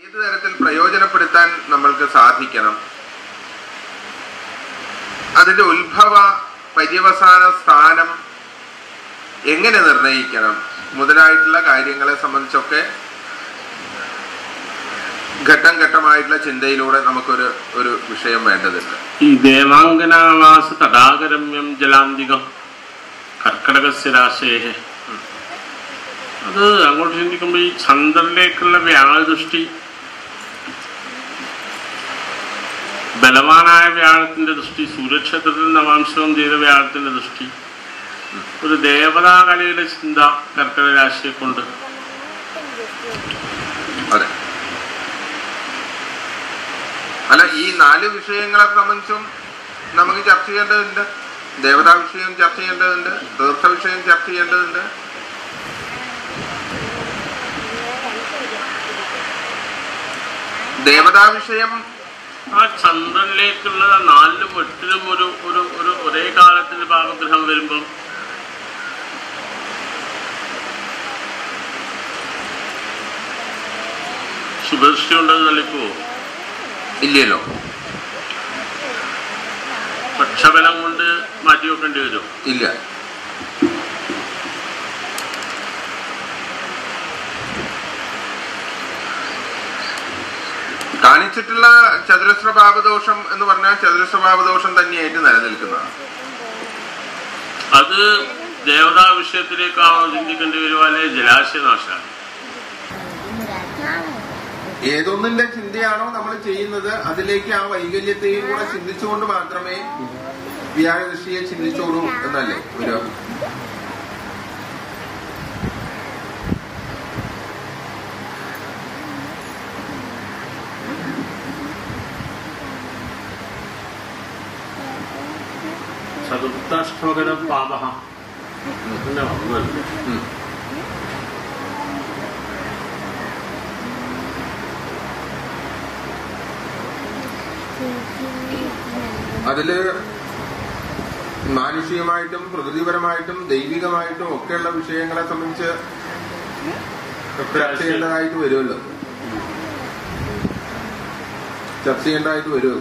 ഏത് തരത്തിൽ പ്രയോജനപ്പെടുത്താൻ നമ്മൾക്ക് സാധിക്കണം അതിന്റെ ഉത്ഭവ പര്യവസാന സ്ഥാനം എങ്ങനെ നിർണയിക്കണം മുതലായിട്ടുള്ള കാര്യങ്ങളെ സംബന്ധിച്ചൊക്കെ ഘട്ടം ഘട്ടമായിട്ടുള്ള ചിന്തയിലൂടെ നമുക്കൊരു ഒരു വിഷയം വേണ്ടതുണ്ട് ഈ ദേവാംഗനാവാസ തടാകരമ്യം ജലാന്തികം കർക്കടകസ്യ രാശേഹ അത് അങ്ങോട്ട് ചിന്തിക്കുമ്പോൾ ഈ ചന്ദ്രനിലേക്കുള്ള വ്യാഴദൃഷ്ടി ബലവാനായ വ്യാഴത്തിന്റെ ദൃഷ്ടി സൂര്യക്ഷേത്രത്തിൽ നവാംശം ചെയ്ത വ്യാഴത്തിന്റെ ദൃഷ്ടി ഒരു ദേവതാകലയുടെ ചിന്ത കർക്കടക രാശിയെ കൊണ്ട് അതെ അല്ല ഈ നാല് വിഷയങ്ങളെ സംബന്ധിച്ചും നമുക്ക് ചർച്ച ചെയ്യേണ്ടതുണ്ട് ദേവതാ വിഷയം ചർച്ച ചെയ്യേണ്ടതുണ്ട് തീർത്ഥ വിഷയം ചർച്ച ചെയ്യേണ്ടതുണ്ട് ദേവതാ വിഷയം ആ ചന്ദ്രനിലേക്കുള്ള നാലിലും എട്ടിലും ഒരു ഒരു ഒരു ഒരേ കാലത്തിൽ ഭാഗഗ്രഹം വരുമ്പം ശുഭദൃഷ്ടി ഉണ്ടത് തള്ളിപ്പോ ഇല്ലല്ലോ പക്ഷബലം കൊണ്ട് മാറ്റി വെക്കേണ്ടി വരും ഇല്ല കാണിച്ചിട്ടുള്ള ചതുരശ്ര പാപദോഷം എന്ന് പറഞ്ഞാൽ ചതുരശ്ര പാപദോഷം തന്നെയായിട്ട് നിലനിൽക്കുന്നതാണ് അത് ദേവതാ വിഷയത്തിലേക്കാണോ ചിന്തിക്കേണ്ടി വരുക അല്ലെങ്കിൽ ജലാശയനാശമാണ് ഏതൊന്നിന്റെ ചിന്തയാണോ നമ്മൾ ചെയ്യുന്നത് അതിലേക്ക് ആ വൈകല്യത്തെയും കൂടെ ചിന്തിച്ചുകൊണ്ട് മാത്രമേ വ്യാഴദൃഷ്ടിയെ ചിന്തിച്ചോളൂ എന്നല്ലേ ഒരു ചതുർത്ഥാഷ്ടമകര പാപ പിന്നെ വന്നല്ലേ ഉം. അതില് മാനുഷികമായിട്ടും പ്രകൃതിപരമായിട്ടും ദൈവികമായിട്ടും ഒക്കെയുള്ള വിഷയങ്ങളെ സംബന്ധിച്ച് ചർച്ച ചെയ്യേണ്ടതായിട്ട് വരുമല്ലോ ചർച്ച ചെയ്യേണ്ടതായിട്ട് വരുമല്ലോ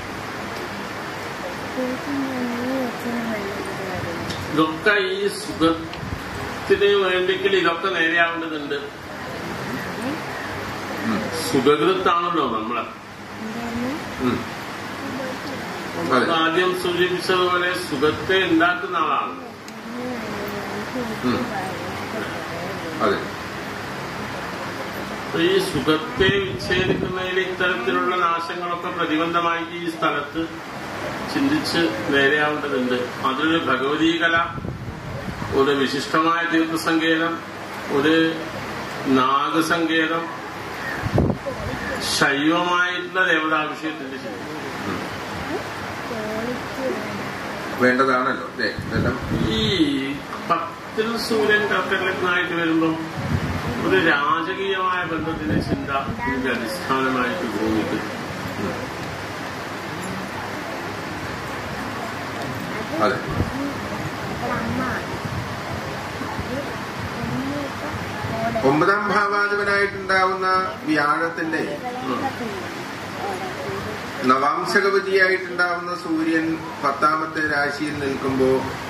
ഇതൊക്കെ ഈ സുഖത്തിന് വേണ്ടെങ്കിൽ ഇതൊക്കെ നേരെയാവേണ്ടതുണ്ട് സുഖകൃത്താണല്ലോ നമ്മളെ ഉം. നമുക്ക് ആദ്യം സൂചിപ്പിച്ചതുപോലെ സുഖത്തെ ഉണ്ടാക്കുന്ന ആളാണ് ഉം. അതെ അപ്പൊ ഈ സുഖത്തെ വിച്ഛേദിക്കുന്നതിൽ ഇത്തരത്തിലുള്ള നാശങ്ങളൊക്കെ പ്രതിബന്ധമായി ഈ സ്ഥലത്ത് ചിന്തിച്ച് നേരെയാവേണ്ടതുണ്ട് അതിലൊരു ഭഗവതീ കല ഒരു വിശിഷ്ടമായ തീർത്ഥസങ്കേതം ഒരു നാഗസങ്കേതം ശൈവമായിട്ടുള്ള ദേവതാഭിഷേകത്തിന്റെ ചിന്ത വേണ്ടതാണല്ലോ അതെ ഇതെല്ലാം ഈ പത്തിൽ സൂര്യൻ കർക്കടകനായിട്ട് വരുമ്പം ഒരു രാജകീയമായ ബന്ധത്തിന്റെ ചിന്ത ഇതിന്റെ അടിസ്ഥാനമായിട്ട് ഭൂമിക്ക് അതെ ഒമ്പതാം ഭാവാധിപനായിട്ടുണ്ടാവുന്ന വ്യാഴത്തിന്റെ നവാംശകപതിയായിട്ടുണ്ടാവുന്ന സൂര്യൻ പത്താമത്തെ രാശിയിൽ നിൽക്കുമ്പോ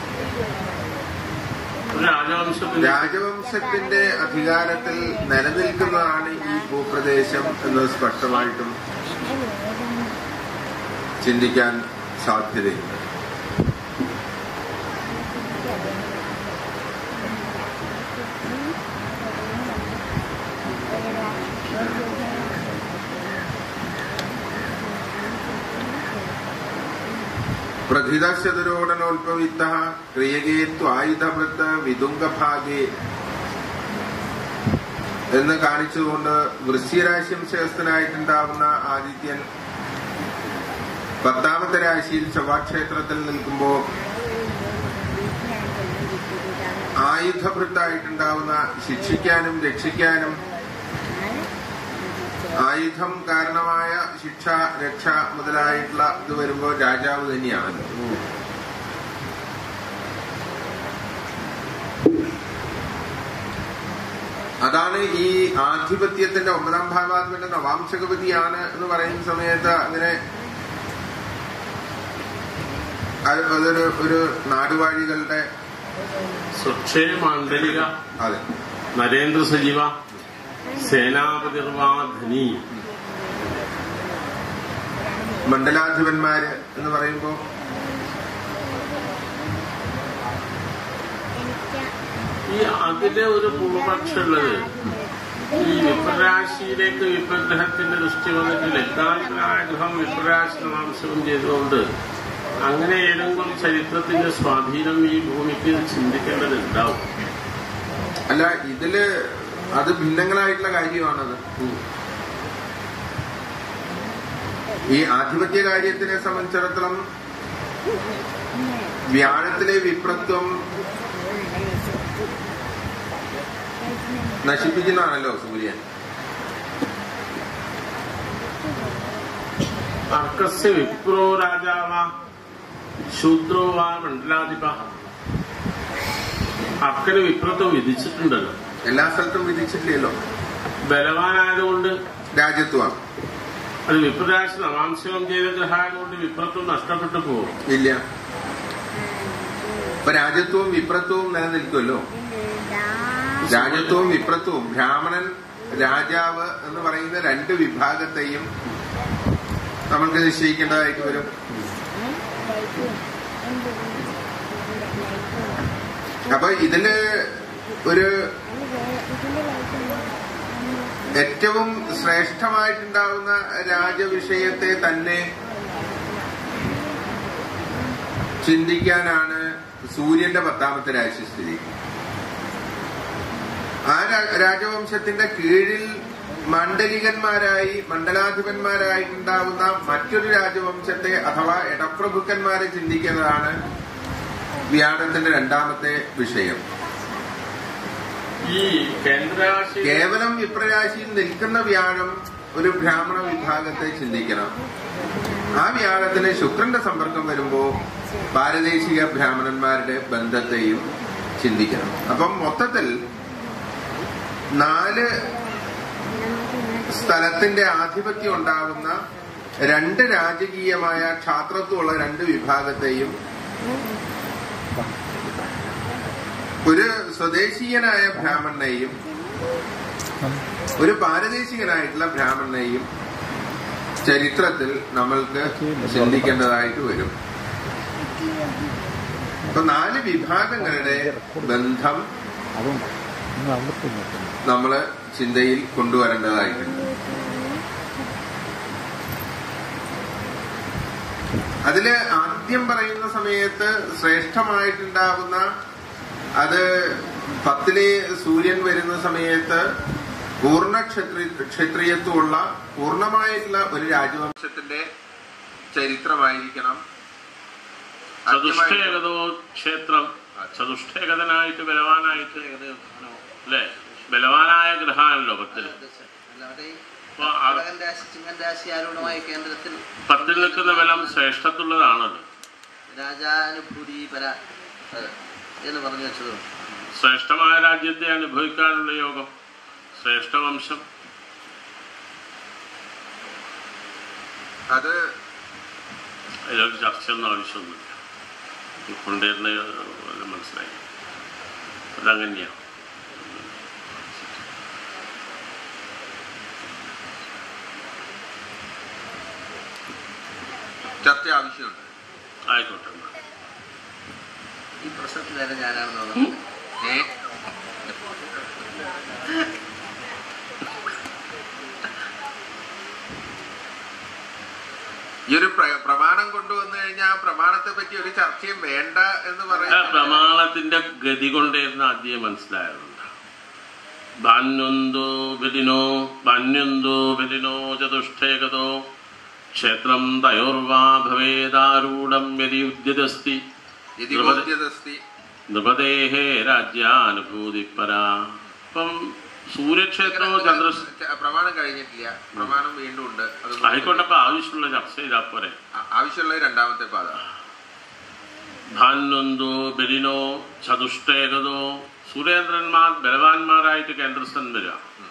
ഒരു രാജവംശത്തിന്റെ രാജവംശത്തിന്റെ അധികാരത്തിൽ നിലനിൽക്കുന്നതാണ് ഈ ഭൂപ്രദേശം എന്ന് സ്പഷ്ടമായിട്ടും ചിന്തിക്കാൻ സാധ്യതയുണ്ട് പ്രഥിതശതുരോടനോത്പവിത്ത ക്രിയകേ ത്വായുധവൃത്ത് വിതുംഗഭാഗേ എന്ന് കാണിച്ചുകൊണ്ട് വൃശ്യരാശിയും ശേസ്ത്രനായിട്ടുണ്ടാവുന്ന ആദിത്യൻ പത്താമത്തെ രാശിയിൽ ചൊവ്വാക്ഷേത്രത്തിൽ നിൽക്കുമ്പോൾ ആയുധഭൃത്തായിട്ടുണ്ടാവുന്ന ശിക്ഷിക്കാനും രക്ഷിക്കാനും ആയുധം കാരണമായ ശിക്ഷ രക്ഷ മുതലായിട്ടുള്ള ഇത് വരുമ്പോൾ രാജാവ് തന്നെയാണ് അതാണ് ഈ ആധിപത്യത്തിന്റെ ഒമ്പതാം ഭാവാത്മന്റെ നവാംശകപതിയാണ് എന്ന് പറയുന്ന സമയത്ത് അങ്ങനെ അത് അതൊരു ഒരു നാടുവാഴികളുടെ സ്വക്ഷേ മാണ്ഡലിക അതെ നരേന്ദ്ര സജീവ സേനാപതിർവാ ധനി മണ്ഡലാധിപന്മാര് എന്ന് പറയുമ്പോ ഈ അതിലെ ഒരു പൂർവപക്ഷമുള്ളത് ഈ വിപ്രരാശിയിലേക്ക് വിപ്രഗ്രഹത്തിന്റെ ദൃഷ്ടി വന്നിട്ട് ലഗ്നാധിപനായ ഗ്രഹം വിപ്രരാശി നവാംശവും ചെയ്തുകൊണ്ട് അങ്ങനെ ഏതെങ്കിലും ചരിത്രത്തിന്റെ സ്വാധീനം ഈ ഭൂമിക്ക് ചിന്തിക്കേണ്ടതുണ്ടാവും അല്ല ഇതില് അത് ഭിന്നങ്ങളായിട്ടുള്ള കാര്യമാണത് ഉം. ഈ ആധിപത്യ കാര്യത്തിനെ സംബന്ധിച്ചിടത്തോളം വ്യാഴത്തിലെ വിപ്രത്വം നശിപ്പിക്കുന്നതാണല്ലോ സൂര്യൻ അർക്കസ്യ വിപ്രോ രാജാവ ശൂദ്രോ വാ മണ്ഡലാധിപ അർക്കന് വിപ്രത്വം വിധിച്ചിട്ടുണ്ടല്ലോ എല്ലാ സ്ഥലത്തും വിധിച്ചിട്ടില്ലല്ലോ ബലവാനായതുകൊണ്ട് രാജ്യത്വമാണ് അത് വിപ്രരാശി നവാംശകം ചെയ്ത ഗ്രഹമായതുകൊണ്ട് വിപ്രത്വം നഷ്ടപ്പെട്ടു പോകും ഇല്ല ഇപ്പൊ രാജ്യത്വവും വിപ്രത്വവും നിലനിൽക്കുമല്ലോ രാജ്യത്വവും വിപ്രത്വവും ബ്രാഹ്മണൻ രാജാവ് എന്ന് പറയുന്ന രണ്ട് വിഭാഗത്തെയും നമ്മൾക്ക് നിശ്ചയിക്കേണ്ടതായിട്ട് വരും അപ്പൊ ഇതില് ഒരു ഏറ്റവും ശ്രേഷ്ഠമായിട്ടുണ്ടാവുന്ന രാജവിഷയത്തെ തന്നെ ചിന്തിക്കാനാണ് സൂര്യന്റെ പത്താമത്തെ രാശിസ്ഥിതി ആ രാ- രാജവംശത്തിന്റെ കീഴിൽ മണ്ഡലികന്മാരായി മണ്ഡലാധിപന്മാരായിട്ടുണ്ടാവുന്ന മറ്റൊരു രാജവംശത്തെ അഥവാ ഇടപ്രഭുക്കന്മാരെ ചിന്തിക്കുന്നതാണ് വ്യാഴത്തിന്റെ രണ്ടാമത്തെ വിഷയം ഈ കേന്ദ്രരാശി കേവലം വിപ്രരാശിയിൽ നിൽക്കുന്ന വ്യാഴം ഒരു ബ്രാഹ്മണ വിഭാഗത്തെ ചിന്തിക്കണം ആ വ്യാഴത്തിന് ശുക്രന്റെ സമ്പർക്കം വരുമ്പോ പാരദേശിക ബ്രാഹ്മണന്മാരുടെ ബന്ധത്തെയും ചിന്തിക്കണം അപ്പം മൊത്തത്തിൽ നാല് സ്ഥലത്തിന്റെ ആധിപത്യം ഉണ്ടാകുന്ന രണ്ട് രാജകീയമായ ക്ഷാത്രത്വമുള്ള രണ്ട് വിഭാഗത്തെയും ഒരു സ്വദേശീയനായ ബ്രാഹ്മണനെയും ഒരു പാരദേശികനായിട്ടുള്ള ബ്രാഹ്മണനെയും ചരിത്രത്തിൽ നമ്മൾക്ക് ചിന്തിക്കേണ്ടതായിട്ട് വരും അപ്പൊ നാല് വിഭാഗങ്ങളുടെ ബന്ധം അതുകൊണ്ട് നിങ്ങൾ അവിടെ പോയി നോക്കുന്നു നമ്മള് ചിന്തയിൽ കൊണ്ടുവരേണ്ടതായിട്ടുണ്ട് അതില് ആദ്യം പറയുന്ന സമയത്ത് ശ്രേഷ്ഠമായിട്ടുണ്ടാവുന്ന അത് പത്തിലെ സൂര്യൻ വരുന്ന സമയത്ത് പൂർണ്ണ ക്ഷത്രി ക്ഷത്രിയത്വമുള്ള പൂർണ്ണമായിട്ടുള്ള ഒരു രാജവംശത്തിന്റെ ചരിത്രമായിരിക്കണം ആദ്യമായി- ചതുഷ്ടേകതോ ക്ഷേത്രം ചതുഷ്ടേകതനായിട്ട് ബലവാനായിട്ട് അല്ലേ ബലവാനായ ഗ്രഹമാണല്ലോ പത്തില് അല്ലാതെ അപ്പൊ ആ കടകൻ രാശി ചിങ്ങൻ രാശി ആരൂഢമായ കേന്ദ്രത്തിൽ പത്തിൽ നിൽക്കുന്ന ബലം ശ്രേഷ്ഠത്തുള്ളതാണല്ലോ രാജാനുഭൂതി പര അത് എന്ന് പറഞ്ഞു വെച്ചതും ശ്രേഷ്ഠമായ രാജ്യത്തെ അനുഭവിക്കാനുള്ള യോഗം ശ്രേഷ്ഠവംശം അത് അതിലൊരു ചർച്ചയൊന്നും ആവശ്യമൊന്നുമില്ല ഈ കൊണ്ടുവരുന്ന പോലെ മനസ്സിലായി അതങ്ങനെയാണ് ചർച്ച ആവശ്യമുണ്ട് ആയിക്കോട്ടെ എന്നാ. ഈ പ്രശ്നത്തിൽ വരെ ഞാനാണെന്ന് തോന്നുന്നത് ഏ ഈ ഒരു പ്ര- പ്രമാണം കൊണ്ടുവന്നു കഴിഞ്ഞാൽ ആ പ്രമാണത്തെ പറ്റി ഒരു ചർച്ചയും വേണ്ട എന്ന് ആ പറയുന്നത് പ്രമാണത്തിന്റെ ഗതി കൊണ്ടേരുന്ന ആദ്യം മനസ്സിലായതുണ്ട് ബാന്യൊന്തോ ബലിനോ ബാന്യൊന്തോ ബലിനോ ചതുഷ്ടേകതോ ക്ഷേത്രം തയോർവാ ഭവേദാരൂഢം യതി ഉദ്യതസ്തി യതി ബോധ്യതസ്തി നൃപദേഹേ രാജ്യാനുഭൂതിപ്പരാ അപ്പം സൂര്യക്ഷേത്രമോ ചന്ദ്ര ച- പ്രമാണം കഴിഞ്ഞിട്ടില്ല പ്രമാണം വീണ്ടും ഉണ്ട് അത് ആയിക്കോട്ടെ അപ്പൊ ആവശ്യമുള്ള ചർച്ച ചെയ്താൽ പോരെ ആ- ആവശ്യമുള്ള രണ്ടാമത്തെ പാത ഭാന്നൊന്തോ ബലിനോ ചതുഷ്ടേകതോ സുരേന്ദ്രന്മാർ ബലവാന്മാരായിട്ട് കേന്ദ്രസ്ഥൻ വരിക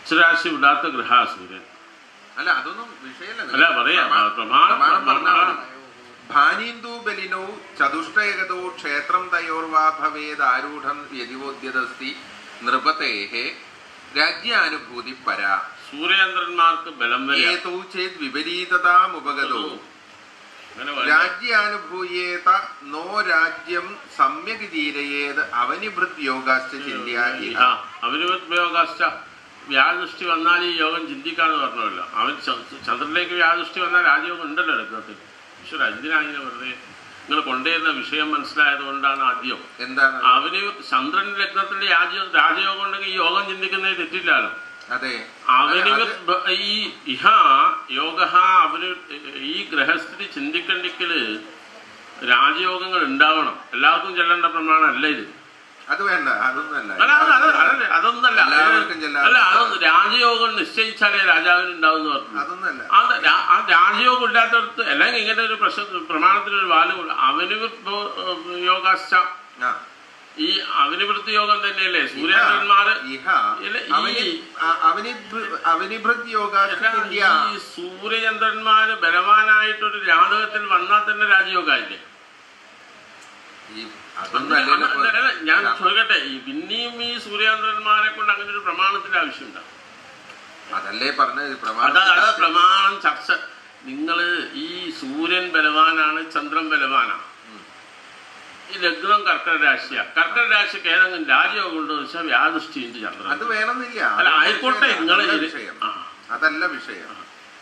ഉച്ചരാശി വിടാത്ത ഗ്രഹ സൂര്യൻ അല്ല അതൊന്നും വിഷയമല്ല അല്ല പറയാ പ്രമാ- പ്രമാണം പ്രമാണം പറഞ്ഞാൽ പ്രമാണം. മതി. ഭാനീന്ദു ബലിനൗ ചതുഷ്ടേകതോ ക്ഷേത്രം തയോർവാ ഭവേദ് ആരൂഢം വ്യതിബോധ്യതസ്തി നൃപതേഹേ രാജ്യാനുഭൂതി പരാ സൂര്യചന്ദ്രന്മാർക്ക് ബലം വരിക ഏതൗ ചേത് വിപരീതതാമുപഗതോ അങ്ങനെ വരിക. രാജ്യാനുഭൂയേത നോ രാജ്യം സമ്യക് ജീരയേത് അവനിഭൃത് യോഗാശ്ച ചിന്യ ഇഹ. ആ, അവന് ഉപയോഗാഷ്ട വ്യാഴദൃഷ്ടി വന്നാൽ ഈ യോഗം ചിന്തിക്കാന്ന് പറഞ്ഞല്ലോ അവൻ ച- ചന്ദ്രനിലേക്ക് വ്യാഴദൃഷ്ടി വന്നാൽ രാജയോഗം ഉണ്ടല്ലോ ലഗ്നത്തിൽ ഈശ്വര എന്തിനാങ്ങനെ വെറുതെ നിങ്ങൾ കൊണ്ടുവരുന്ന വിഷയം മനസ്സിലായത് കൊണ്ടാണ് ആദ്യം എന്താണ് അവന് ചന്ദ്രൻ ലഗ്നത്തിൽ രാജ രാജയോഗം ഉണ്ടെങ്കിൽ ഈ യോഗം ചിന്തിക്കുന്നതിൽ തെറ്റില്ലല്ലോ അതെ അവന് അത് ബ- ഈ ഇഹ യോഗ അവന് ഈ ഗ്രഹസ്ഥിതി ചിന്തിക്കണ്ടെങ്കില് രാജയോഗങ്ങൾ ഉണ്ടാവണം എല്ലാവർക്കും ചെല്ലേണ്ട പ്രമാണമല്ല ഇത് അത് വേണ്ട അതൊന്നല്ല അല്ല, അല്ല, അല്ല, അതല്ല, അതൊന്നല്ല എല്ലാവർക്കും ചെല്ലാൻ അല്ല അതൊന്ന് രാജയോഗം നിശ്ചയിച്ചാലേ രാജാവിന് ഉണ്ടാവും പറഞ്ഞു അതൊന്നല്ല അത് രാ- ആ രാജയോഗം ഇല്ലാത്തടത്ത് അല്ലെങ്കിൽ ഇങ്ങനെ ഒരു പ്രശ്ന പ്രമാണത്തിനൊരു വാല് കൊണ്ട് അവന് യോഗാശ്ച ആ ഈ അവനിവൃത്തി യോഗം തന്നെയല്ലേ സൂര്യചന്ദ്രന്മാര് ഇഹ ഇല്ല, ഈ- അവനി അ- അവനിഭൃ- അവനിഭൃത് യോഗാശ്ച അല്ല, ചിന്യ ഈ സൂര്യചന്ദ്രന്മാര് ബലവാനായിട്ടൊരു ജാതകത്തിൽ വന്നാൽ തന്നെ രാജയോഗമില്ലേ ഈ അതൊന്നല്ലല്ലോ ഇപ്പൊ- അല്ല, അല്ല, ഞാൻ ചോദിക്കട്ടെ ഈ പിന്നെയും ഈ സൂര്യചന്ദ്രന്മാരെ കൊണ്ട് അങ്ങനെ ഒരു പ്രമാണത്തിന്റെ ആവശ്യമുണ്ടോ അതല്ലേ പറഞ്ഞത് അതാ പ്രമാണം അതാ പ്രമാണം ചർച്ച നിങ്ങള് ഈ സൂര്യൻ ബലവാനാണ് ചന്ദ്രൻ ബലവാനാണ് ഈ ലഗ്നം കർക്കട രാശിയാ കർക്കട രാശിക്ക് ഏതെങ്കിലും രാജയോഗം ഉണ്ടോ എന്ന് വെച്ചാൽ വ്യാദൃഷ്ടിയുണ്ട് അത് ചന്ദ്രൻ വേണമെന്നില്ല അല്ല അതല്ല ആയിക്കോട്ടെ വിഷയം. നിങ്ങള് അതല്ല ഇത്- വിഷയം ആ. അതല്ല വിഷയം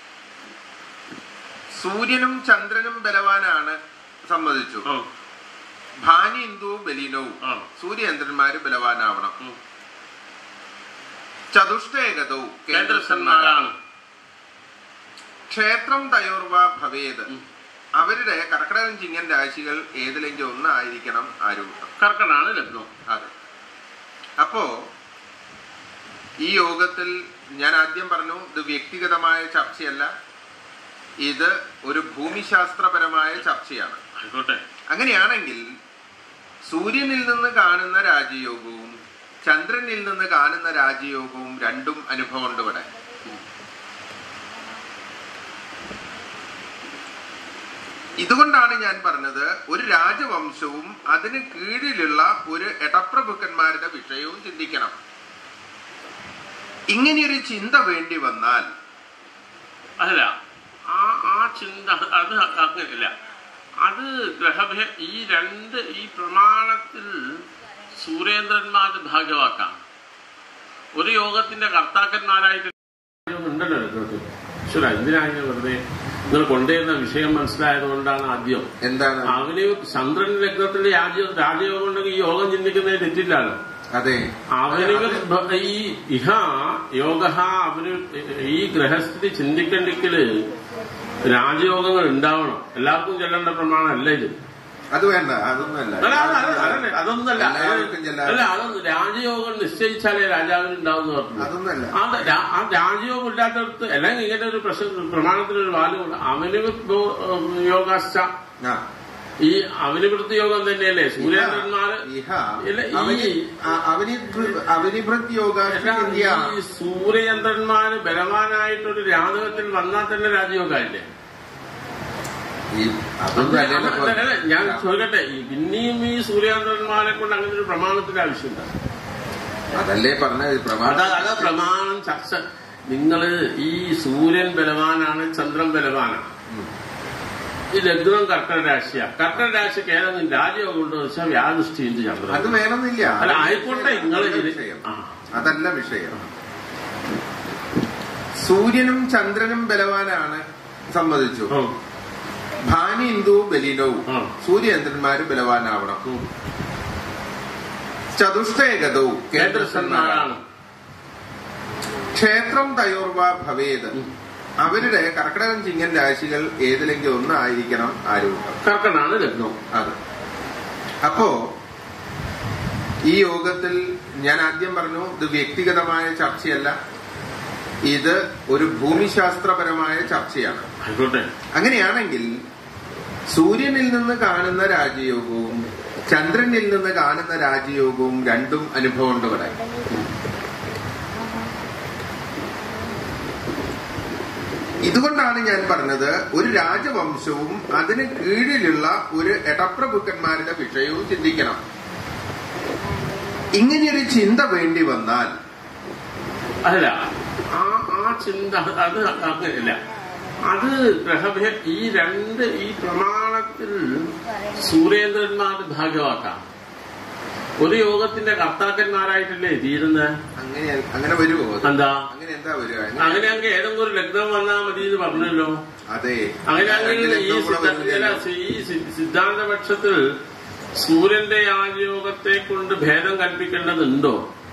സൂര്യനും ചന്ദ്രനും ബലവാനാണ് സമ്മതിച്ചു ഉം, ഭാനി ഇന്ദു ബലിനവും ആ, സൂര്യചന്ദ്രന്മാര് ബലവാനാവണം ഉം. ചതുഷ്ടേകതവും കേന്ദ്രസ്ഥന്മാരാണ് ക്ഷേത്രം തയോർവ ഭവേത് ഉം. അവരുടെ കർക്കിടകം ചിങ്ങൻ രാശികൾ ഏതിലെങ്കിലും ഒന്നായിരിക്കണം ആരൂഢം കർക്കടാണ് ലഗ്നം അതെ അപ്പോ ഈ യോഗത്തിൽ ഞാൻ ആദ്യം പറഞ്ഞു ഇത് വ്യക്തിഗതമായ ചർച്ചയല്ല ഇത് ഒരു ഭൂമിശാസ്ത്രപരമായ ചർച്ചയാണ് ആയിക്കോട്ടെ അങ്ങനെയാണെങ്കിൽ സൂര്യനിൽ നിന്ന് കാണുന്ന രാജയോഗവും ചന്ദ്രനിൽ നിന്ന് കാണുന്ന രാജയോഗവും രണ്ടും അനുഭവമുണ്ട് ഇവിടെ ഇതുകൊണ്ടാണ് ഞാൻ പറഞ്ഞത് ഒരു രാജവംശവും അതിന് കീഴിലുള്ള ഒരു എടപ്രഭുക്കന്മാരുടെ വിഷയവും ചിന്തിക്കണം ഇങ്ങനെയൊരു ചിന്ത വേണ്ടി വന്നാൽ അല്ല ആ ആ ചിന്ത അത് അങ്ങനെയല്ല അത് ഗ്രഹഭേ ഈ രണ്ട് ഈ പ്രമാണത്തിൽ സൂര്യേന്ദ്രന്മാരുടെ ഭാഗ്യവാക്കാണ് ഒരു യോഗത്തിന്റെ കർത്താക്കന്മാരായിട്ട് ഉണ്ടല്ലോ ലഗ്നത്തിൽ ഈശ്വര എന്തിനാണ് വെറുതെ നിങ്ങൾ കൊണ്ടുവരുന്ന വിഷയം മനസ്സിലായത് കൊണ്ടാണ് ആദ്യം എന്താണ് അവന് ചന്ദ്രൻ ലഗ്നത്തിൽ രാജ രാജയോഗം ഉണ്ടെങ്കിൽ ഈ യോഗം ചിന്തിക്കുന്നതിന് തെറ്റില്ലല്ലോ അതെ അവന് ഈ ഇഹ യോഗ അവന് ഈ ഗ്രഹസ്ഥിതി ചിന്തിക്കണ്ടെങ്കില് രാജയോഗങ്ങൾ ഉണ്ടാവണം എല്ലാവർക്കും ചെല്ലേണ്ട പ്രമാണമല്ല ഇത് അത് വേണ്ട അതൊന്നുമല്ല അല്ല, അല്ല, അല്ല, അതല്ല, അതൊന്നല്ല എല്ലാവർക്കും ചെല്ലാൻ അല്ല അതൊന്നും രാജയോഗം നിശ്ചയിച്ചാലേ രാജാവിന് ഉണ്ടാവുന്ന പറഞ്ഞു അതൊന്നല്ല ആ രാ- ആ രാജയോഗം ഇല്ലാത്തടത്ത് അല്ലെങ്കിൽ ഇങ്ങനെ ഒരു പ്രശ്ന പ്രമാണത്തിനൊരു വാല് കൊണ്ട് അവന് യോഗാശ്ച ആ ഈ അവനിവൃത്തി യോഗം തന്നെയല്ലേ സൂര്യചന്ദ്രന്മാര് ഇഹ ഇല്ല, ഈ- അവനി അ- അവനിഭൃ- അവനിഭൃത് യോഗാശ്ച ചിന്യ ഈ സൂര്യചന്ദ്രന്മാര് ബലവാനായിട്ടൊരു ജാതകത്തിൽ വന്നാൽ തന്നെ രാജയോഗമില്ലേ ഈ അതൊന്നും അല്ലല്ലോ ഇപ്പൊ- അല്ല, ഞാൻ ചോദിക്കട്ടെ ഈ പിന്നെയും ഈ സൂര്യചന്ദ്രന്മാരെ കൊണ്ട് അങ്ങനെ ഒരു പ്രമാണത്തിന്റെ ആവശ്യമുണ്ട് അതല്ലേ പറഞ്ഞത് അതാ പ്രമാണം അതാ പ്രമാണം ചർച്ച നിങ്ങള് ഈ സൂര്യൻ ബലവാനാണ് ചന്ദ്രൻ ബലവാനാണ് ഉം. ഈ ലഗ്നം കർക്കട രാശിയാ കർക്കട രാശിക്ക് ഏതെങ്കിലും രാജയോഗം ഉണ്ടോ എന്ന് വെച്ചാൽ വ്യാദൃഷ്ടിയുണ്ട് അത് ചന്ദ്രൻ വേണമെന്നില്ല അല്ല ആയിക്കോട്ടെ നിങ്ങൾ അതല്ല വിഷയം ആ അതല്ല വിഷയം സൂര്യനും ചന്ദ്രനും ബലവാനാണ് സമ്മതിച്ചു ഉം, ഭാനി ഇന്ദു ബലിനവും ഉം. സൂര്യചന്ദ്രന്മാര് ബലവാനാവണം ഉം. ചതുഷ്ടേകതവും കേന്ദ്രസ്ഥന്മാരാണ് ക്ഷേത്രം തയോർവ ഭവേത് ഉം. അവരുടെ കർക്കിടകം ചിങ്ങൻ രാശികൾ ഏതിലെങ്കിലും ഒന്നായിരിക്കണം ആരൂഢം കർക്കടാണ് ലഗ്നം അത് അപ്പോ ഈ യോഗത്തിൽ ഞാൻ ആദ്യം പറഞ്ഞു ഇത് വ്യക്തിഗതമായ ചർച്ചയല്ല ഇത് ഒരു ഭൂമിശാസ്ത്രപരമായ ചർച്ചയാണ് ആയിക്കോട്ടെ അങ്ങനെയാണെങ്കിൽ സൂര്യനിൽ നിന്ന് കാണുന്ന രാജയോഗവും ചന്ദ്രനിൽ നിന്ന് കാണുന്ന രാജയോഗവും രണ്ടും അനുഭവമുണ്ട് ഇവിടെ ഇതുകൊണ്ടാണ് ഞാൻ പറഞ്ഞത് ഒരു രാജവംശവും അതിന് കീഴിലുള്ള ഒരു എടപ്രഭുക്കന്മാരുടെ വിഷയവും ചിന്തിക്കണം ഇങ്ങനെയൊരു ചിന്ത വേണ്ടി വന്നാൽ അല്ല ആ ആ ചിന്ത അത് അങ്ങനെയല്ല അത് ഗ്രഹഭേ ഈ രണ്ട് ഈ പ്രമാണത്തിൽ സൂര്യേന്ദ്രന്മാർ ഭാഗ്യമാക്കാം ഒരു യോഗത്തിന്റെ കർത്താക്കന്മാരായിട്ടല്ലേ തീരുന്നത് അങ്ങനെ അങ്ങനെ വരുമോ അത്? എന്താ അങ്ങനെ എന്താ വരിക അങ്ങനെയാണെങ്കിൽ ഏതെങ്കിലും ഒരു ലഗ്നം വന്നാൽ മതി എന്ന് പറഞ്ഞല്ലോ അതെ അങ്ങനെയാണെങ്കിൽ രണ്ട് ഈ ലഗ്നം കൂടെ സിദ്ധ- വരില്ലല്ലോ. അല്ല, ഈ സി- സിദ്ധാന്തപക്ഷത്തിൽ സൂര്യന്റെ ആയോഗത്തെ കൊണ്ട് ഭേദം കൽപ്പിക്കേണ്ടതുണ്ടോ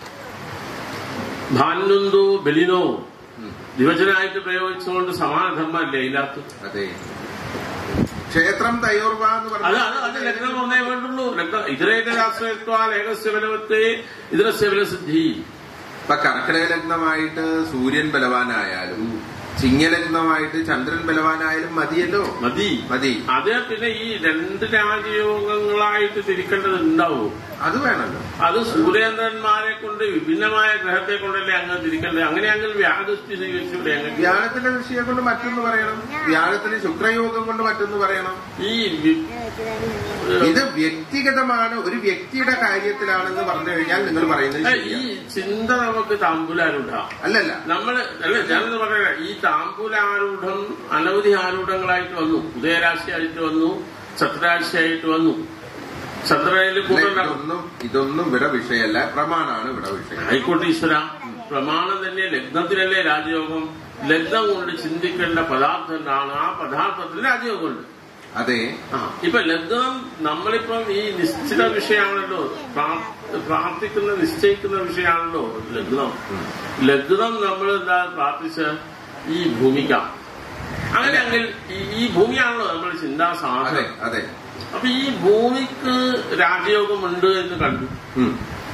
ഭാനുന്തോ ബലിനോ ഉം. ദിവചനായിട്ട് പ്രയോഗിച്ചുകൊണ്ട് സമാന ധർമ്മല്ലേ ഇല്ലാത്ത അതെ ക്ഷേത്രം തയ്യോർവ എന്ന് അത് അത് അത് ലഗ്നം ഒന്നേ വേണ്ടുള്ളൂ ലഗ്നം ഇതിലേക്ക് ആശ്രയത്വാൽ ഏകസ്യ ബലവത്തെ ഇതിരസ്യ ബലസിദ്ധി ഇപ്പൊ കർക്കിടക ലഗ്നമായിട്ട് സൂര്യൻ ബലവാനായാലും ചിങ്ങലഗ്നമായിട്ട് ചന്ദ്രൻ ബലവാനായാലും മതിയല്ലോ മതി മതി അത് പിന്നെ ഈ രണ്ട് രാജയോഗങ്ങളായിട്ട് തിരിക്കേണ്ടതുണ്ടാവും അത് വേണമല്ലോ അത് സൂര്യേന്ദ്രന്മാരെ കൊണ്ട് വിഭിന്നമായ ഗ്രഹത്തെ കൊണ്ടല്ലേ അങ്ങ് തിരിക്കേണ്ടത് അങ്ങനെയാണെങ്കിൽ വ്യാദൃഷ്ടി സ്വീകരിച്ചൂടെ അങ്ങ് വ്യാഴത്തിന്റെ വിഷയം കൊണ്ട് മറ്റൊന്ന് പറയണം വ്യാഴത്തിന് ശുക്രയോഗം കൊണ്ട് മറ്റൊന്ന് പറയണം ഈ വി- ഇത് വ്യക്തിഗതമാണ് ഒരു വ്യക്തിയുടെ കാര്യത്തിലാണെന്ന് പറഞ്ഞു കഴിഞ്ഞാൽ നിങ്ങൾ പറയുന്നത് ഏ, ഈ ശരിയാണ് ചിന്ത നമുക്ക് താമ്പൂലാരൂഢം അല്ലല്ല നമ്മള് അല്ല ഞാനെന്ന് പറയാ ഈ താമ്പൂലാരൂഢം അനവധി ആരൂഢങ്ങളായിട്ട് വന്നു ഉദയരാശിയായിട്ട് വന്നു ചന്ദ്രരാശിയായിട്ട് വന്നു ചന്ദ്രനിൽ അല്ല, കൂടുതൽ ഇതൊന്നും ഇതൊന്നും ഇവിടെ വിഷയമല്ല പ്രമാണാണ് ഇവിടെ വിഷയം ആയിക്കോട്ടെ ഈശ്വര പ്രമാണം തന്നെ ലഗ്നത്തിലല്ലേ രാജയോഗം ലഗ്നം കൊണ്ട് ചിന്തിക്കേണ്ട പദാർത്ഥം എന്താണ് ആ പദാർത്ഥത്തിൽ രാജയോഗമുണ്ട് അതെ ആ, ഇപ്പൊ ലഗ്നം നമ്മളിപ്പം ഈ നിശ്ചിത വിഷയമാണല്ലോ പ്രാ- പ്രാർത്ഥിക്കുന്ന നിശ്ചയിക്കുന്ന വിഷയമാണല്ലോ ലഗ്നം ലഗ്നം നമ്മൾ എന്താ പ്രാർത്ഥിച്ച ഈ ഭൂമിക്ക അങ്ങനെയെങ്കിൽ ഈ- ഈ ഭൂമിയാണല്ലോ നമ്മൾ അതെ ചിന്താസാധനം അതെ അപ്പൊ ഈ ഭൂമിക്ക് രാജയോഗമുണ്ട് എന്ന് കണ്ടു ഉം.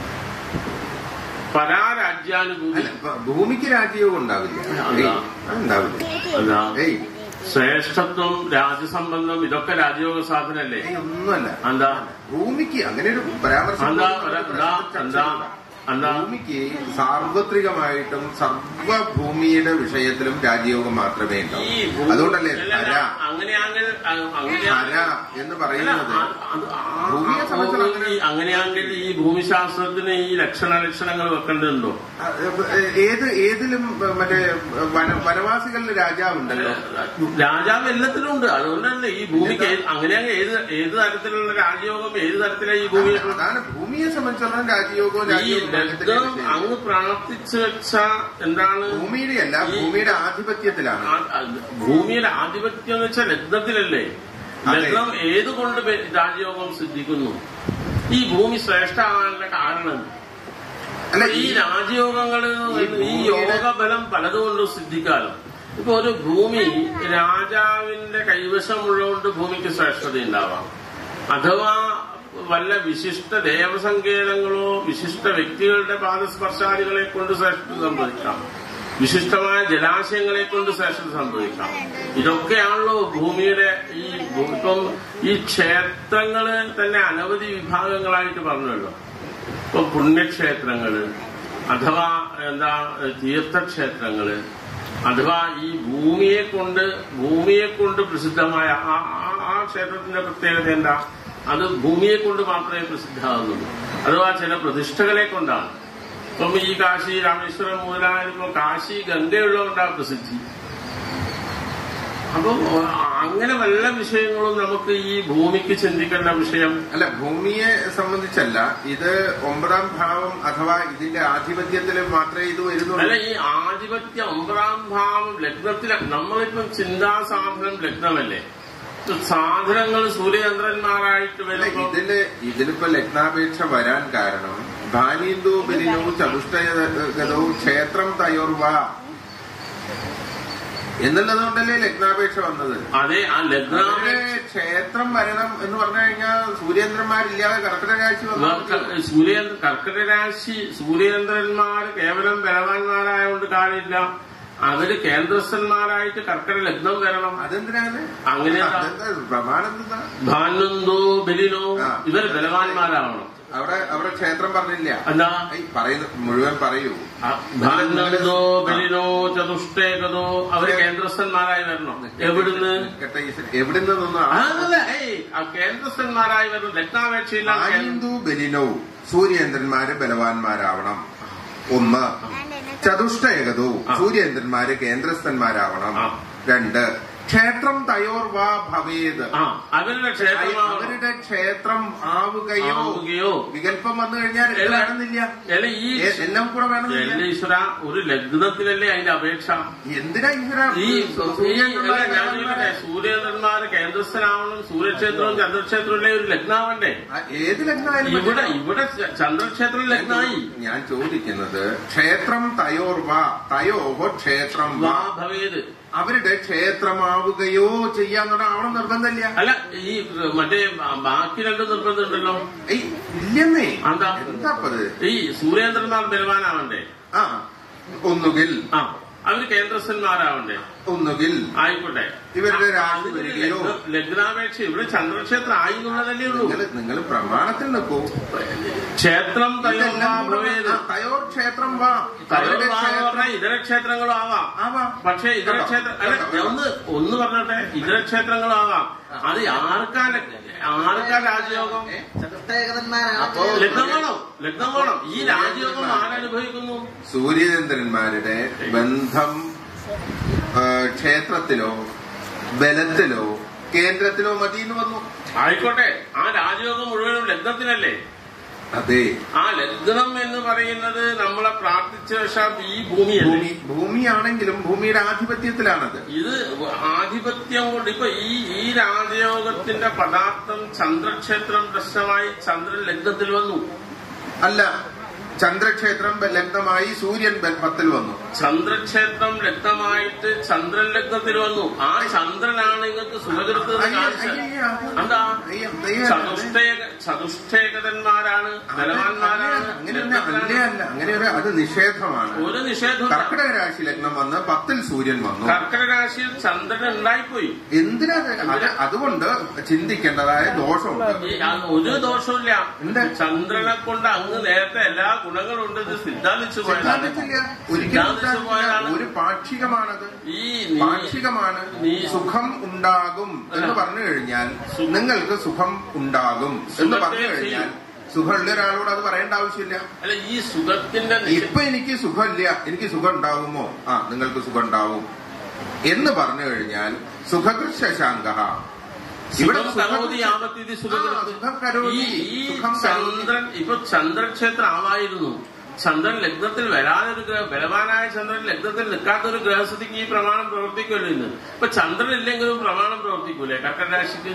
പരാരാജ്യാനുഭൂതി അല്ല ഭ- ഭൂമിക്ക് രാജ്യവും ഉണ്ടാവില്ല അല്ല. ഏയ്, അത് ഉണ്ടാവില്ല അതാ ഏയ് ശ്രേഷ്ഠത്വം രാജസംബന്ധം ഇതൊക്കെ രാജയോഗ സാധനല്ലേ ഏയ്, ഒന്നുമല്ല എന്താ ഭൂമിക്ക് അങ്ങനെ ഒരു പരാമർശം എന്താ ഒരു എന്താ പ്രശ്നം എന്താ ചർച്ചയില്ല. എന്താ ഭൂമിക്ക് സാർവത്രികമായിട്ടും സർവഭൂമിയുടെ വിഷയത്തിലും രാജയോഗം മാത്രമേ ഈ ഉണ്ടാവൂ ഭൂ- അതുകൊണ്ടല്ലേ അല്ല, ഹര അങ്ങനെയാണെങ്കിൽ അ- ഹര അങ്ങനെയാണെങ്കിൽ എന്ന് അല്ല, പറയുന്നത് അത് അത് ആ- ഭൂമിയെ സംബന്ധിച്ച് ആ- ഈ അങ്ങനെയാണെങ്കിൽ ഈ ഭൂമിശാസ്ത്രത്തിന് ഈ ലക്ഷണ ലക്ഷണങ്ങൾ വെക്കേണ്ടതുണ്ടോ ഏത് ഏതിലും മറ്റേ വന വനവാസികളുടെ രാജാവുണ്ടല്ലോ രാജാവ് എല്ലാത്തിലും ഉണ്ട് അതുകൊണ്ടല്ലേ ഈ ഭൂമിക്ക് ഏത്- അങ്ങനെയാണെങ്കിൽ ഏത് ഏത് തരത്തിലുള്ള രാജയോഗം ഏത് തരത്തിലാണ് ഈ ഭൂമി അതാണ് ഭൂമിയെ സംബന്ധിച്ചിടത്തോളം രാജയോഗവും ഈ രാജയോഗവും ലഗ്നം അങ്ങ് പ്രാർത്ഥിച്ചു വെച്ച എന്താണ് ഭൂമിയുടെ അല്ല ഈ- ഭൂമിയുടെ ആധിപത്യത്തിലാണ് ആ- ആ- ഭൂമിയുടെ ആധിപത്യം എന്ന് വെച്ചാൽ ലഗ്നത്തിലല്ലേ അതെ. ലഗ്നം ഏതുകൊണ്ട് പേ- രാജയോഗം സിദ്ധിക്കുന്നു ഈ ഭൂമി ശ്രേഷ്ഠമാകാനുള്ള കാരണം അല്ല ഈ ഈ രാജയോഗങ്ങൾ ഈ ഈ ഭൂമിയുടെ- യോഗബലം പലതുകൊണ്ട് സിദ്ധിക്കാലോ ഇപ്പൊ ഒരു ഭൂമി രാജാവിന്റെ കൈവശമുള്ളതുകൊണ്ട് ഭൂമിക്ക് ശ്രേഷ്ഠത ഉണ്ടാവാം അഥവാ വല്ല വിശിഷ്ട ദേവസങ്കേതങ്ങളോ വിശിഷ്ട വ്യക്തികളുടെ പാദസ്പർശാദികളെ കൊണ്ട് ശ്രേഷ്ഠത സംഭവിക്കാം വിശിഷ്ടമായ ജലാശയങ്ങളെ കൊണ്ട് ശ്രേഷ്ഠത സംഭവിക്കാം ഇതൊക്കെയാണല്ലോ ഭൂമിയുടെ ഈ ഭൂ- ഇപ്പം ഈ ക്ഷേത്രങ്ങള് തന്നെ അനവധി വിഭാഗങ്ങളായിട്ട് പറഞ്ഞല്ലോ ഇപ്പൊ പുണ്യക്ഷേത്രങ്ങള് അഥവാ എന്താ തീർത്ഥക്ഷേത്രങ്ങള് അഥവാ ഈ ഭൂമിയെ കൊണ്ട് ഭൂമിയെ കൊണ്ട് പ്രസിദ്ധമായ ആ ആ- ആ ക്ഷേത്രത്തിന്റെ പ്രത്യേകത എന്താ അത് ഭൂമിയെ കൊണ്ട് മാത്രമേ പ്രസിദ്ധമാകുന്നുള്ളൂ അഥവാ ചില പ്രതിഷ്ഠകളെ കൊണ്ടാണ് ഇപ്പം ഈ കാശി രാമേശ്വരം മുതലായപ്പോ കാശി ഗംഗയുള്ളതുകൊണ്ടാണ് പ്രസിദ്ധി അപ്പം അങ്ങനെ വല്ല വിഷയങ്ങളും നമുക്ക് ഈ ഭൂമിക്ക് ചിന്തിക്കേണ്ട വിഷയം അല്ല ഭൂമിയെ സംബന്ധിച്ചല്ല ഇത് ഒമ്പതാം ഭാവം അഥവാ ഇതിന്റെ ആധിപത്യത്തിൽ മാത്രമേ ഇത് അല്ല വരുന്നുള്ളൂ ഈ ആധിപത്യ ഒമ്പതാം ഭാവം ലഗ്നത്തിലെ നമ്മളിപ്പം ചിന്താസാധനം ലഗ്നമല്ലേ സാധനങ്ങൾ സൂര്യചന്ദ്രന്മാരായിട്ട് അല്ല വരുമ്പോ ഇതില് ഇതിലിപ്പോ ലഗ്നാപേക്ഷ വരാൻ കാരണം ഭാനീന്ദു ബലിനോ ചതുഷ്ടഗതോ ക്ഷേത്രം തയോർവ എന്നുള്ളത് കൊണ്ടല്ലേ ലഗ്നാപേക്ഷ വന്നത് അതെ ആ ലഗ്ന അതില് ക്ഷേത്രം വരണം എന്ന് പറഞ്ഞു കഴിഞ്ഞാൽ സൂര്യേന്ദ്രന്മാരില്ലാതെ കർക്കിടക രാശി വന്നാൽ സൂര്യേന്ദ്ര കർക്കിടക രാശി സൂര്യേന്ദ്രന്മാർ കേവലം ബലവാന്മാരായതുകൊണ്ട് കാര്യമില്ല അവര് കേന്ദ്രസ്ഥന്മാരായിട്ട് കർക്കിടക ലഗ്നം വരണം അതെന്തിനാണ് അങ്ങനെ അതെന്താ പ്രമാണം എന്താ ഭാനുന്തോ ബലിനോ ആ. ഇവർ ബലവാന്മാരാവണം അവിടെ അവിടെ ക്ഷേത്രം പറഞ്ഞില്ല എന്താ ഐ, പറയുന്നു മുഴുവൻ പറയൂ ധാന്യതോ ബലിനോ ചതുഷ്ടേകതോ അവര് കേന്ദ്രസ്ഥന്മാരായി വരണം എവിടുന്ന് കേട്ടെ, ഈശ്വരൻ, എവിടുന്ന് നിന്നൊന്നും ആ, അതല്ല, ഏയ്, ആ കേന്ദ്രസ്ഥന്മാരായി വരണം രത്നാപേക്ഷയില്ലാതെ കേന്ദ്ര- ആയിന്ദു ബലിനോ സൂര്യേന്ദ്രന്മാര് ബലവാന്മാരാവണം ഒന്ന് ചതുഷ്ടേകതോ ആ. സൂര്യേന്ദ്രന്മാര് കേന്ദ്രസ്ഥന്മാരാവണം ആ. രണ്ട് ക്ഷേത്രം തയോർ വാ ഭവേത് ആ അവരുടെ ക്ഷേത്രമാവണം അവരുടെ ക്ഷേത്രം ആവുകയോ ആവുകയോ വികല്പം വന്നു കഴിഞ്ഞാൽ ഇത് എല്ലാം- വേണമെന്നില്ല അല്ല ഈ ഏ- എല്ലാം കൂടെ വേണമെന്നില്ല എന്റെ ഈശ്വര ഒരു ലഗ്നത്തിലല്ലേ അതിന്റെ അപേക്ഷ എന്തിനാ ഈശ്വര ഈ ഈ- അല്ല, സൂര്യേന്ദ്രന്മാരെ ഞാൻ ചോദിക്കട്ടെ സൂര്യചന്ദ്രന്മാര് കേന്ദ്രസ്ഥനാവണം സൂര്യക്ഷേത്രവും ചന്ദ്രക്ഷേത്രവും ഒരു ലഗ്നാവണ്ടേ ആ, ഏത് ലഗ്നായാലും ഇവിടെ പറ്റില്ല. ഇവിടെ ച- ചന്ദ്രക്ഷേത്രം ലഗ്നായി ഞാൻ ചോദിക്കുന്നത് ക്ഷേത്രം തയോർ വാ തയോഹോ ക്ഷേത്രം വാ വാ ഭവേത് അവരുടെ ക്ഷേത്രമാവുകയോ ചെയ്യാന്നുള്ള ആവണം നിർബന്ധമില്ല അല്ല ഈ മറ്റേ ബാക്കി രണ്ട് നിർബന്ധം ഉണ്ടല്ലോ ഏയ് ഇല്ലെന്നേ എന്താ? എന്താപ്പത് ഈ സൂര്യേന്ദ്രന്മാർ ബലവാനാവണ്ടേ ആ ഒന്നുകിൽ ആ അവര് കേന്ദ്രസ്ഥന്മാരാവണ്ടേ ഒന്നുകിൽ ആയിക്കോട്ടെ ഇവരുടെ ആ, രാശി അതിന് വരികയോ ലഗ്ന- ലഗ്നാപേക്ഷ ഇവിടെ ചന്ദ്രക്ഷേത്രം ആയി എന്നുള്ളതല്ലേ ഉള്ളൂ നിങ്ങൾ നിങ്ങൾ പ്രമാണത്തിൽ നിൽക്കൂ ക്ഷേത്രം തയ്യാറാ ഇതെല്ലാം കൂടെ ഭവേത് ആ, തയോർ ക്ഷേത്രം വാ അവരുടെ ക്ഷേത്രം പറഞ്ഞാൽ ഇതര ക്ഷേത്രങ്ങളും ആവാം ആവാം പക്ഷേ ഇതര കേട്ടോ? ക്ഷേത്രം അല്ല കേട്ടോ? ഞാൻ ഒന്ന് ഒന്ന് പറഞ്ഞോട്ടെ ഇതര ക്ഷേത്രങ്ങളും ആവാം അത് ആർക്കാ ലഗ്- ആർക്കാ രാജയോഗം ചതുഷ്ടേകതന്മാരാണ് അപ്പോ ലഗ്നം വേണം ലഗ്നം വേണം ഈ രാജയോഗം ആരനുഭവിക്കുന്നു സൂര്യചന്ദ്രന്മാരുടെ ബന്ധം ആ, ക്ഷേത്രത്തിലോ ബലത്തിലോ കേന്ദ്രത്തിലോ മതി എന്ന് വന്നു ആയിക്കോട്ടെ ആ രാജയോഗം മുഴുവനും ലഗ്നത്തിനല്ലേ അതെ ആ ലഗ്നം എന്ന് പറയുന്നത് നമ്മളെ പ്രാർത്ഥിച്ച വശാൽ ഈ ഭൂമിയല്ലേ ഭൂമി ഭൂമിയാണെങ്കിലും ഭൂമിയുടെ ആധിപത്യത്തിലാണത് ഇത് ആധിപത്യം കൊണ്ട് ഇപ്പൊ ഈ ഈ രാജയോഗത്തിന്റെ പദാർത്ഥം ചന്ദ്രക്ഷേത്രം പ്രശ്നമായി ചന്ദ്രൻ ലഗ്നത്തിൽ വന്നു അല്ല ചന്ദ്രക്ഷേത്രം ലഗ്നമായി സൂര്യൻ ബൽ- പത്തിൽ വന്നു ചന്ദ്രക്ഷേത്രം ലഗ്നമായിട്ട് ചന്ദ്രൻ ലഗ്നത്തിൽ വന്നു ആ ചന്ദ്രനാണ് നിങ്ങൾക്ക് സുഖകൃത്ത് അയ്യ, കാണിച്ചത് അയ്യ, അത് എന്താ അയ്യ, അയ്യ, ചതുഷ്ടേക ചതുഷ്ടേകതന്മാരാണ് ബലവാന്മാരാണ് അങ്ങനെ അല്ല അല്ലേ അല്ല അങ്ങനെ ഒരു അത് നിഷേധമാണ് ഒരു നിഷേധം കർക്കിടക രാശി ലഗ്നം വന്ന് പത്തിൽ സൂര്യൻ വന്നു കർക്കട രാശിയിൽ ചന്ദ്രൻ ഉണ്ടായിപ്പോയി എന്തിനാ അത്? അത് അതുകൊണ്ട് ചിന്തിക്കേണ്ടതായ ദോഷമുണ്ട് ഈ ആ ഒരു ദോഷമില്ല ഉണ്ട്. ചന്ദ്രനെ കൊണ്ട് അങ്ങ് നേരത്തെ എല്ലാ ഗുണങ്ങളും ഉണ്ട് ഇത് സിദ്ധാന്തിച്ചു പോയതാണ് സിദ്ധാന്തത്തില്ല ഒരിക്കലും സിദ്ധാന്തിച്ചു സിദ്ധാന്തത്തില്ല. പോയതാണ് ഒരു പാക്ഷികമാണത് ഈ നീ- പാക്ഷികമാണ് നീ- സുഖം ഉണ്ടാകും എന്ന് അല്ല. പറഞ്ഞു കഴിഞ്ഞാൽ സുഖം- നിങ്ങൾക്ക് സുഖം ഉണ്ടാകും എന്ന് സുഖത്തെ പറഞ്ഞു കഴിഞ്ഞാൽ ചെയ്യും. സുഖമുള്ള ഒരാളോട് അത് പറയേണ്ട ആവശ്യമില്ല അല്ല ഈ സുഖത്തിന്റെ നിഷേ- ഇപ്പൊ എനിക്ക് സുഖമില്ല എനിക്ക് സുഖം ഉണ്ടാവുമോ ആ നിങ്ങൾക്ക് സുഖം ഉണ്ടാവും എന്ന് പറഞ്ഞു കഴിഞ്ഞാൽ സുഖകൃത് ശശാങ്ക ഇവിടെ സുഖം സുഖം- കരോതി യാവത്തിതി സുഖകൃത്. ആ, സുഖം കരോതി. ഈ ഈ സുഖം കരോതി. ചന്ദ്രൻ ഇപ്പൊ ചന്ദ്രക്ഷേത്രം ആവായിരുന്നു ചന്ദ്രൻ ലഗ്നത്തിൽ വരാതൊരു ഗ്രഹ ബലവാനായ ചന്ദ്രൻ ലഗ്നത്തിൽ നിൽക്കാത്ത ഒരു ഗ്രഹസ്ഥിതിക്ക് ഈ പ്രമാണം പ്രവർത്തിക്കുമല്ലോ ഇന്ന് ഇപ്പൊ ചന്ദ്രൻ ഇല്ലെങ്കിലും പ്രമാണം പ്രവർത്തിക്കൂലേ കർക്കടരാശിക്ക്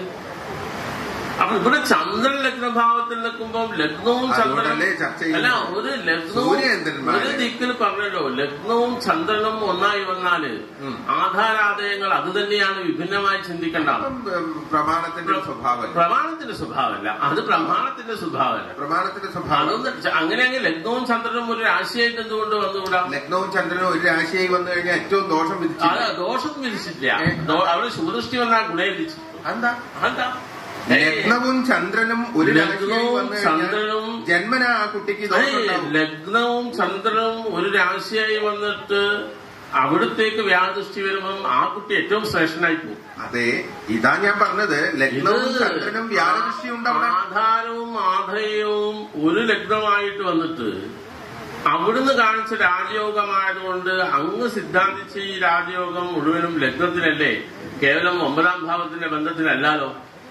അപ്പൊ ഇവിടെ ചന്ദ്രൻ ലഗ്നഭാവത്തിൽ നിൽക്കുമ്പോൾ ലഗ്നവും ചന്ദ്രനും അതുകൊണ്ടല്ലേ ചർച്ച ചെയ്യുന്നത്. അല്ല ഒരു ലഗ്നവും സൂര്യചന്ദ്രന്മാരെ. ഒരു ദിക്കിൽ പറഞ്ഞല്ലോ ലഗ്നവും ചന്ദ്രനും ഒന്നായി വന്നാല് ഉം. ആധാരാദയങ്ങൾ അത് തന്നെയാണ് വിഭിന്നമായി ചിന്തിക്കേണ്ടത് ഇപ്പം, ഉം, പ്രമാണത്തിന്റെ സ്വഭാവം പ്രമാണത്തിന്റെ സ്വഭാവമല്ല അത് പ്രമാണത്തിന്റെ സ്വഭാവമല്ല പ്രമാണത്തിന്റെ സ്വഭാവം അതൊന്ന് ച- അങ്ങനെയെങ്കിൽ ലഗ്നവും ചന്ദ്രനും ഒരു രാശിയായിട്ട് എന്തുകൊണ്ട് വന്നുകൂടാ ലഗ്നവും ചന്ദ്രനും ഒരു രാശിയായി വന്നു കഴിഞ്ഞാൽ ഏറ്റവും ദോഷം അത് വിധിച്ചില്ല ദോഷം വിധിച്ചില്ല ദോ- അവിടെ ശുഭദൃഷ്ടി വന്നാൽ ഗുണേ വിധിച്ചു എന്താ എന്താ ലഗ്നവും ചന്ദ്രനും ഒരു രാശിയായി ലഗ്നവും വന്നു കഴിഞ്ഞാൽ ചന്ദ്രനും ജന്മന ആ കുട്ടിക്ക് ദോഷം ഏയ്, ഉണ്ടാവും. ലഗ്നവും ചന്ദ്രനും ഒരു രാശിയായി വന്നിട്ട് അവിടത്തേക്ക് വ്യാദൃഷ്ടി വരുമ്പം ആ കുട്ടി ഏറ്റവും ശ്രേഷ്ഠനായി പോകും അതെ ഇതാ ഞാൻ പറഞ്ഞത് ലഗ്നവും ചന്ദ്രനും വ്യാഴദൃഷ്ടി ഉണ്ടാവണം ആധാരവും ആധേയവും ഒരു ലഗ്നമായിട്ട് വന്നിട്ട് അവിടുന്ന് കാണിച്ച രാജയോഗമായതുകൊണ്ട് അങ്ങ് സിദ്ധാന്തിച്ച ഈ രാജയോഗം മുഴുവനും ലഗ്നത്തിലല്ലേ കേവലം ഒമ്പതാം ഭാവത്തിന്റെ ബന്ധത്തിലല്ലാലോ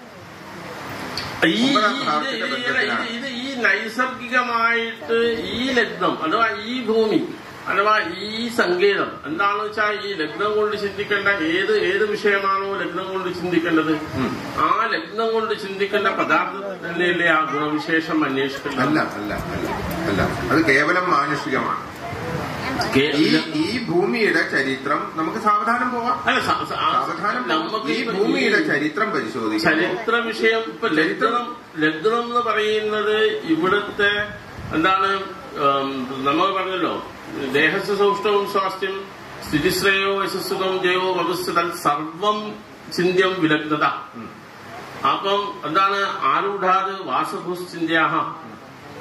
ഈ ഒമ്പതാം ഈ- ഭാവത്തിന്റെ ഇത് ഇത് ബന്ധത്തിലാണ്. ഇത് ഈ നൈസർഗികമായിട്ട് ഈ ലഗ്നം അഥവാ ഈ ഭൂമി അഥവാ ഈ സങ്കേതം എന്താണെന്ന് വെച്ചാൽ ഈ ലഗ്നം കൊണ്ട് ചിന്തിക്കേണ്ട ഏത് ഏത് വിഷയമാണോ ലഗ്നം കൊണ്ട് ചിന്തിക്കേണ്ടത് ആ ലഗ്നം കൊണ്ട് ചിന്തിക്കേണ്ട പദാർത്ഥത്തിൽ തന്നെയല്ലേ ആ ഗുണവിശേഷം അന്വേഷിക്കേണ്ടത് അല്ല അല്ല അല്ല അല്ല അത് കേവലം മാനുഷികമാണ് കേ- ഈ ഈ ഭൂമിയുടെ ചരിത്രം നമുക്ക് സാവധാനം പോവാം അല്ല സ- സ- ആ- സാവധാനം പോവാം. നമുക്ക് ഈ ഇപ്പൊ ഭൂമിയുടെ ഈ ചരിത്രം പരിശോധിക്കും ചരിത്ര വിഷയം ഇപ്പൊ ലഗ്നം ലഗ്നം എന്ന് പറയുന്നത് ഇവിടുത്തെ എന്താണ് ഉം, നമ്മൾ പറഞ്ഞല്ലോ ദേഹസ് സൗഷ്ടവും സ്വാസ്ഥ്യം സ്ഥിതിശ്രയോ യശസ്സുഖം ജയോ വപുസ്ഥ സർവം ചിന്യം വിലഗ്നത അപ്പം എന്താണ് ആരൂഢാത് വാസഭൂശ്ചിന്യാഹ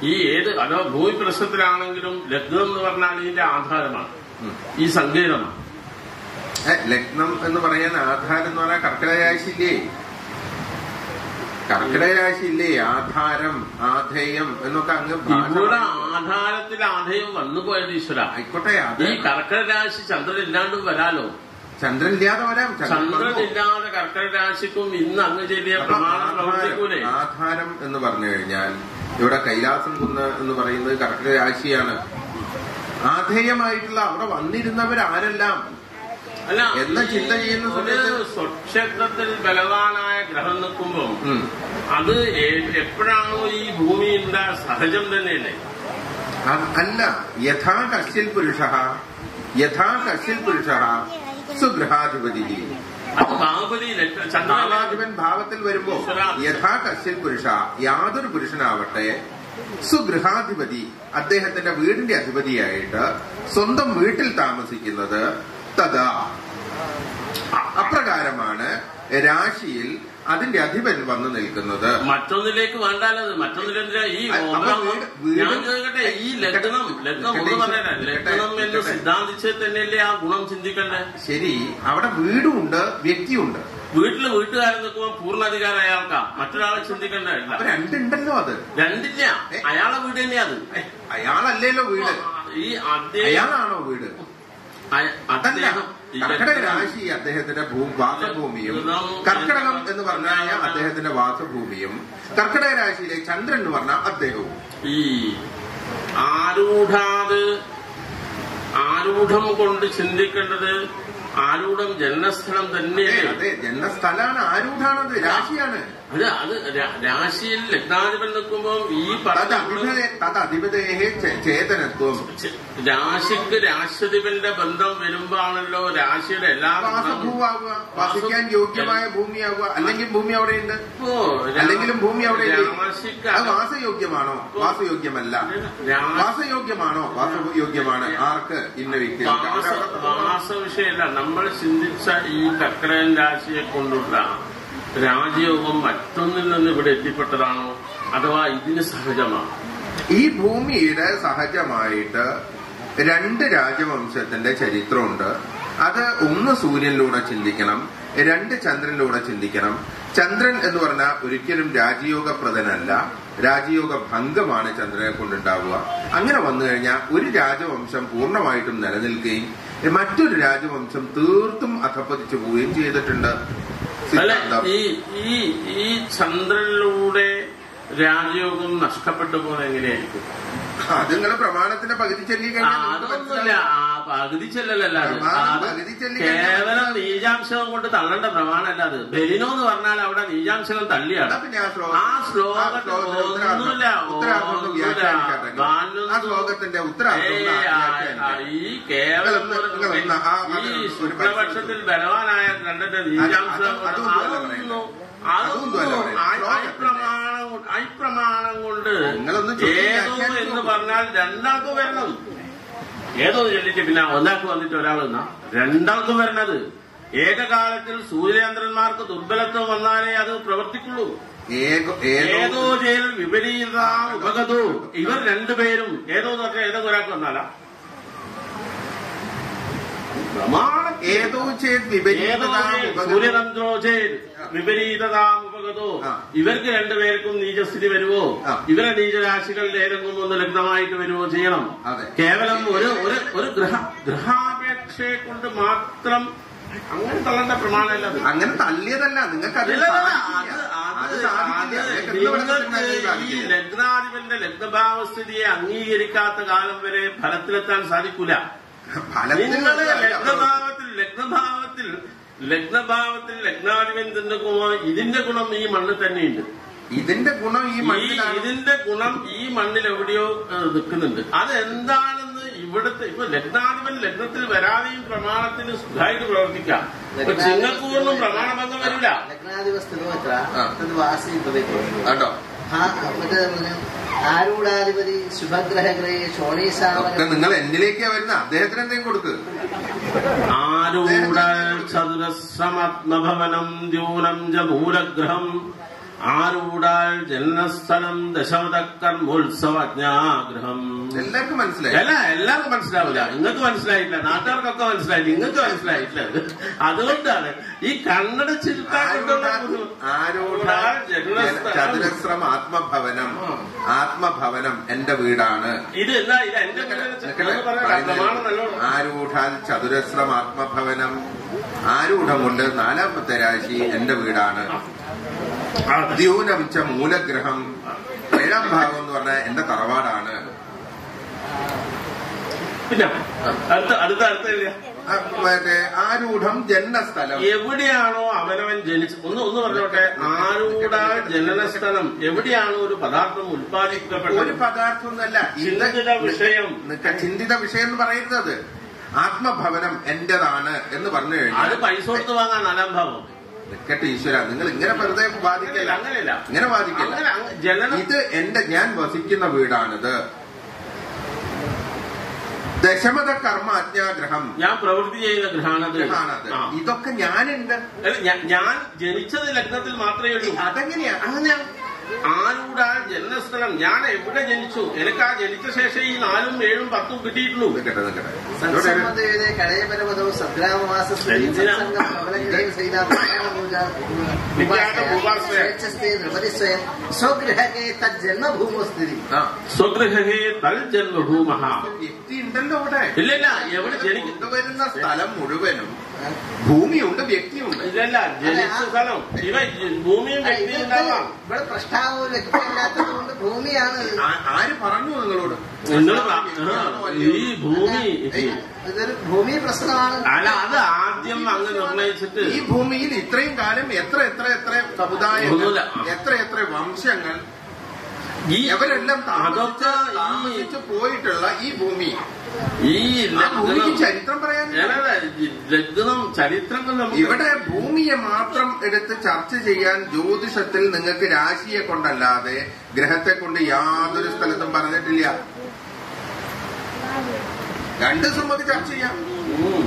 ഈ ഏത് അതോ ഭൂമി പ്രശ്നത്തിലാണെങ്കിലും ലഗ്നം എന്ന് പറഞ്ഞാൽ ഇതിന്റെ ആധാരമാണ് ഉം. ഈ സങ്കേതമാണ് ഏ, ലഗ്നം എന്ന് പറയാൻ ആധാരം എന്ന് പറഞ്ഞാൽ കർക്കിടക രാശിയില്ലേ കർക്കിടക രാശിയില്ലേ ആധാരം ആധേയം എന്നൊക്കെ അങ്ങ് ഭാഷ ഇവിടെ പറയുമ്പോൾ. ആധാരത്തിൽ ആധേയം വന്നു പോയത് ഈശ്വര ആയിക്കോട്ടെ അത് ഈ കർക്കട രാശി ചന്ദ്രൻ ഇല്ലാണ്ടും വരാലോ ചന്ദ്രൻ ഇല്ലാതെ വരാം ചന്ദ്രൻ ചന്ദ്രൻ വന്നു. ഇല്ലാതെ കർക്കട രാശിക്കും ഇന്ന് അങ്ങ് ചെയ്തിയ അപ്പൊ പ്രമാണം ആധാരം പ്രവർത്തിക്കൂലേ ആധാരം എന്ന് പറഞ്ഞു കഴിഞ്ഞാൽ ഇവിടെ കൈലാസം കുന്ന് എന്ന് പറയുന്നത് കർക്കിടക രാശിയാണ് ആധേയമായിട്ടുള്ള അവിടെ വന്നിരുന്നവരാരെല്ലാം അല്ല എന്ന ചിന്ത ചെയ്യുന്ന ഒരു സമയത്ത് സ്വക്ഷേത്രത്തിൽ ബലവാനായ ഗ്രഹം നിൽക്കുമ്പോൾ ഉം. അത് എ- എപ്പോഴാണോ ഈ ഭൂമിയുടെ സഹജം തന്നെയല്ലേ അത് അല്ല യഥാ കശ്യൽ പുരുഷ യഥാ കശ്യൽ പുരുഷ സുഗൃഹാധിപതി അത് ബാഹുബലി ചന്ദ്രൻ ഭാവാധിപൻ ഭാവത്തിൽ വരുമ്പോ യഥാ കശ്യൽ പുരുഷ യാതൊരു പുരുഷനാവട്ടെ സുഗൃഹാധിപതി അദ്ദേഹത്തിന്റെ വീടിന്റെ അധിപതിയായിട്ട് സ്വന്തം വീട്ടിൽ താമസിക്കുന്നത് തഥാ അ- അപ്രകാരമാണ് രാശിയിൽ അതിന്റെ അധിപൻ വന്നു നിൽക്കുന്നത് മറ്റൊന്നിലേക്ക് വേണ്ടാലത് മറ്റൊന്നിലെന്തിനാ ഈ അപ്പൊ ഒന്നാം വീട്- വീട് ഞാൻ ചോദിക്കട്ടെ ഈ ലഗ്നം ലഗ്നം ഒന്ന് പറയാനാ ലഗ്നം എന്ന് സിദ്ധാന്തിച്ച് തന്നെയല്ലേ ആ ഗുണം ചിന്തിക്കണ്ടേ ശരി അവിടെ വീടുമുണ്ട് വ്യക്തിയുണ്ട് വീട്ടില് വീട്ടുകാരൻ നിൽക്കുമ്പോൾ പൂർണ്ണാധികാരം അയാൾക്കാ മറ്റൊരാളെ ചിന്തിക്കണ്ടേ ഇല്ല. അപ്പൊ രണ്ടുണ്ടല്ലോ അത് രണ്ടില്ല അയാളെ വീട് തന്നെയാ അത് ഏ, അയാളല്ലല്ലോ വീട് ഈ അദ്ദേഹം അയാളാണോ വീട് അയ- അതല്ല അദ്ദേഹം ഈ കർക്കിടക ലഗ്നം- രാശി അദ്ദേഹത്തിന്റെ ഭൂ വാസഭൂമിയും കർക്കിടകം എന്ന് പറഞ്ഞാൽ അദ്ദേഹത്തിന്റെ വാസഭൂമിയും കർക്കിടക രാശിയിലെ ചന്ദ്രൻ എന്ന് പറഞ്ഞാൽ അദ്ദേഹവും ഈ ആരൂഢാത് ആരൂഢം കൊണ്ട് ചിന്തിക്കേണ്ടത് ആരൂഢം ജന്മസ്ഥലം ഏ, തന്നെയല്ലേ അതെ ജന്മസ്ഥലാണ് ആരൂഢാണത് രാശിയാണ് അത് അത് രാ- രാശിയിൽ ലഗ്നാധിപൻ നിൽക്കുമ്പോൾ ഈ തത് പറഞ്ഞ അധിപതേ തത് അധിപതേഹേ ചേ- ചേതനത്വം ചെ- രാശിക്ക് രാശ്വതിപന്റെ ബന്ധം വരുമ്പോഴാണല്ലോ രാശിയുടെ എല്ലാ ഗുണങ്ങളും- വാസഭൂവാകുക വസിക്കാൻ യോഗ്യമായ ഭൂമിയാകുക അല്ലെങ്കിൽ ഭൂമി അവിടെയുണ്ട് ഇപ്പോ രാ- അല്ലെങ്കിലും ഭൂമി അവിടെ ഇല്ലേ? രാശിക്ക് അത് വാസയോഗ്യമാണോ വാസയോഗ്യമല്ല രാ- വാസയോഗ്യമാണോ വാസയോഗ്യമാണ് ആർക്ക് ഇന്ന വ്യക്തികൾക്ക് വാസ അവിടെ അവിടെ വാസ വിഷയമല്ല നമ്മൾ ചിന്തിച്ച ഈ കർക്കിടകൻ രാശിയെ കൊണ്ടുള്ള രാജയോഗം മറ്റൊന്നിൽ നിന്ന് ഇവിടെ എത്തിപ്പെട്ടതാണോ അഥവാ ഇതിന് സഹജമാണ് ഈ ഭൂമിയുടെ സഹജമായിട്ട് രണ്ട് രാജവംശത്തിന്റെ ചരിത്രമുണ്ട് അത് ഒന്ന് സൂര്യനിലൂടെ ചിന്തിക്കണം രണ്ട് ചന്ദ്രനിലൂടെ ചിന്തിക്കണം ചന്ദ്രൻ എന്ന് പറഞ്ഞാൽ ഒരിക്കലും രാജയോഗപ്രദനല്ല രാജയോഗ ഭംഗമാണ് ചന്ദ്രനെ കൊണ്ടുണ്ടാവുക അങ്ങനെ വന്നു കഴിഞ്ഞാൽ ഒരു രാജവംശം പൂർണ്ണമായിട്ടും നിലനിൽക്കുകയും മറ്റൊരു രാജവംശം തീർത്തും അധപ്പതിച്ചു പോവുകയും ചെയ്തിട്ടുണ്ട് അല്ല സിദ്ധാന്തം ഈ ഈ ഈ ചന്ദ്രനിലൂടെ രാജയോഗം നഷ്ടപ്പെട്ടു പോകുന്നത് എങ്ങനെയായിരിക്കും അത് നിങ്ങളെ പ്രമാണത്തിന്റെ പകുതി ചൊല്ലി ആ, കഴിഞ്ഞാൽ നിങ്ങൾക്ക് അതൊന്നുമില്ല മനസ്സിലാവും. ആ പകുതി ചെല്ലലല്ല അത് പ്രമാണം അത് പകുതി ചെല്ലി കഴിഞ്ഞാൽ കേവലം നീജാംശം കൊണ്ട് തള്ളേണ്ട പ്രമാണമല്ല അത് ബലിനോ എന്ന് പറഞ്ഞാൽ അവിടെ നീജാംശങ്ങൾ തള്ളിയാണ് എന്നാ പിന്നെ ആ ശ്ലോകം- ആ ശ്ലോകത്തിൽ ആ ശ്ലോകത്തിന്റെ ഉത്തരാർത്ഥം- ഒന്നുമില്ല, ഉത്തരാർത്ഥം ഒന്ന് ഒന്നുമില്ല. വ്യാഖ്യാനിക്കാട്ടെ. വാനൊന്നും- ആ ശ്ലോകത്തിന്റെ ഉത്തരാർത്ഥം ഒന്ന് ഏയ്, ആ, ആ, വ്യാഖ്യാനിക്കാം. ഈ കേവലം നിങ്ങളൊന്ന് നിങ്ങളൊന്ന് ആ- ആ- ഈ ഒരു ശുക്ലപക്ഷത്തിൽ ബലവാനായ കണ്ടിട്ട് നീജാംശം അത് അതൊന്നും അല്ല അതൊന്നും അതൊന്നും അല്ല പറയുന്നത്. അതൊന്നും അഭിപ്രമാണം കൊണ്ട് അഭിപ്രമാണം കൊണ്ട് നിങ്ങളൊന്ന് ചൊല്ലി ഏതോ വ്യാഖ്യാനിച്ച് എന്ന് നോക്കൂ. പറഞ്ഞാൽ രണ്ടാൾക്ക് വരണം ഏതോ ചൊല്ലിട്ട് പിന്നെ ഒന്നാൾക്ക് വന്നിട്ട് ഒരാൾ നിന്നാ രണ്ടാൾക്ക് വരണത് ഏകകാലത്തിൽ സൂര്യചന്ദ്രന്മാർക്ക് ദുർബലത്വം വന്നാലേ അത് പ്രവർത്തിക്കുള്ളൂ ഏക- ഏതോ ഏതോ ജയിൽ വിപരീത ഉപഗതു ഇവർ രണ്ടുപേരും ഏതോ എന്ന് പറഞ്ഞാൽ ഏതോ ഒരാൾക്ക് വന്നാലാ പ്രമാണം ഏതോ ചേത് ഏതോ വിപരീതതാം ജയിൽ ഉപഗതോ. സൂര്യതന്ത്രോ ജയിൽ വിപരീതതാം ഉപഗതോ ആ. ഇവർക്ക് രണ്ടുപേർക്കും നീചസ്ഥിതി വരുവോ ആ. ഇവരെ നീചരാശികളുടെ ഏതെങ്കിലും ഒന്ന് ലഗ്നമായിട്ട് വരുവോ ചെയ്യണം അതെ. കേവലം ഒരു ഒരു ഒരു ഗ്രഹ ഗ്രഹാപേക്ഷയെ കൊണ്ട് മാത്രം അങ്ങനെ തള്ളേണ്ട പ്രമാണമല്ല അത് അങ്ങനെ തള്ളിയതല്ല നിങ്ങൾക്ക് അത് ഇല്ല, ഇല്ല, സാധിക്കില്ല. അത് അത് അത് സാധിക്കില്ല അത് നിങ്ങൾക്ക് എന്ത് നിങ്ങൾക്ക് വേണമെങ്കിലും ഈ സാധിക്കില്ല. ലഗ്നാധിപന്റെ ലഗ്നഭാവസ്ഥിതിയെ അംഗീകരിക്കാത്ത കാലം വരെ ഫലത്തിലെത്താൻ സാധിക്കൂല ഫലത്തിൽ നിങ്ങള് അല്ല. ലഗ്നഭാവത്തിൽ ലഗ്നഭാവത്തിൽ ലഗ്നഭാവത്തിൽ ലഗ്നാധിപൻ തിന്നുമ്പോൾ ഇതിന്റെ ഗുണം ഈ മണ്ണിൽ തന്നെയുണ്ട് ഇതിന്റെ ഗുണം ഈ ഈ മണ്ണിലാണ് ഇതിന്റെ ഗുണം ഈ മണ്ണിൽ എവിടെയോ ഏഹ്, നിൽക്കുന്നുണ്ട് അതെന്താണെന്ന് ഇവിടുത്തെ ഇപ്പൊ ലഗ്നാധിപൻ ലഗ്നത്തിൽ വരാതെയും പ്രമാണത്തിന് സുഖമായിട്ട് പ്രവർത്തിക്കാം ഇപ്പൊ ചിങ്ങക്കൂറിനും പ്രമാണഭംഗം വരില്ല ലഗ്നാധിപസ്ഥിതോ എത്ര ആ. തത് വാസീഭവതി കേട്ടോ മറ്റേ ആരൂഢാധിപതി ശുഭഗ്രഹഗ്രഹേ ഒക്കെ ശോണീസാമന നിങ്ങൾ എന്നിലേക്കാ വരുന്നത് അദ്ദേഹത്തിന് എന്തെങ്കിലും കൊടുക്ക് ആരൂഢ ചതുരശ്രമത്മഭവനം ദ്യൂനം ച മൂലഗ്രഹം ആരൂടാൾ ജനനസ്ഥലം ദശമതക്കർമ്മോത്സവജ്ഞാഗ്രഹം എല്ലാവർക്കും മനസ്സിലായി അല്ല എല്ലാവർക്കും മനസ്സിലാവില്ല നിങ്ങൾക്ക് മനസ്സിലായിട്ടില്ല നാട്ടുകാർക്കൊക്കെ മനസ്സിലായി നിങ്ങൾക്ക് മനസ്സിലായിട്ടില്ല അതുകൊണ്ടാണ് ഈ കന്നഡ ചിരുത്താൻ ആരൂഢാൽ ചതുരശ്രം ആത്മഭവനം ആത്മഭവനം എന്റെ വീടാണ് ഇത് എന്താ ഇത് എന്റെ പ്രമാണം നല്ലോണം ആരൂഢാൽ ചതുരശ്രം ആത്മഭവനം ആരൂഢം കൊണ്ട് നാലാമത്തെ രാശി എന്റെ വീടാണ് ദ്യൂനം ച മൂലഗ്രഹം ഏഴാം ഭാഗം എന്ന് പറഞ്ഞാൽ എന്റെ തറവാടാണ് പിന്നെ അടുത്ത അടുത്ത അടുത്ത എഴുതിയ ആ, മറ്റേ ആരൂഢം ജന്മസ്ഥലം എവിടെയാണോ അവനവൻ ജനിച്ച ഒന്ന് ഒന്ന് പറഞ്ഞോട്ടെ ആരൂഢ ജനനസ്ഥലം എവിടെയാണോ ഒരു പദാർത്ഥം ഒരു ഉത്പാദിപ്പിക്കപ്പെട്ടത് പദാർത്ഥമൊന്നല്ല ചിന്തിത വിഷയം നിക്ക- ചിന്തിത വിഷയം എന്ന് പറയുന്നത് ആത്മഭവനം എന്റേതാണ് എന്ന് പറഞ്ഞു അത് കഴിഞ്ഞാൽ പൈസ കൊടുത്ത് വാങ്ങാൻ നാലാം ഭാവം നിക്കട്ടെ ഈശ്വര നിങ്ങൾ ഇങ്ങനെ വെറുതെ ബാധിക്കല്ല അങ്ങനെയല്ല ഇങ്ങനെ ബാധിക്കല്ല അങ്ങനെ അങ്ങ് ജനനം ഇത് എന്റെ ഞാൻ വസിക്കുന്ന വീടാണിത് ദശമത കർമ്മ അജ്ഞാഗ്രഹം ഞാൻ പ്രവൃത്തി ചെയ്യുന്ന ഗ്രഹാണത് ഗ്രഹാണത് ആ. ഇതൊക്കെ ഞാനുണ്ട് അല്ല, ഞാ- ഞാൻ ജനിച്ചത് ലഗ്നത്തിൽ മാത്രമേ ഉള്ളൂ അതെങ്ങനെയാ അങ്ങനെയാണ് ആരുടെ ജനനസ്ഥലം ഞാൻ എവിടെ ജനിച്ചു എനിക്ക് ആ ജനിച്ച ശേഷം ഈ നാലും ഏഴും പത്തും കിട്ടിയിട്ടുള്ളൂ നിക്കട്ടെ നിക്കട്ടെ ഇവിടെ സത്സംബന്ധയുടെ കടയപരമതോ സദ്ഗ്രാമവാസസ്ഥിതി എന്തിനാ? സത്സംഗം പ്രബലഗ്രഹം സഹിത വിദ്യാർത്ഥ ഉപാസന. സ്വേച്ഛസ്ഥേ നൃപതി സ്വയം സ്വഗൃഹകേ തജ്ജന്മഭൂമോ സ്ഥിതി ആ സ്വഗൃഹേ തൽ ജന്മഭൂമ വ്യക്തി ഉണ്ടല്ലോ ഇവിടെ ഇല്ലല്ല എവിടെ ജനിക്കും കൊണ്ടുവരുന്ന സ്ഥലം മുഴുവനും ഭൂമിയുണ്ട് വ്യക്തിയുണ്ട് ഇല്ലല്ല ജനിച്ച സ്ഥലം ഇവ ഭൂമിയും വ്യക്തിയും ഉണ്ടാവാം ഇവിടെ പ്രശ്നാവ് ഒരു വ്യക്തിയല്ലാത്തത് കൊണ്ട് ഭൂമിയാണ് ആ- ആര് പറഞ്ഞു നിങ്ങളോട് നിങ്ങൾ ഈ ഭൂമി ഇതൊരു ഭൂമി പ്രശ്നമാണ് അല്ല അത് ആദ്യം അങ്ങ് നിർണയിച്ചിട്ട് ഈ ഭൂമിയിൽ ഇത്രയും കാലം എത്ര എത്ര എത്ര സമുദായങ്ങൾ ഒന്നുമില്ല. എത്ര എത്ര വംശങ്ങൾ ഈ എവരെല്ലാം താമസിച്ച് അതൊക്കെ ഈ താമസിച്ച് പോയിട്ടുള്ള ഈ ഭൂമി ഈ ആ ഭൂമിക്ക് ലഗ്നം ചരിത്രം പറയാൻ ഞാനല്ല, ഈ ലഗ്നം ചരിത്രങ്ങൾ നമുക്ക് ഇവിടെ ഭൂമിയെ മാത്രം എടുത്ത് ചർച്ച ചെയ്യാൻ ജ്യോതിഷത്തിൽ നിങ്ങൾക്ക് രാശിയെ കൊണ്ടല്ലാതെ ഗ്രഹത്തെ കൊണ്ട് യാതൊരു സ്ഥലത്തും പറഞ്ഞിട്ടില്ല രണ്ട് ദിവസം നമുക്ക് ചർച്ച ചെയ്യാം ഉം.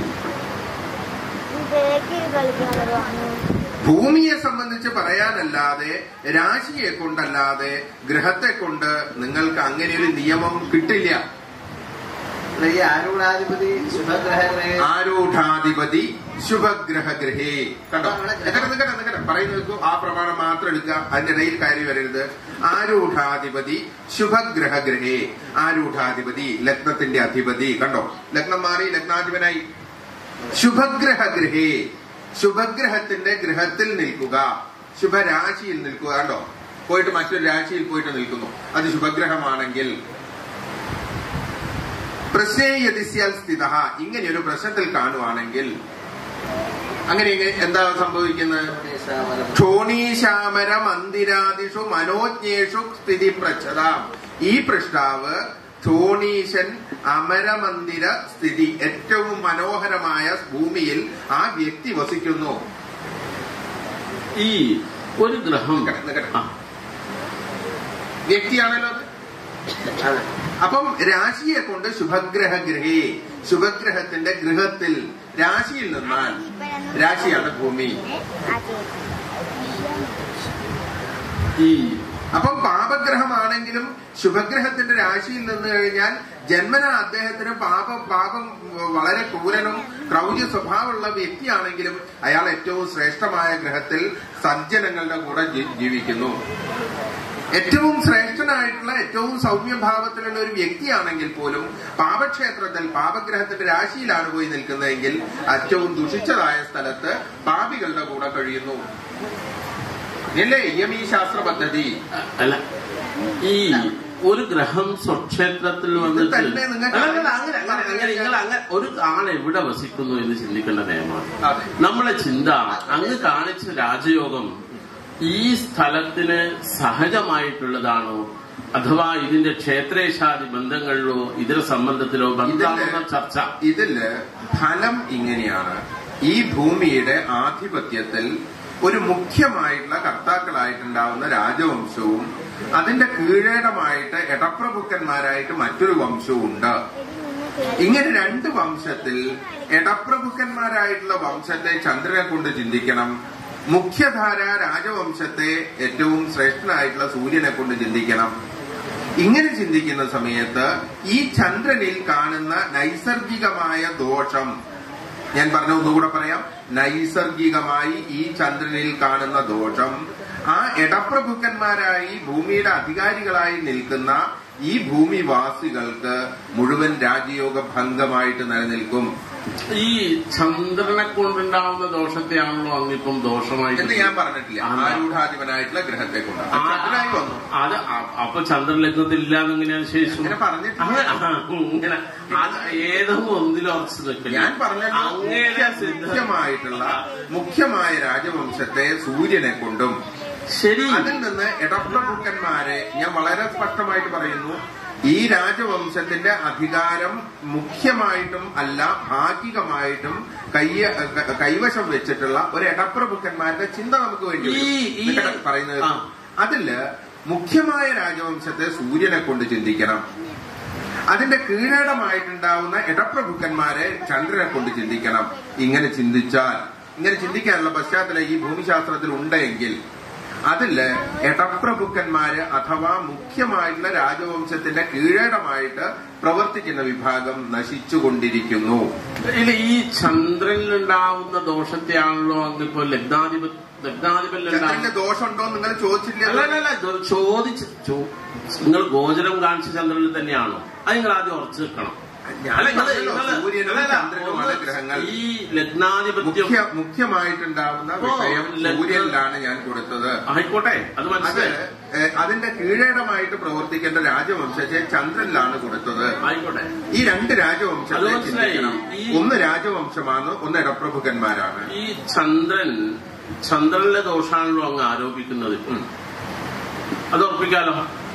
ഭൂമിയെ സംബന്ധിച്ച് പറയാനല്ലാതെ രാശിയെ കൊണ്ടല്ലാതെ ഗ്രഹത്തെ കൊണ്ട് നിങ്ങൾക്ക് അങ്ങനെ ഒരു നിയമം കിട്ടില്ല ഈ ആരൂഢാധിപതി ശുഭഗ്രഹങ്ങളെ ആരൂഢാധിപതി ശുഭഗ്രഹഗ്രഹേ കണ്ടോ നിക്കട്ടെ നിക്കട്ടെ നിക്കട്ടെ പറയുന്ന വെക്കൂ ആ പ്രമാണം മാത്രം എടുക്കുക അതിന്റെ ഇടയിൽ കാര്യം വരരുത് ആരൂഢാധിപതി ശുഭഗ്രഹഗ്രഹേ ആരൂഢാധിപതി ലഗ്നത്തിന്റെ അധിപതി കണ്ടോ ലഗ്നം മാറി ലഗ്നാധിപനായി ശുഭഗ്രഹഗ്രഹേ ശുഭഗ്രഹത്തിന്റെ ഗ്രഹത്തിൽ നിൽക്കുക ശുഭരാശിയിൽ നിൽക്കുക കണ്ടോ പോയിട്ട് മറ്റൊരു രാശിയിൽ പോയിട്ട് നിൽക്കുന്നു അത് ശുഭഗ്രഹമാണെങ്കിൽ പ്രശ്നേയതിസ്യാൽ സ്ഥിത ഇങ്ങനെ ഒരു പ്രശ്നത്തിൽ കാണുവാണെങ്കിൽ അങ്ങനെ എങ്ങനെ- എന്താ സംഭവിക്കുന്നത് ക്ഷോണീശാമര മന്ദിരാദിഷു മനോജ്ഞേഷു സ്ഥിതി പ്രച്ഛത ഈ പൃഷ്ടാവ് ക്ഷോണീശൻ അമരമന്ദിര സ്ഥിതി ഏറ്റവും മനോഹരമായ ഭൂമിയിൽ ആ വ്യക്തി വസിക്കുന്നു ഈ ഒരു ഗ്രഹം നിക്കട്ടെ, നിക്കട്ടെ. ആ, വ്യക്തിയാണല്ലോ അത് അതെ അപ്പം രാശിയെ കൊണ്ട് ശുഭഗ്രഹ ഗ്രഹേ ശുഭഗ്രഹത്തിന്റെ ഗൃഹത്തിൽ രാശിയിൽ നിന്നാൽ രാശിയാണ് ഭൂമി ഈ അപ്പം പാപഗ്രഹമാണെങ്കിലും ശുഭഗ്രഹത്തിന്റെ രാശിയിൽ നിന്ന് കഴിഞ്ഞാൽ ജന്മന അദ്ദേഹത്തിന് പാപ പാപം വളരെ ക്രൂരനും ക്രൗര്യ സ്വഭാവമുള്ള വ്യക്തിയാണെങ്കിലും അയാൾ ഏറ്റവും ശ്രേഷ്ഠമായ ഗ്രഹത്തിൽ സജ്ജനങ്ങളുടെ കൂടെ ജി- ജീവിക്കുന്നു ഏറ്റവും ശ്രേഷ്ഠനായിട്ടുള്ള ഏറ്റവും സൗമ്യഭാവത്തിലുള്ള ഒരു വ്യക്തിയാണെങ്കിൽ പോലും പാപക്ഷേത്രത്തിൽ പാപഗ്രഹത്തിന്റെ രാശിയിലാണ് പോയി നിൽക്കുന്നതെങ്കിൽ ഏറ്റവും ദുഷിച്ചതായ സ്ഥലത്ത് പാപികളുടെ കൂടെ കഴിയുന്നു ഇല്ലേ യമീ ശാസ്ത്ര പദ്ധതി അല്ല ഈ ഒരു ഗ്രഹം സ്വക്ഷേത്രത്തിൽ വന്നിട്ട് തന്നെ നിങ്ങൾക്ക് അല്ല, അല്ല, അങ്ങനെ അങ്ങനെ അങ്ങനെ നിങ്ങൾ അങ്ങനെ ഒരു ആൾ എവിടെ വസിക്കുന്നു എന്ന് ചിന്തിക്കേണ്ട നിയമമാണ് അതെ നമ്മളെ ചിന്ത അങ്ങ് കാണിച്ച രാജയോഗം ഈ സ്ഥലത്തിന് സഹജമായിട്ടുള്ളതാണോ അഥവാ ഇതിന്റെ ക്ഷേത്രേശാദി ബന്ധങ്ങളിലോ ഇതര സംബന്ധത്തിലോ ബന്ധമാണെന്ന ചർച്ച ഇതില് ഫലം ഇങ്ങനെയാണ് ഈ ഭൂമിയുടെ ആധിപത്യത്തിൽ ഒരു മുഖ്യമായിട്ടുള്ള കർത്താക്കളായിട്ടുണ്ടാവുന്ന രാജവംശവും അതിന്റെ കീഴേടമായിട്ട് എടപ്രഭുക്കന്മാരായിട്ട് മറ്റൊരു വംശവും ഉണ്ട് ഇങ്ങനെ രണ്ട് വംശത്തിൽ എടപ്രഭുക്കന്മാരായിട്ടുള്ള വംശത്തെ ചന്ദ്രനെ കൊണ്ട് ചിന്തിക്കണം മുഖ്യധാര രാജവംശത്തെ ഏറ്റവും ശ്രേഷ്ഠനായിട്ടുള്ള സൂര്യനെ കൊണ്ട് ചിന്തിക്കണം ഇങ്ങനെ ചിന്തിക്കുന്ന സമയത്ത് ഈ ചന്ദ്രനിൽ കാണുന്ന നൈസർഗികമായ ദോഷം ഞാൻ പറഞ്ഞ ഒന്നുകൂടെ പറയാം നൈസർഗികമായി ഈ ചന്ദ്രനിൽ കാണുന്ന ദോഷം ആ ഇടപ്രഭുക്കന്മാരായി ഭൂമിയുടെ അധികാരികളായി നിൽക്കുന്ന ഈ ഭൂമിവാസികൾക്ക് മുഴുവൻ രാജയോഗ ഭംഗമായിട്ട് നിലനിൽക്കും ഈ ചന്ദ്രനെ കൊണ്ടുണ്ടാവുന്ന ദോഷത്തെയാണല്ലോ അങ്ങിപ്പം ദോഷമായിട്ട് എന്ന് ഞാൻ പറഞ്ഞിട്ടില്ല അല്ല. ആരൂഢാധിപനായിട്ടുള്ള ഗ്രഹത്തെ കൊണ്ട് ആ, ചന്ദ്രനായി വന്നു അത് അ- അപ്പൊ ചന്ദ്രലഗ്നത്തില്ല എന്നെങ്ങനെയാണ് ശേഷം അങ്ങനെ പറഞ്ഞിട്ടില്ല അങ്ങനെ ആ, ഇങ്ങനെ അത് ഏതോ ഒന്നിലും ഉറച്ചു നിൽക്കില്ല ഞാൻ പറഞ്ഞല്ലോ അങ്ങനെ സിദ്ധ മുഖ്യമായിട്ടുള്ള മുഖ്യമായ രാജവംശത്തെ സൂര്യനെ കൊണ്ടും ശരി അതിൽ നിന്ന് ഇടപ്രഭുക്കന്മാരെ ഞാൻ വളരെ സ്പഷ്ടമായിട്ട് പറയുന്നു ഈ രാജവംശത്തിന്റെ അധികാരം മുഖ്യമായിട്ടും അല്ല ഭാഗികമായിട്ടും കയ്യ ക- കൈവശം വെച്ചിട്ടുള്ള ഒരു ഇടപ്രഭുക്കന്മാരുടെ ചിന്ത നമുക്ക് വേണ്ടി വരും. ഈ- ഈ- നിങ്ങടെ പറയുന്നത് ആ. അതില് മുഖ്യമായ രാജവംശത്തെ സൂര്യനെ കൊണ്ട് ചിന്തിക്കണം അതിന്റെ കീഴടമായിട്ടുണ്ടാവുന്ന ഇടപ്രഭുക്കന്മാരെ ചന്ദ്രനെ കൊണ്ട് ചിന്തിക്കണം ഇങ്ങനെ ചിന്തിച്ചാൽ ഇങ്ങനെ ചിന്തിക്കാനുള്ള പശ്ചാത്തലം ഈ ഭൂമിശാസ്ത്രത്തിൽ ഉണ്ടെങ്കിൽ അതില് ഇടപ്രഭുക്കന്മാര് അഥവാ മുഖ്യമായിട്ടുള്ള രാജവംശത്തിന്റെ കീഴടമായിട്ട് പ്രവർത്തിക്കുന്ന വിഭാഗം നശിച്ചുകൊണ്ടിരിക്കുന്നു ഇല്ല ഈ ചന്ദ്രനിലുണ്ടാവുന്ന ദോഷത്തെയാണല്ലോ അങ്ങിപ്പോ ലഗ്നാധിപ ലഗ്നാധിപനിലുണ്ടാവുന്ന ചന്ദ്രന്റെ ദോഷമുണ്ടോ എന്ന് നിങ്ങൾ ചോദിച്ചില്ല അല്ല അല്ല അല്ല ഇത് ചോദിച്ച് ചോ- നിങ്ങൾ ഗോചരം കാണിച്ച ചന്ദ്രനിൽ തന്നെയാണോ അത് നിങ്ങൾ ആദ്യം ഉറച്ചു നിൽക്കണം ഞാൻ അല്ല, നിങ്ങള് പറഞ്ഞല്ലോ, നിങ്ങള് സൂര്യനും അല്ല, അല്ല, ചന്ദ്രനുമാണ് ഒന്ന് ഗ്രഹങ്ങൾ. ഈ ലഗ്നാധിപത്യം മുഖ്യ മുഖ്യമായിട്ടുണ്ടാവുന്ന ഓ, വിഷയം ലഗ്ന- സൂര്യനിലാണ് ഞാൻ കൊടുത്തത് ആയിക്കോട്ടെ അത് അത് മനസ്സിലായി ഏഹ്, അതിന്റെ കീഴടമായിട്ട് പ്രവർത്തിക്കേണ്ട രാജവംശത്തെ ചന്ദ്രനിലാണ് കൊടുത്തത് ആയിക്കോട്ടെ ഈ രണ്ട് രാജവംശത്തെ അത് മനസ്സിലായി. ചിന്തിക്കണം ഈ- ഒന്ന് രാജവംശമാണ് ഒന്ന് ഇടപ്രഭുക്കന്മാരാണ് ഈ ചന്ദ്രൻ ചന്ദ്രനിലെ ദോഷാണല്ലോ അങ്ങ് ആരോപിക്കുന്നത് ഉം. അത് ഉറപ്പിക്കാലോ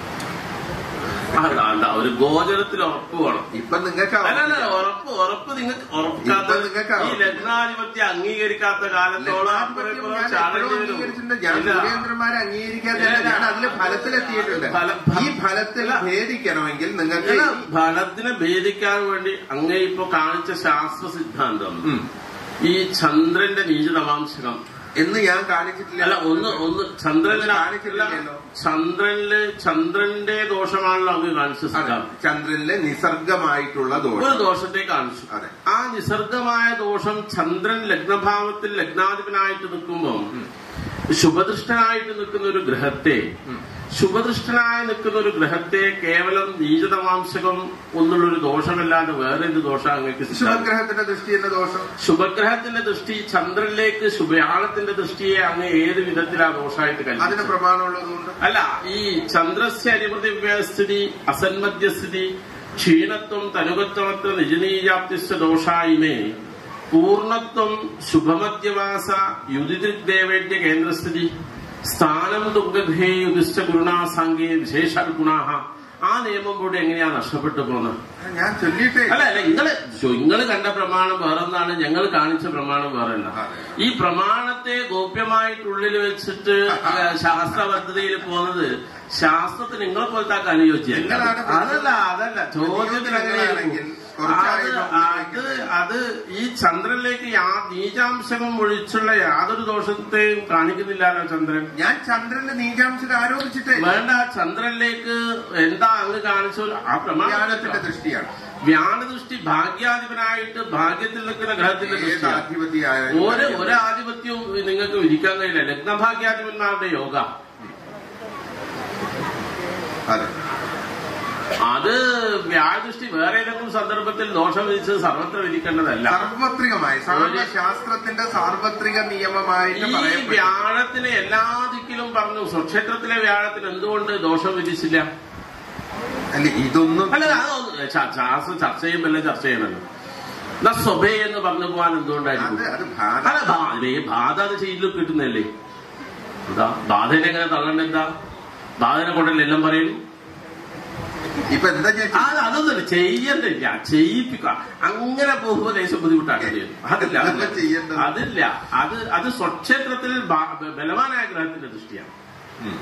ആ, അല്ല, ഒരു ഗോചരത്തിൽ ഉറപ്പ് വേണം ഇപ്പൊ നിങ്ങൾക്ക് അല്ല അല്ല ഉറപ്പ് ഉറപ്പ് നിങ്ങൾക്ക് ഉറപ്പിക്കാത്ത ഇപ്പൊ നിങ്ങൾക്ക് ഈ ലഗ്നാധിപത്യം അംഗീകരിക്കാത്ത കാലത്തോളം അപ്പുറം ലഗ്നാധിപത്യം ഇപ്പുറം ഞാൻ ചാടേണ്ടി എപ്പോഴും വരും. അംഗീകരിച്ചിട്ടുണ്ട്. ഞാൻ ഇല്ല. സൂര്യേന്ദ്രന്മാരെ അംഗീകരിക്കാതെ ഇല്ല. ഞാൻ അതില് ഫലത്തിലെത്തിയിട്ടുണ്ട് ഫലം- ഈ ഫലത്തിൽ ഇല്ല. ഭേദിക്കണമെങ്കിൽ നിങ്ങൾക്ക് അല്ല, ഫലത്തിനെ ഭേദിക്കാൻ വേണ്ടി അങ്ങേ ഇപ്പൊ കാണിച്ച ശാസ്ത്ര സിദ്ധാന്തം ഉം. ഈ ചന്ദ്രന്റെ നീചനവാംശകം എന്ന് ഞാൻ കാണിച്ചിട്ടില്ല അല്ല ഒന്ന് ഒന്ന് ചന്ദ്രനിൽ കാണിച്ചിട്ടില്ലല്ലോ. ചന്ദ്രനില് ചന്ദ്രന്റെ ദോഷമാണല്ലോ അങ്ങ് കാണിച്ച അതെ. സിദ്ധാന്തം ചന്ദ്രനിലെ നിസർഗമായിട്ടുള്ള ഒരു ദോഷം ദോഷത്തെ കാണിച്ചു അതെ. ആ നിസർഗമായ ദോഷം ചന്ദ്രൻ ലഗ്നഭാവത്തിൽ ലഗ്നാധിപനായിട്ട് നിൽക്കുമ്പോൾ ശുഭദൃഷ്ടനായിട്ട് നിൽക്കുന്ന ഒരു ഗ്രഹത്തെ ശുഭദൃഷ്ടനായി നിൽക്കുന്ന ഒരു ഗ്രഹത്തെ കേവലം നീചതമാംസകം ഒന്നുള്ള ഒരു ദോഷമല്ലാതെ വേറെ എന്ത് ദോഷം അങ്ങേക്ക് സിദ്ധാന്തം? ശുഭഗ്രഹത്തിന്റെ ദൃഷ്ടി എന്ന ദോഷം ശുഭഗ്രഹത്തിന്റെ ദൃഷ്ടി ചന്ദ്രനിലേക്ക് ശുഭയാളത്തിന്റെ ദൃഷ്ടിയെ അങ്ങ് ഏത് വിധത്തിലാ ദോഷമായിട്ട് അതിന് കൽപ്പിച്ചത് പ്രമാണമുള്ളതുകൊണ്ട് അല്ല ഈ ചന്ദ്രസ്യ അരിമൃതിവ്യസ്ഥിതി അസന്മദ്യസ്ഥിതി ക്ഷീണത്വം തനുകത്വമത്ര നിജനീയാപ്തിശ്ച ദോഷായിമേ പൂർണത്വം ശുഭമദ്യവാസ യുതിദൃഗ്ദേവേദ്യ കേന്ദ്രസ്ഥിതി സ്ഥാനം തുംഗധേ യുധിഷ്ഠ ഗുരുണാ സാങ്കേ വിശേഷാൽ ഗുണാഹ ആ നിയമം കൂടെ എങ്ങനെയാ നഷ്ടപ്പെട്ടു പോകുന്നത് ഞാൻ ചൊല്ലിയിട്ടേ അല്ല അല്ല നിങ്ങള് നിങ്ങള് കണ്ട പ്രമാണം വേറൊന്നാണ് ഞങ്ങൾ കാണിച്ച പ്രമാണം വേറല്ല അതെ. ഈ പ്രമാണത്തെ ഗോപ്യമായിട്ടുള്ളിൽ വെച്ചിട്ട് ശാസ്ത്ര പദ്ധതിയിൽ പോകുന്നത് ശാസ്ത്രത്തിന് നിങ്ങളെ പോലത്തെ ആൾക്ക് അനുയോജ്യമല്ല നിങ്ങളാണ് അതല്ല അതല്ല ചോദ്യത്തിൽ അങ്ങനെ നിങ്ങളാണെങ്കിൽ അത് കുറച്ചായിട്ട് അത് അത് ഈ ചന്ദ്രനിലേക്ക് യാ- നീചാംശകം ഒഴിച്ചുള്ള യാതൊരു ദോഷത്തെയും കാണിക്കുന്നില്ലല്ലോ ചന്ദ്രൻ ഞാൻ ചന്ദ്രന്റെ നീചാംശം ആരോപിച്ചിട്ടേ വേണ്ട ചന്ദ്രനിലേക്ക് എന്താ അങ്ങ് കാണിച്ച ഒരു- ആ ജ്ഞാനത്തിന്റെ പ്രമാണത്തിന്റെ ദൃഷ്ടിയാണ് വ്യാനദൃഷ്ടി ഭാഗ്യാധിപനായിട്ട് ഭാഗ്യത്തിൽ നിൽക്കുന്ന ഗ്രഹത്തിന്റെ ഏത് ദൃഷ്ടിയാണ് അധിപതിയായ ഒരു ഒരു ആധിപത്യവും നിങ്ങൾക്ക് വിധിക്കാൻ കഴിയില്ല ലഗ്നഭാഗ്യാധിപന്മാരുടെ യോഗ അതെ അത് വ്യാഴദൃഷ്ടി വേറെ ഏതെങ്കിലും സന്ദർഭത്തിൽ ദോഷം വിധിച്ചത് സർവത്ര വിധിക്കേണ്ടതല്ല സാർവത്രികമായി സാർവശാസ്ത്രത്തിന്റെ സാർവത്രിക നിയമമായിട്ട് ഈ പറയപ്പെട്ടു വ്യാഴത്തിന് എല്ലാ ദിക്കിലും പറഞ്ഞു സ്വക്ഷേത്രത്തിലെ വ്യാഴത്തിന് എന്തുകൊണ്ട് ദോഷം വിധിച്ചില്ല അല്ല ഇതൊന്നും അല്ല അതൊന്ന് ച- ശാസ്ത്രം ചർച്ച ചെയ്യുമ്പല്ലേ ചർച്ച ചെയ്യണല്ലോ എന്നാ സ്വഭേ എന്ന് പറഞ്ഞു പോകാൻ അത് എന്തുകൊണ്ടായിരിക്കും അത് ബാധ അല്ല ബാ- ഈ ബാധ അത് ചെയ്തിൽ കിട്ടുന്നല്ലേ എന്താ ബാധനെ എങ്ങനെ തള്ളണ്ട എന്താ ബാധനെ കൊണ്ടല്ലേ എല്ലാം പറയുന്നു ഇപ്പൊ എന്താ ഞാൻ അത് അതൊന്നുമില്ല ചെയ്യണ്ടില്ല ചെയ്യിപ്പിക്കുക അങ്ങനെ പോകുമ്പോ ദേശം ബുദ്ധിമുട്ടാക്കേണ്ടി വരും അതില്ല എന്താ അതില്ല. ചെയ്യേണ്ടത്? അതില്ല അത് അത് സ്വക്ഷേത്രത്തിൽ ബ- ബലവാനായ ഗ്രഹത്തിന്റെ ദൃഷ്ടിയാണ് ഉം.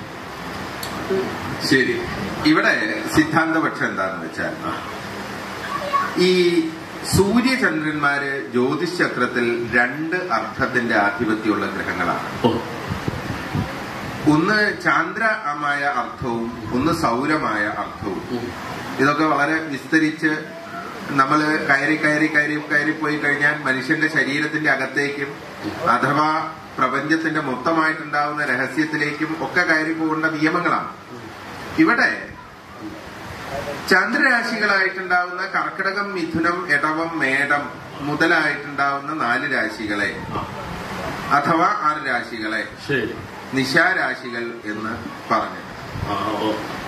ശരി ഇവിടെ സിദ്ധാന്തപക്ഷം എന്താണെന്ന് വെച്ചാൽ ഈ സൂര്യചന്ദ്രന്മാര് ജ്യോതിഷ് ചക്രത്തിൽ രണ്ട് അർത്ഥത്തിന്റെ ആധിപത്യമുള്ള ഗ്രഹങ്ങളാണ് ഓ ഒന്ന് ചാന്ദ്രമായ അർത്ഥവും ഒന്ന് സൗരമായ അർത്ഥവും ഉം. ഇതൊക്കെ വളരെ വിസ്തരിച്ച് നമ്മൾ കയറി കയറി കയറി കയറി പോയി കഴിഞ്ഞാൽ മനുഷ്യന്റെ ശരീരത്തിന്റെ അകത്തേക്കും അഥവാ പ്രപഞ്ചത്തിന്റെ മൊത്തമായിട്ടുണ്ടാവുന്ന രഹസ്യത്തിലേക്കും ഒക്കെ കയറി പോകേണ്ട നിയമങ്ങളാണ് ഇവിടെ ചന്ദ്രരാശികളായിട്ടുണ്ടാവുന്ന കർക്കിടകം മിഥുനം എടവം മേടം മുതലായിട്ടുണ്ടാവുന്ന നാല് രാശികളെ അഥവാ ആറ് രാശികളെ ശരി നിശാരാശികൾ എന്ന് പറഞ്ഞു ആ, ഓ.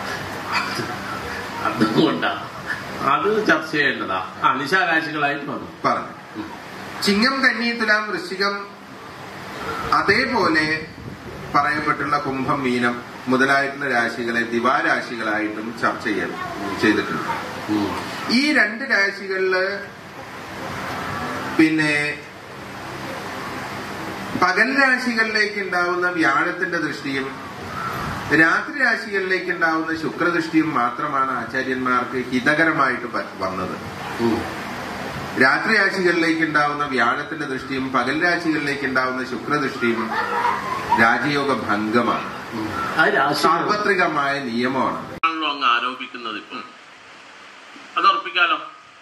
അതുകൊണ്ടാ അത് ചർച്ച ചെയ്യേണ്ടതാ ആ നിശാരാശികളായിട്ട് വന്നു പറഞ്ഞു ചിങ്ങം കന്നി തുലാം വൃശ്ചികം അതേപോലെ പറയപ്പെട്ടുള്ള കുംഭം മീനം മുതലായിട്ടുള്ള രാശികളെ ദിവാരാശികളായിട്ടും ചർച്ച ചെയ്യാൻ ചെയ്തിട്ടുണ്ട് ഉം. ഈ രണ്ട് രാശികളില് പിന്നെ പകൽ രാശികളിലേക്ക് ഉണ്ടാവുന്ന വ്യാഴത്തിന്റെ ദൃഷ്ടിയും രാത്രി രാശികളിലേക്ക് ഉണ്ടാവുന്ന ശുക്രദൃഷ്ടിയും മാത്രമാണ് ആചാര്യന്മാർക്ക് ഹിതകരമായിട്ട് പ- വന്നത് ഉം. രാത്രി രാശികളിലേക്ക് ഉണ്ടാവുന്ന വ്യാഴത്തിന്റെ ദൃഷ്ടിയും പകൽ രാശികളിലേക്ക് ഉണ്ടാവുന്ന ശുക്രദൃഷ്ടിയും രാജയോഗ ഭംഗമാണ് ഉം. അത് രാശി സാർവത്രികമായ നിയമമാണ് ആണല്ലോ അങ്ങ് ആരോപിക്കുന്നത് ഇപ്പൊ അത് ഉറപ്പിക്കാലോ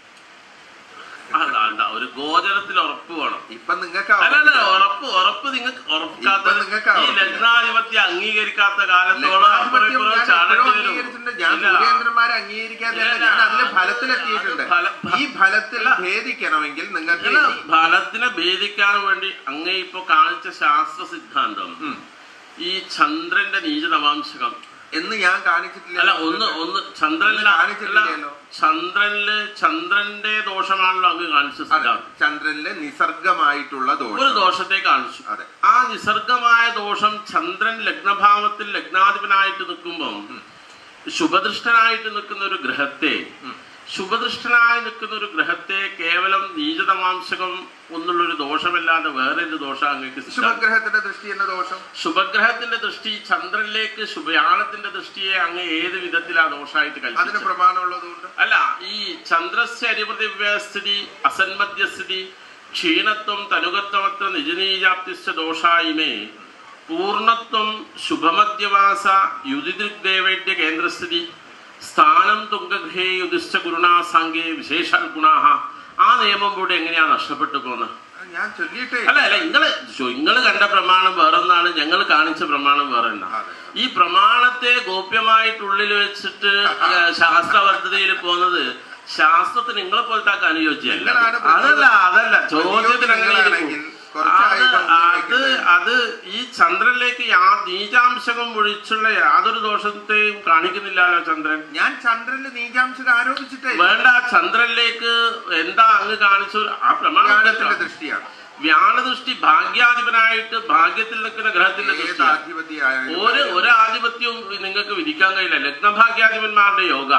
അല്ല അല്ല ഒരു ഗോചരത്തിൽ ഉറപ്പ് വേണം ഇപ്പൊ നിങ്ങൾക്ക് അല്ലല്ല ഉറപ്പ് ഉറപ്പ് നിങ്ങൾക്ക് ഉറപ്പിക്കാത്ത ഇപ്പൊ നിങ്ങൾക്ക് ഈ ഉറപ്പില്ല. ലഗ്നാധിപത്യം അംഗീകരിക്കാത്ത കാലത്തോളം അപ്പുറം ലഗ്നാധിപത്യം ഇപ്പുറം ഞാൻ ചാടേണ്ടി എപ്പോഴും വരും അംഗീകരിച്ചിട്ടുണ്ട്. ഞാൻ ഇല്ല. സൂര്യേന്ദ്രന്മാരെ അംഗീകരിക്കാതെയല്ല ഇല്ല, ഞാൻ അതിന്റെ അത് ഫലത്തിലെത്തിയിട്ടുണ്ട് അത് ഫല- ഈ ഫലത്തിൽ അല്ല. ഭേദിക്കണമെങ്കിൽ നിങ്ങൾക്ക് അല്ല, ഇനി- ഫലത്തിനെ ഭേദിക്കാൻ വേണ്ടി അങ്ങേ ഇപ്പൊ കാണിച്ച ശാസ്ത്ര സിദ്ധാന്തം ഉം. ഈ ചന്ദ്രന്റെ നീചതമാംശകം എന്ന് ഞാൻ കാണിച്ചിട്ടില്ല അല്ല ഒന്ന് ഒന്ന് ചന്ദ്രനില ഒന്ന് കാണിച്ചിട്ടില്ലല്ലോ. ചന്ദ്രനില് ചന്ദ്രന്റെ ദോഷമാണല്ലോ അങ്ങ് കാണിച്ച അതെ, സിദ്ധാന്തം ചന്ദ്രനിലെ നിസർഗമായിട്ടുള്ള ഒരു ദോഷം ദോഷത്തെ കാണിച്ചു അതെ. ആ നിസർഗമായ ദോഷം ചന്ദ്രൻ ലഗ്നഭാവത്തിൽ ലഗ്നാധിപനായിട്ട് നിൽക്കുമ്പം ശുഭദൃഷ്ടനായിട്ട് നിൽക്കുന്ന ഒരു ഗ്രഹത്തെ ശുഭദൃഷ്ടനായി നിൽക്കുന്ന ഒരു ഗ്രഹത്തെ കേവലം നീചതമാംസകം എന്നുള്ള ഒരു ദോഷമല്ലാതെ വേറെ ഒരു ദോഷം അങ്ങേക്ക് സിദ്ധാന്തം ശുഭഗ്രഹത്തിന്റെ ദൃഷ്ടി എന്ന ദോഷം ശുഭഗ്രഹത്തിന്റെ ദൃഷ്ടി ചന്ദ്രനിലേക്ക് ശുഭയാണത്തിന്റെ ദൃഷ്ടിയെ അങ്ങ് ഏത് വിധത്തിലാ ദോഷമായിട്ട് അതിന് കൽപ്പിച്ചത് പ്രമാണമുള്ളതുകൊണ്ട് അല്ല ഈ ചന്ദ്രസ്യ അരിപൃഥിവ്യസ്ഥിതി അസന്മധ്യസ്ഥിതി ക്ഷീണത്വം തനുകത്വമത്ര നിജനീജാപ്തിശ്ച ദോഷായിമേ പൂർണത്വം ശുഭമധ്യവാസ യുതിദൃഗ്ദേവേദ്യ കേന്ദ്രസ്ഥിതി സ്ഥാനം തുംഗഗൃഹേ യുധിശ്ച ഗുരുണാ സാങ്കേ വിശേഷാൽ ഗുണാഹ ആ നിയമം കൂടെ എങ്ങനെയാ നഷ്ടപ്പെട്ടു പോകുന്നത് ഞാൻ ചൊല്ലിയിട്ടേ അല്ല അല്ല നിങ്ങള് നിങ്ങള് കണ്ട പ്രമാണം വേറൊന്നാണ് ഞങ്ങൾ കാണിച്ച പ്രമാണം വേറെ ഒന്നാണ് അതെ. ഈ പ്രമാണത്തെ ഗോപ്യമായിട്ടുള്ളിൽ വെച്ചിട്ട് ശാസ്ത്രവർദ്ധതയിൽ പോകുന്നത് ശാസ്ത്രത്തിന് നിങ്ങളെ പോലത്തെ അനുയോജ്യമല്ല നിങ്ങളാണ് അതല്ല അതല്ല ചോദ്യത്തിന് അങ്ങനെ നിങ്ങളാണെങ്കിൽ ഇരിക്കും. കുറച്ചായി അത് അത് സംശയിക്കുന്നത്. അത് ഈ ചന്ദ്രനിലേക്ക് യാ നീചാംശകം ഒഴിച്ചുള്ള യാതൊരു ദോഷത്തെയും കാണിക്കുന്നില്ലല്ലോ ചന്ദ്രൻ ഞാൻ ചന്ദ്രനിൽ നീചാംശം ആരോപിച്ചിട്ടേ വേണ്ട ചന്ദ്രനിലേക്ക് എന്താ അങ്ങ് കാണിച്ചു ആ പ്രമാണം വ്യാഴത്തിന്റെ ദൃഷ്ടിയാണ് വ്യാഴദൃഷ്ടി ഭാഗ്യാധിപനായിട്ട് ഭാഗ്യത്തിൽ നിൽക്കുന്ന ഗ്രഹത്തിന്റെ ഏത് ദൃഷ്ടിയാണ് അധിപതിയായാലും ഒരു ഒരു ആധിപത്യവും നിങ്ങൾക്ക് വിധിക്കാൻ കഴിയില്ല ലഗ്നഭാഗ്യാധിപന്മാരുടെ യോഗ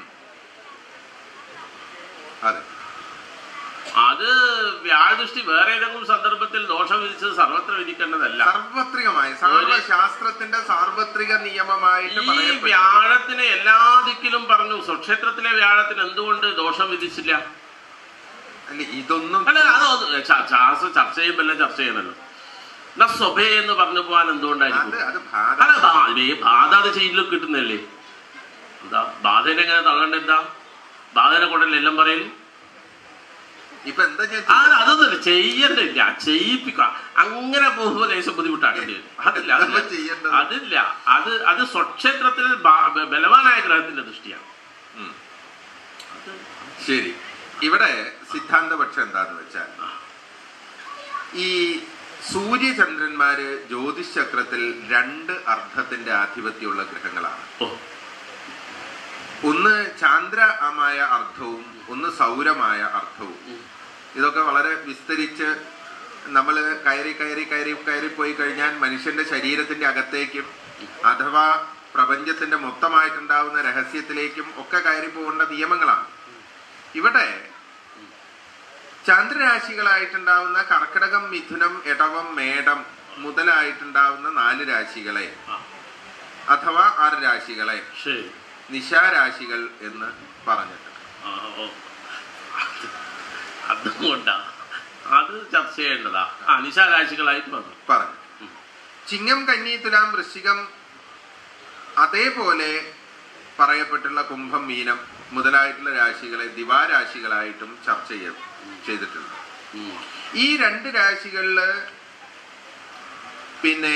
അതെ അത് വ്യാഴദൃഷ്ടി വേറെ ഏതെങ്കിലും സന്ദർഭത്തിൽ ദോഷം വിധിച്ചത് സർവത്ര വിധിക്കേണ്ടതല്ല സാർവത്രികമായി സാർവശാസ്ത്രത്തിന്റെ സാർവത്രിക നിയമമായിട്ട് ഈ പറയപ്പെട്ടു വ്യാഴത്തിനെ എല്ലാ ദിക്കിലും പറഞ്ഞു സ്വക്ഷേത്രത്തിലെ വ്യാഴത്തിന് എന്തുകൊണ്ട് ദോഷം വിധിച്ചില്ല അല്ല ഇതൊന്നും അല്ല അത് ഒന്ന് ച- ശാസ്ത്രം ചർച്ച ചെയ്യുമ്പോൾ ചർച്ച ചെയ്യണല്ലോ എന്നാ സ്വഭേ എന്ന് പറഞ്ഞു പോകാൻ അത് എന്തുകൊണ്ടായിരിക്കും അത് ബാധ അല്ല ബാ- ഈ ബാധ അത് ചെയ്യലും കിട്ടുന്നല്ലേ എന്താ ബാധനെ എങ്ങനെ തള്ളണ്ട എന്താ ബാധനെ കൊണ്ടല്ലേ എല്ലാം പറയല് ഇപ്പൊ എന്താ ഞാൻ ആ അതൊന്നുമില്ല ചെയ്യണ്ടില്ല ചെയ്യിപ്പിക്കുക അങ്ങനെ പോകുമ്പോൾ ലേശം ബുദ്ധിമുട്ടാക്കേണ്ടി വരും അതില്ല അതല്ല അതില്ല ചെയ്യേണ്ടത്. അതില്ല അത് അത് സ്വക്ഷേത്രത്തിൽ ബ- ബ- ബലവാനായ ഗ്രഹത്തിന്റെ ദൃഷ്ടിയാണ് ഉം. ശരി ഇവിടെ സിദ്ധാന്തപക്ഷം എന്താന്ന് വെച്ചാൽ ഈ സൂര്യചന്ദ്രന്മാര് ജ്യോതിഷ് ചക്രത്തിൽ രണ്ട് അർത്ഥത്തിന്റെ ആധിപത്യമുള്ള ഗ്രഹങ്ങളാണ് ഓ ഒന്ന് ചാന്ദ്രമായ അർത്ഥവും ഒന്ന് സൗരമായ അർത്ഥവും ഉം. ഇതൊക്കെ വളരെ വിസ്തരിച്ച് നമ്മൾ കയറി കയറി കയറി കയറി പോയി കഴിഞ്ഞാൽ മനുഷ്യന്റെ ശരീരത്തിന്റെ അകത്തേക്കും അഥവാ പ്രപഞ്ചത്തിന്റെ മൊത്തമായിട്ടുണ്ടാവുന്ന രഹസ്യത്തിലേക്കും ഒക്കെ കയറി പോകേണ്ട നിയമങ്ങളാണ് ഇവിടെ ചന്ദ്രരാശികളായിട്ടുണ്ടാവുന്ന കർക്കിടകം മിഥുനം എടവം മേടം മുതലായിട്ടുണ്ടാവുന്ന നാല് രാശികളെ ആ, അഥവാ ആറ് രാശികളെ ശരി നിശാരാശികൾ എന്ന് പറഞ്ഞിട്ടുണ്ട് ആ, ഓ. അതുകൊണ്ടാ അത് ചർച്ച ചെയ്യേണ്ടതാ ആ നിശാരാശികളായിട്ട് വന്നു പറഞ്ഞു ചിങ്ങം കന്നി തുലാം വൃശ്ചികം അതേപോലെ പറയപ്പെട്ടുള്ള കുംഭം മീനം മുതലായിട്ടുള്ള രാശികളെ ദിവാരാശികളായിട്ടും ചർച്ച ചെയ്യ ചെയ്തിട്ടുണ്ട് ഉം. ഈ രണ്ട് രാശികളില് പിന്നെ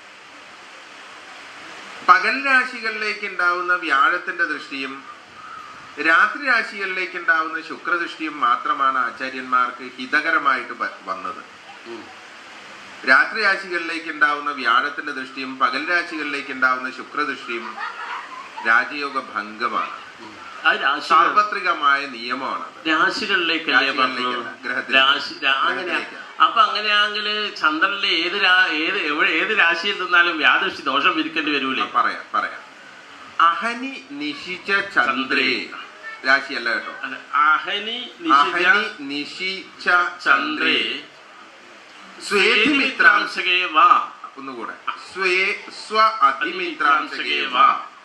പകൽ രാശികളിലേക്ക് ഉണ്ടാവുന്ന വ്യാഴത്തിന്റെ ദൃഷ്ടിയും രാത്രി രാശികളിലേക്ക് ഉണ്ടാവുന്ന ശുക്രദൃഷ്ടിയും മാത്രമാണ് ആചാര്യന്മാർക്ക് ഹിതകരമായിട്ട് വ- വന്നത് ഉം. രാത്രി രാശികളിലേക്ക് ഉണ്ടാവുന്ന വ്യാഴത്തിന്റെ ദൃഷ്ടിയും പകൽ രാശികളിലേക്ക് ഉണ്ടാവുന്ന ശുക്രദൃഷ്ടിയും രാജയോഗ ഭംഗമാണ് അത് രാശികൾ സാർവത്രികമായ നിയമമാണ് രാശികളിലേക്കല്ലേ പറഞ്ഞു രാശികളിലേക്കല്ല, ഗ്രഹത്തിലേക്ക്. രാശി രാ- അങ്ങനെയാ ഗ്രഹത്തിലേക്ക്. അപ്പൊ അങ്ങനെയാണെങ്കിൽ ചന്ദ്രനിലെ ഏത് രാ- ഏത് എവിടെ ഏത് രാശിയിൽ നിന്നാലും വ്യാദൃഷ്ടി ദോഷം വിരിക്കേണ്ടി വരൂലേ പറയാം പറയാം അഹനി നിശിച്ച ചന്ദ്രേ രാശിയല്ല കേട്ടോ അല്ല, അഹനി നിശിത അഹനി നിശിച്ച ചന്ദ്രേ ചന്ദ്രേ സ്വേധിമിത്രാംശ സ്വേതിമിത്രാംശകേ വാ ഒന്നുകൂടെ സ്വേ സ്വ അതിമിത്രാംശകേ വാ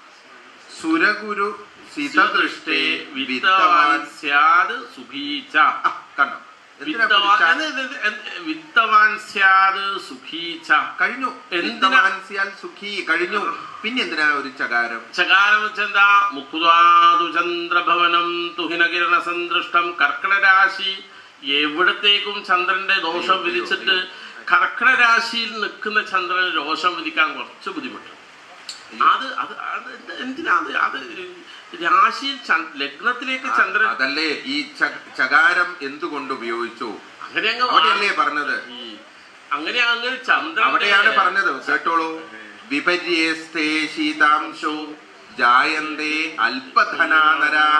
സുരഗുരു സിതദൃഷ്ടേ വിത്തവാൻ വിത്തവാൻ സ്യാത് സുഖീച്ച ആ, കണ്ടോ എന്തിനാ വിത്തവാൻ പിടിച്ച- എന്ത് ഇത് എന്ത് വിത്തവാൻ സ്യാത് സുഖീച്ച കഴിഞ്ഞു എന്തിനാ? വിത്തവാൻസ്യാൽ സുഖി കഴിഞ്ഞു പിന്നെ എന്തിനാ ഒരു ചകാരം ചകാരം വെച്ചെന്താ മുക്കുതാതു ചന്ദ്രഭവനം തുഹിനകിരണ സന്തൃഷ്ടം കർക്കടരാശി എവിടത്തേക്കും ചന്ദ്രന്റെ ദോഷം വിധിച്ചിട്ട് കർക്കടരാശിയിൽ നിൽക്കുന്ന ചന്ദ്രന് ദോഷം വിധിക്കാൻ കുറച്ച് ബുദ്ധിമുട്ട് അത് അത് അത് എന്ത് എന്തിനാ അത് അത് രാശിയിൽ ചന്ദ്- ലഗ്നത്തിലേക്ക് ചന്ദ്രൻ അതല്ലേ ഈ ച- ചകാരം എന്തുകൊണ്ട് ഉപയോഗിച്ചു അങ്ങനെ അങ്ങ് അവിടെയല്ലേ പറഞ്ഞത് ഈ അങ്ങനെ അങ്ങ് ചന്ദ്രൻ അവിടെയാണ് പറഞ്ഞത് കേട്ടോളൂ വിപര്യേസ്തേ ശീതാംശോ ജായന്തേ അല്പധനാനരാഹ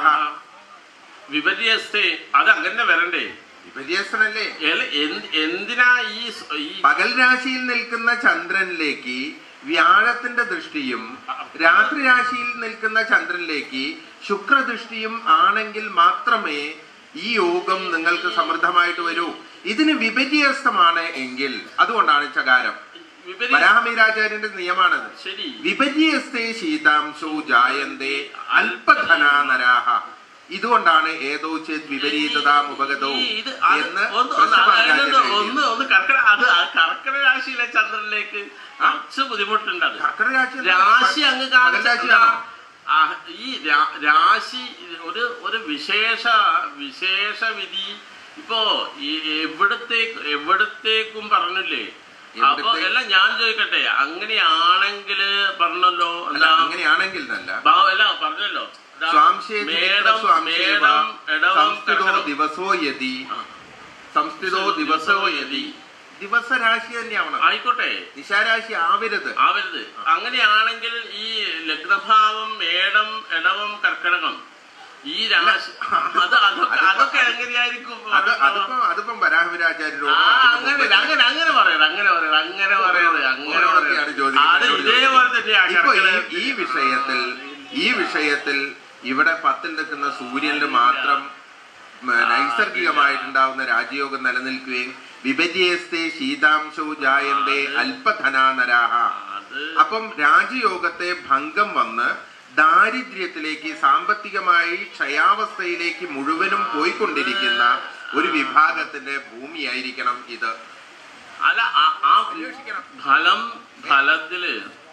വിപര്യസ്തേ അത് അങ്ങനെ വരണ്ടേ വിപര്യേസ്തനല്ലേ എല- എന്ത്- എന്തിനാ ഈ സ്- ഈ പകൽ രാശിയിൽ നിൽക്കുന്ന ചന്ദ്രനിലേക്ക് വ്യാഴത്തിന്റെ ദൃഷ്ടിയും രാത്രി രാശിയിൽ നിൽക്കുന്ന ചന്ദ്രനിലേക്ക് ശുക്രദൃഷ്ടിയും ആണെങ്കിൽ മാത്രമേ ഈ യോഗം നിങ്ങൾക്ക് സമൃദ്ധമായിട്ട് വരൂ ഇതിന് വിപര്യസ്തമാണ് എങ്കിൽ അതുകൊണ്ടാണ് ചകാരം വിപരീത വരാഹമീരാചാര്യന്റെ നിയമാണത് ശരി വിപര്യസ്തേ ശീതാംശോ ജായന്തേ അല്പധനാനരാഹ ഇതുകൊണ്ടാണ് ഏതോ ചേത് വിപരീതതാമുപഗതോ ഈ ഇത് അത് എന്ന് ഒന്ന് ഒന്ന് കൃഷ്ണമാചാര്യൻ അതായത് എഴുതിയത്. ഒന്ന് ഒന്ന് കർക്കട അത് ആ കർക്കട രാശിയിലെ ചന്ദ്രനിലേക്ക് കുറച്ച് ബുദ്ധിമുട്ടുണ്ട് അത് കർക്കിടക രാശി എന്താ? രാശി അങ്ങ് പകൽ കാണിച്ച രാശിയാണോ? ആ, ഈ രാ- രാശി ഒരു ഒരു വിശേഷ വിശേഷ വിധി ഇപ്പോ ഈ എവിടത്തേക്ക് എവിടത്തേക്കും പറഞ്ഞില്ലേ അപ്പൊ എവിടത്തേക്ക്? എല്ലാം ഞാൻ ചോദിക്കട്ടെ അങ്ങനെയാണെങ്കിൽ പറഞ്ഞല്ലോ അല്ല എന്താ അങ്ങനെയാണെങ്കിൽ എന്നല്ല ഭാവ- അല്ല പറഞ്ഞല്ലോ ദാ സ്വാംശേതി മേടം സ്വാംശേവ മേടം ഇടവം സംസ്ഥിതോ കർക്കടകം. ദിവസോ യതി ആ. സംസ്ഥിതോ ദിവസോ യതി ദിവസരാശി തന്നെയാവണം ആയിക്കോട്ടെ ദിശാരാശി ആവരുത് ആവരുത് അങ്ങനെയാണെങ്കിൽ ഈ ലഗ്നഭാവം മേടം ഇടവം കർക്കടകം ഈ രാശി അത് അതൊക്കെ അതൊക്കെ എങ്ങനെയായിരിക്കും അത് അതിപ്പോ അതിപ്പം വരാഹവിരാചാര്യരോട് ആ അങ്ങനെ അങ്ങനെ അങ്ങനെ പറയരുത് അങ്ങനെ പറയരുത് അങ്ങനെ പറയരുത് അങ്ങനെ ഓരോടൊക്കെയാണ് പറയരുത് ചോദിക്കുന്നത്. അത് ഇതേപോലെ തന്നെയാ ഇപ്പൊ ഈ കർക്കിടകത്തിൽ. ഈ വിഷയത്തിൽ ഈ വിഷയത്തിൽ ഇവിടെ പത്തിൽ നിൽക്കുന്ന സൂര്യനിൽ മാത്രം ഉം, നൈസർഗികമായിട്ടുണ്ടാവുന്ന രാജയോഗം നിലനിൽക്കുകയും വിഭജ്യേസ്തേ ശീതാംശോ ജായന്തേ അല്പധനാനരാഹ അത് അപ്പം രാജയോഗത്തെ ഭംഗം വന്ന് ദാരിദ്ര്യത്തിലേക്ക് സാമ്പത്തികമായി ക്ഷയാവസ്ഥയിലേക്ക് മുഴുവനും പോയിക്കൊണ്ടിരിക്കുന്ന ഒരു വിഭാഗത്തിന്റെ ഭൂമിയായിരിക്കണം ഇത് അല്ല ആ- ആ ഫലം ഫലത്തില്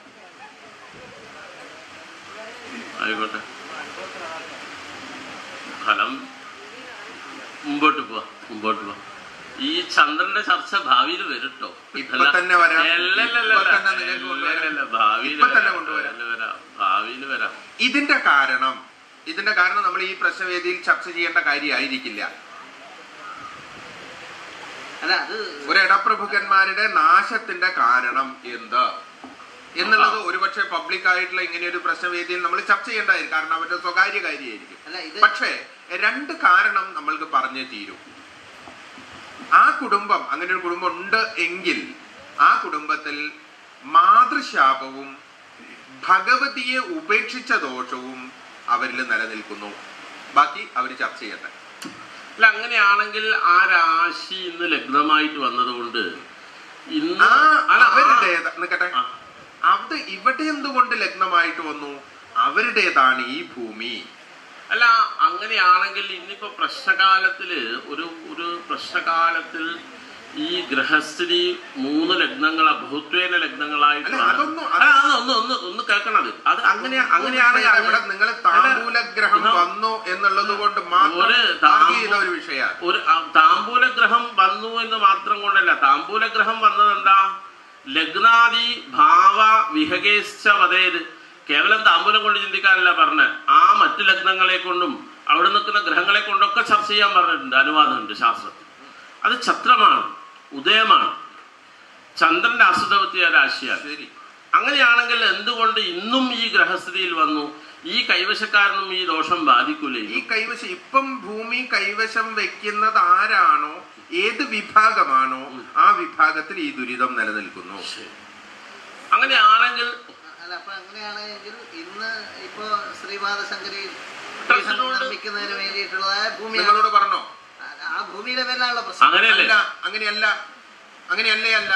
ആയിക്കോട്ടെ ഫലം മുമ്പോട്ട് പോവാ മുമ്പോട്ട് പോവാ ഈ ചന്ദ്രന്റെ ചർച്ച ഭാവിയിൽ വരും ഇപ്പൊ തന്നെ വരാം. അല്ലല്ലല്ല ഇപ്പൊ തന്നെ നിങ്ങൾക്ക് കൊണ്ടുവരാം. ഭാവിയിൽ ഇപ്പൊ തന്നെ വരാം കൊണ്ടുവരാം. ഭാവിയിൽ വരാം ഭാവിയിൽ വരാം ഇതിന്റെ കാരണം ഇതിന്റെ കാരണം നമ്മൾ ഈ പ്രശ്നവേദിയിൽ ചർച്ച ചെയ്യേണ്ട കാര്യമായിരിക്കില്ല അല്ല അത് ഒരു ഇടപ്രഭുക്കന്മാരുടെ നാശത്തിന്റെ കാരണം എന്ത് എന്നുള്ളത് ഒരുപക്ഷെ പബ്ലിക് ആയിട്ടുള്ള ഇങ്ങനെ ഒരു പ്രശ്നവേദിയിൽ നമ്മൾ ചർച്ച ചെയ്യേണ്ടതായിരിക്കും കാരണം അവരുടെ സ്വകാര്യ കാര്യമായിരിക്കും അല്ല ഇത് പക്ഷേ രണ്ട് കാരണം നമ്മൾക്ക് പറഞ്ഞേ തീരൂ ആ കുടുംബം അങ്ങനെ ഒരു കുടുംബം ഉണ്ട് എങ്കിൽ ആ കുടുംബത്തിൽ മാതൃശാപവും ഭഗവതിയെ ഉപേക്ഷിച്ച ദോഷവും അവരിൽ നിലനിൽക്കുന്നു ബാക്കി അവർ ചർച്ച ചെയ്യട്ടെ അല്ല അങ്ങനെയാണെങ്കിൽ ആ രാശി ഇന്ന് ലഗ്നമായിട്ട് വന്നതുകൊണ്ട് ഇന്ന് ആ അല്ല, ആ- അവരുടേത് നിൽക്കട്ടെ ആ. അത് ഇവിടെ എന്തുകൊണ്ട് ലഗ്നമായിട്ട് വന്നു അവരുടേതാണ് ഈ ഭൂമി അല്ല അങ്ങനെയാണെങ്കിൽ ഇന്നിപ്പോ പ്രശ്നകാലത്തില് ഒരു ഒരു പ്രശ്നകാലത്തിൽ ഈ ഗ്രഹസ്ഥിതി മൂന്ന് ലഗ്നങ്ങൾ ബഹുത്വേന ലഗ്നങ്ങളായിട്ടാണ് അല്ല, അതൊന്നും- അല്ല, അത് ഒന്ന് ഒന്ന് ഒന്ന് കേൾക്കണത് അത് അങ്ങനെ അങ്ങനെയാണെങ്കിൽ ഇവിടെ അങ്ങനെ- നിങ്ങൾ താമ്പൂലഗ്രഹം അല്ല, വന്നു എന്നുള്ളത് കൊണ്ട് മാത്രം ഒരു ആർഗ്യ ചെയ്ത ഒരു വിഷയമാണ് ഒരു ആ, താമ്പൂലഗ്രഹം വന്നു എന്ന് മാത്രം കൊണ്ടല്ല താമ്പൂലഗ്രഹം വന്നത് എന്താ ലഗ്നാദി ഭാവ വിഹകേശ്ച വതേത് കേവലം താമ്പൂലം കൊണ്ട് ചിന്തിക്കാനല്ല പറഞ്ഞ് ആ മറ്റു ലഗ്നങ്ങളെ കൊണ്ടും അവിടെ നിൽക്കുന്ന ഗ്രഹങ്ങളെ കൊണ്ടൊക്കെ ചർച്ച ചെയ്യാൻ പറഞ്ഞിട്ടുണ്ട് അനുവാദമുണ്ട് ശാസ്ത്രത്തിൽ അത് ഛത്രമാണ് ഉദയമാണ് ചന്ദ്രന്റെ അസുതവത്തിയ രാശിയാണ് ശരി അങ്ങനെയാണെങ്കിൽ എന്തുകൊണ്ട് ഇന്നും ഈ ഗ്രഹസ്ഥിതിയിൽ വന്നു ഈ കൈവശക്കാരനും ഈ ദോഷം ബാധിക്കൂലേ ഈ കൈവശം ഇപ്പം ഭൂമി കൈവശം വെക്കുന്നത് ആരാണോ ഏത് വിഭാഗമാണോ ആ വിഭാഗത്തിൽ ഈ ദുരിതം നിലനിൽക്കുന്നു അങ്ങനെയാണെങ്കിൽ അല്ല അപ്പൊ അങ്ങനെയാണെങ്കിൽ ഇന്ന് ഇപ്പോ ശ്രീപാദ ശങ്കരി ട്രസ്റ്റിനോട് നിർമ്മിക്കുന്നതിന് വേണ്ടിയിട്ടുള്ളതായ ഭൂമി നിങ്ങളോട് പറഞ്ഞോ ആ ഭൂമിയുടെ പേരിലാണല്ലോ പ്രശ്നം അങ്ങനെയല്ലേ അല്ല അങ്ങനെയല്ല അങ്ങനെയല്ലേ അല്ല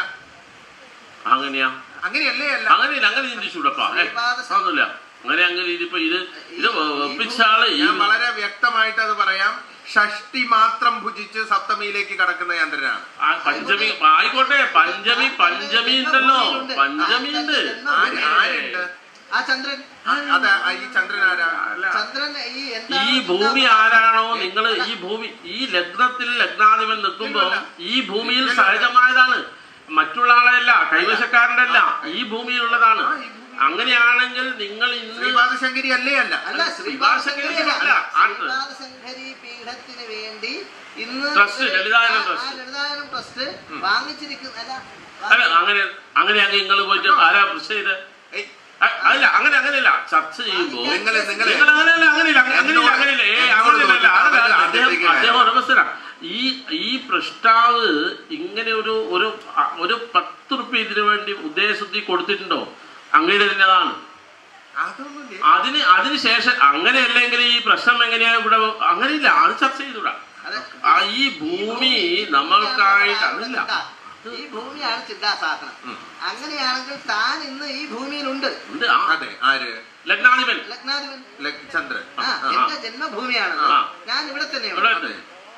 അങ്ങനെയാ അങ്ങനെയല്ലേ അല്ല അങ്ങനെയില്ല അങ്ങനെ ചിന്തിച്ചൂടപ്പാ ഏ, അതൊന്നുമില്ല അങ്ങനെ അങ്ങനെ ഇതിപ്പോ ഇത് ഇത് വെപ്പിച്ചാള് ഈ ഞാൻ വളരെ വ്യക്തമായിട്ട് അത് പറയാം ഷഷ്ടി മാത്രം ഭുജിച്ച് സപ്തമിയിലേക്ക് കടക്കുന്ന ചന്ദ്രനാണ് ആ പഞ്ചമി ആയിക്കോട്ടെ പഞ്ചമി പഞ്ചമി ഉണ്ടല്ലോ പഞ്ചമി ഉണ്ട് ആര് ആരുണ്ട് ആ ചന്ദ്രൻ അത് ആ ഈ ചന്ദ്രൻ ആരാ അല്ല ചന്ദ്രൻ ഈ ഈ എന്താണ് ഭൂമി ആരാണോ നിങ്ങൾ ഈ ഭൂമി ഈ ലഗ്നത്തിൽ ലഗ്നാധിപൻ നിൽക്കുമ്പോ ഈ ഭൂമിയിൽ സഹജമായതാണ് മറ്റുള്ള ആളെയല്ല കൈവശക്കാരന്റെ അല്ല ഈ ഭൂമിയിലുള്ളതാണ് അങ്ങനെയാണെങ്കിൽ നിങ്ങൾ ഇന്ന് ശ്രീപാദശങ്കരി അല്ലേ അല്ല അല്ല ശ്രീപാദശങ്കരി ശ്രീപാദശങ്കരി അല്ല, ആണ്. ശ്രീപാദശങ്കരി പീഠത്തിന് വേണ്ടി ഇന്ന് ട്രസ്റ്റ്, ലളിതായനം ആ- ആ ട്രസ്റ്റ്. ലളിതായനം ട്രസ്റ്റ് വാങ്ങിച്ചിരിക്കുന്ന അല്ല അല്ല അങ്ങനെ അങ്ങനെയാണെങ്കിൽ നിങ്ങൾ പോയിട്ട് ആരാ പ്രശ്നം ചെയ്ത് ഏയ്, അല്ല അങ്ങനെ അങ്ങനെയല്ല ചർച്ച ചെയ്യുമ്പോ നിങ്ങള് നിങ്ങള് നിങ്ങൾ അങ്ങനെയല്ല അങ്ങനെയില്ല അങ്ങ- അങ്ങനെയില്ല അങ്ങനെയില്ല ഏ അങ്ങനെയല്ല അതല്ല അദ്ദേഹം അദ്ദേഹം ഉടമസ്ഥന ഈ ഈ പ്രഷ്ടാവ് ഇങ്ങനെ ഒരു ഒരു അ- ഒരു പത്ത് റുപ്യ ഇതിനു വേണ്ടി ഉദ്ദേശശുദ്ധി കൊടുത്തിട്ടുണ്ടോ അങ്ങയുടെ തന്നെതാണ് അതൊന്നുമില്ലേ അതിന് അതിന് ശേഷം അങ്ങനെയല്ലെങ്കിൽ ഈ പ്രശ്നം എങ്ങനെയാ ഇവിടെ അങ്ങനെയില്ല അത് ചർച്ച ചെയ്തൂടാ അതെ. ആ ഈ ഭൂമി നമ്മൾക്കായിട്ട് അതില്ല ഈ ഭൂമിയാണ് ചിന്താസാധനം അങ്ങനെയാണെങ്കിൽ താൻ ഇന്ന് ഈ ഭൂമിയിലുണ്ട് ഉണ്ട് ആ അതെ ആര് ലഗ്നാധിപൻ ലഗ്നാധിപൻ ലക്- ചന്ദ്രൻ ആ ആ, എന്റെ ജന്മഭൂമിയാണ് ആ. ഞാൻ ഇവിടെ ഇവിടെ തന്നെയുണ്ട് ഉണ്ട്.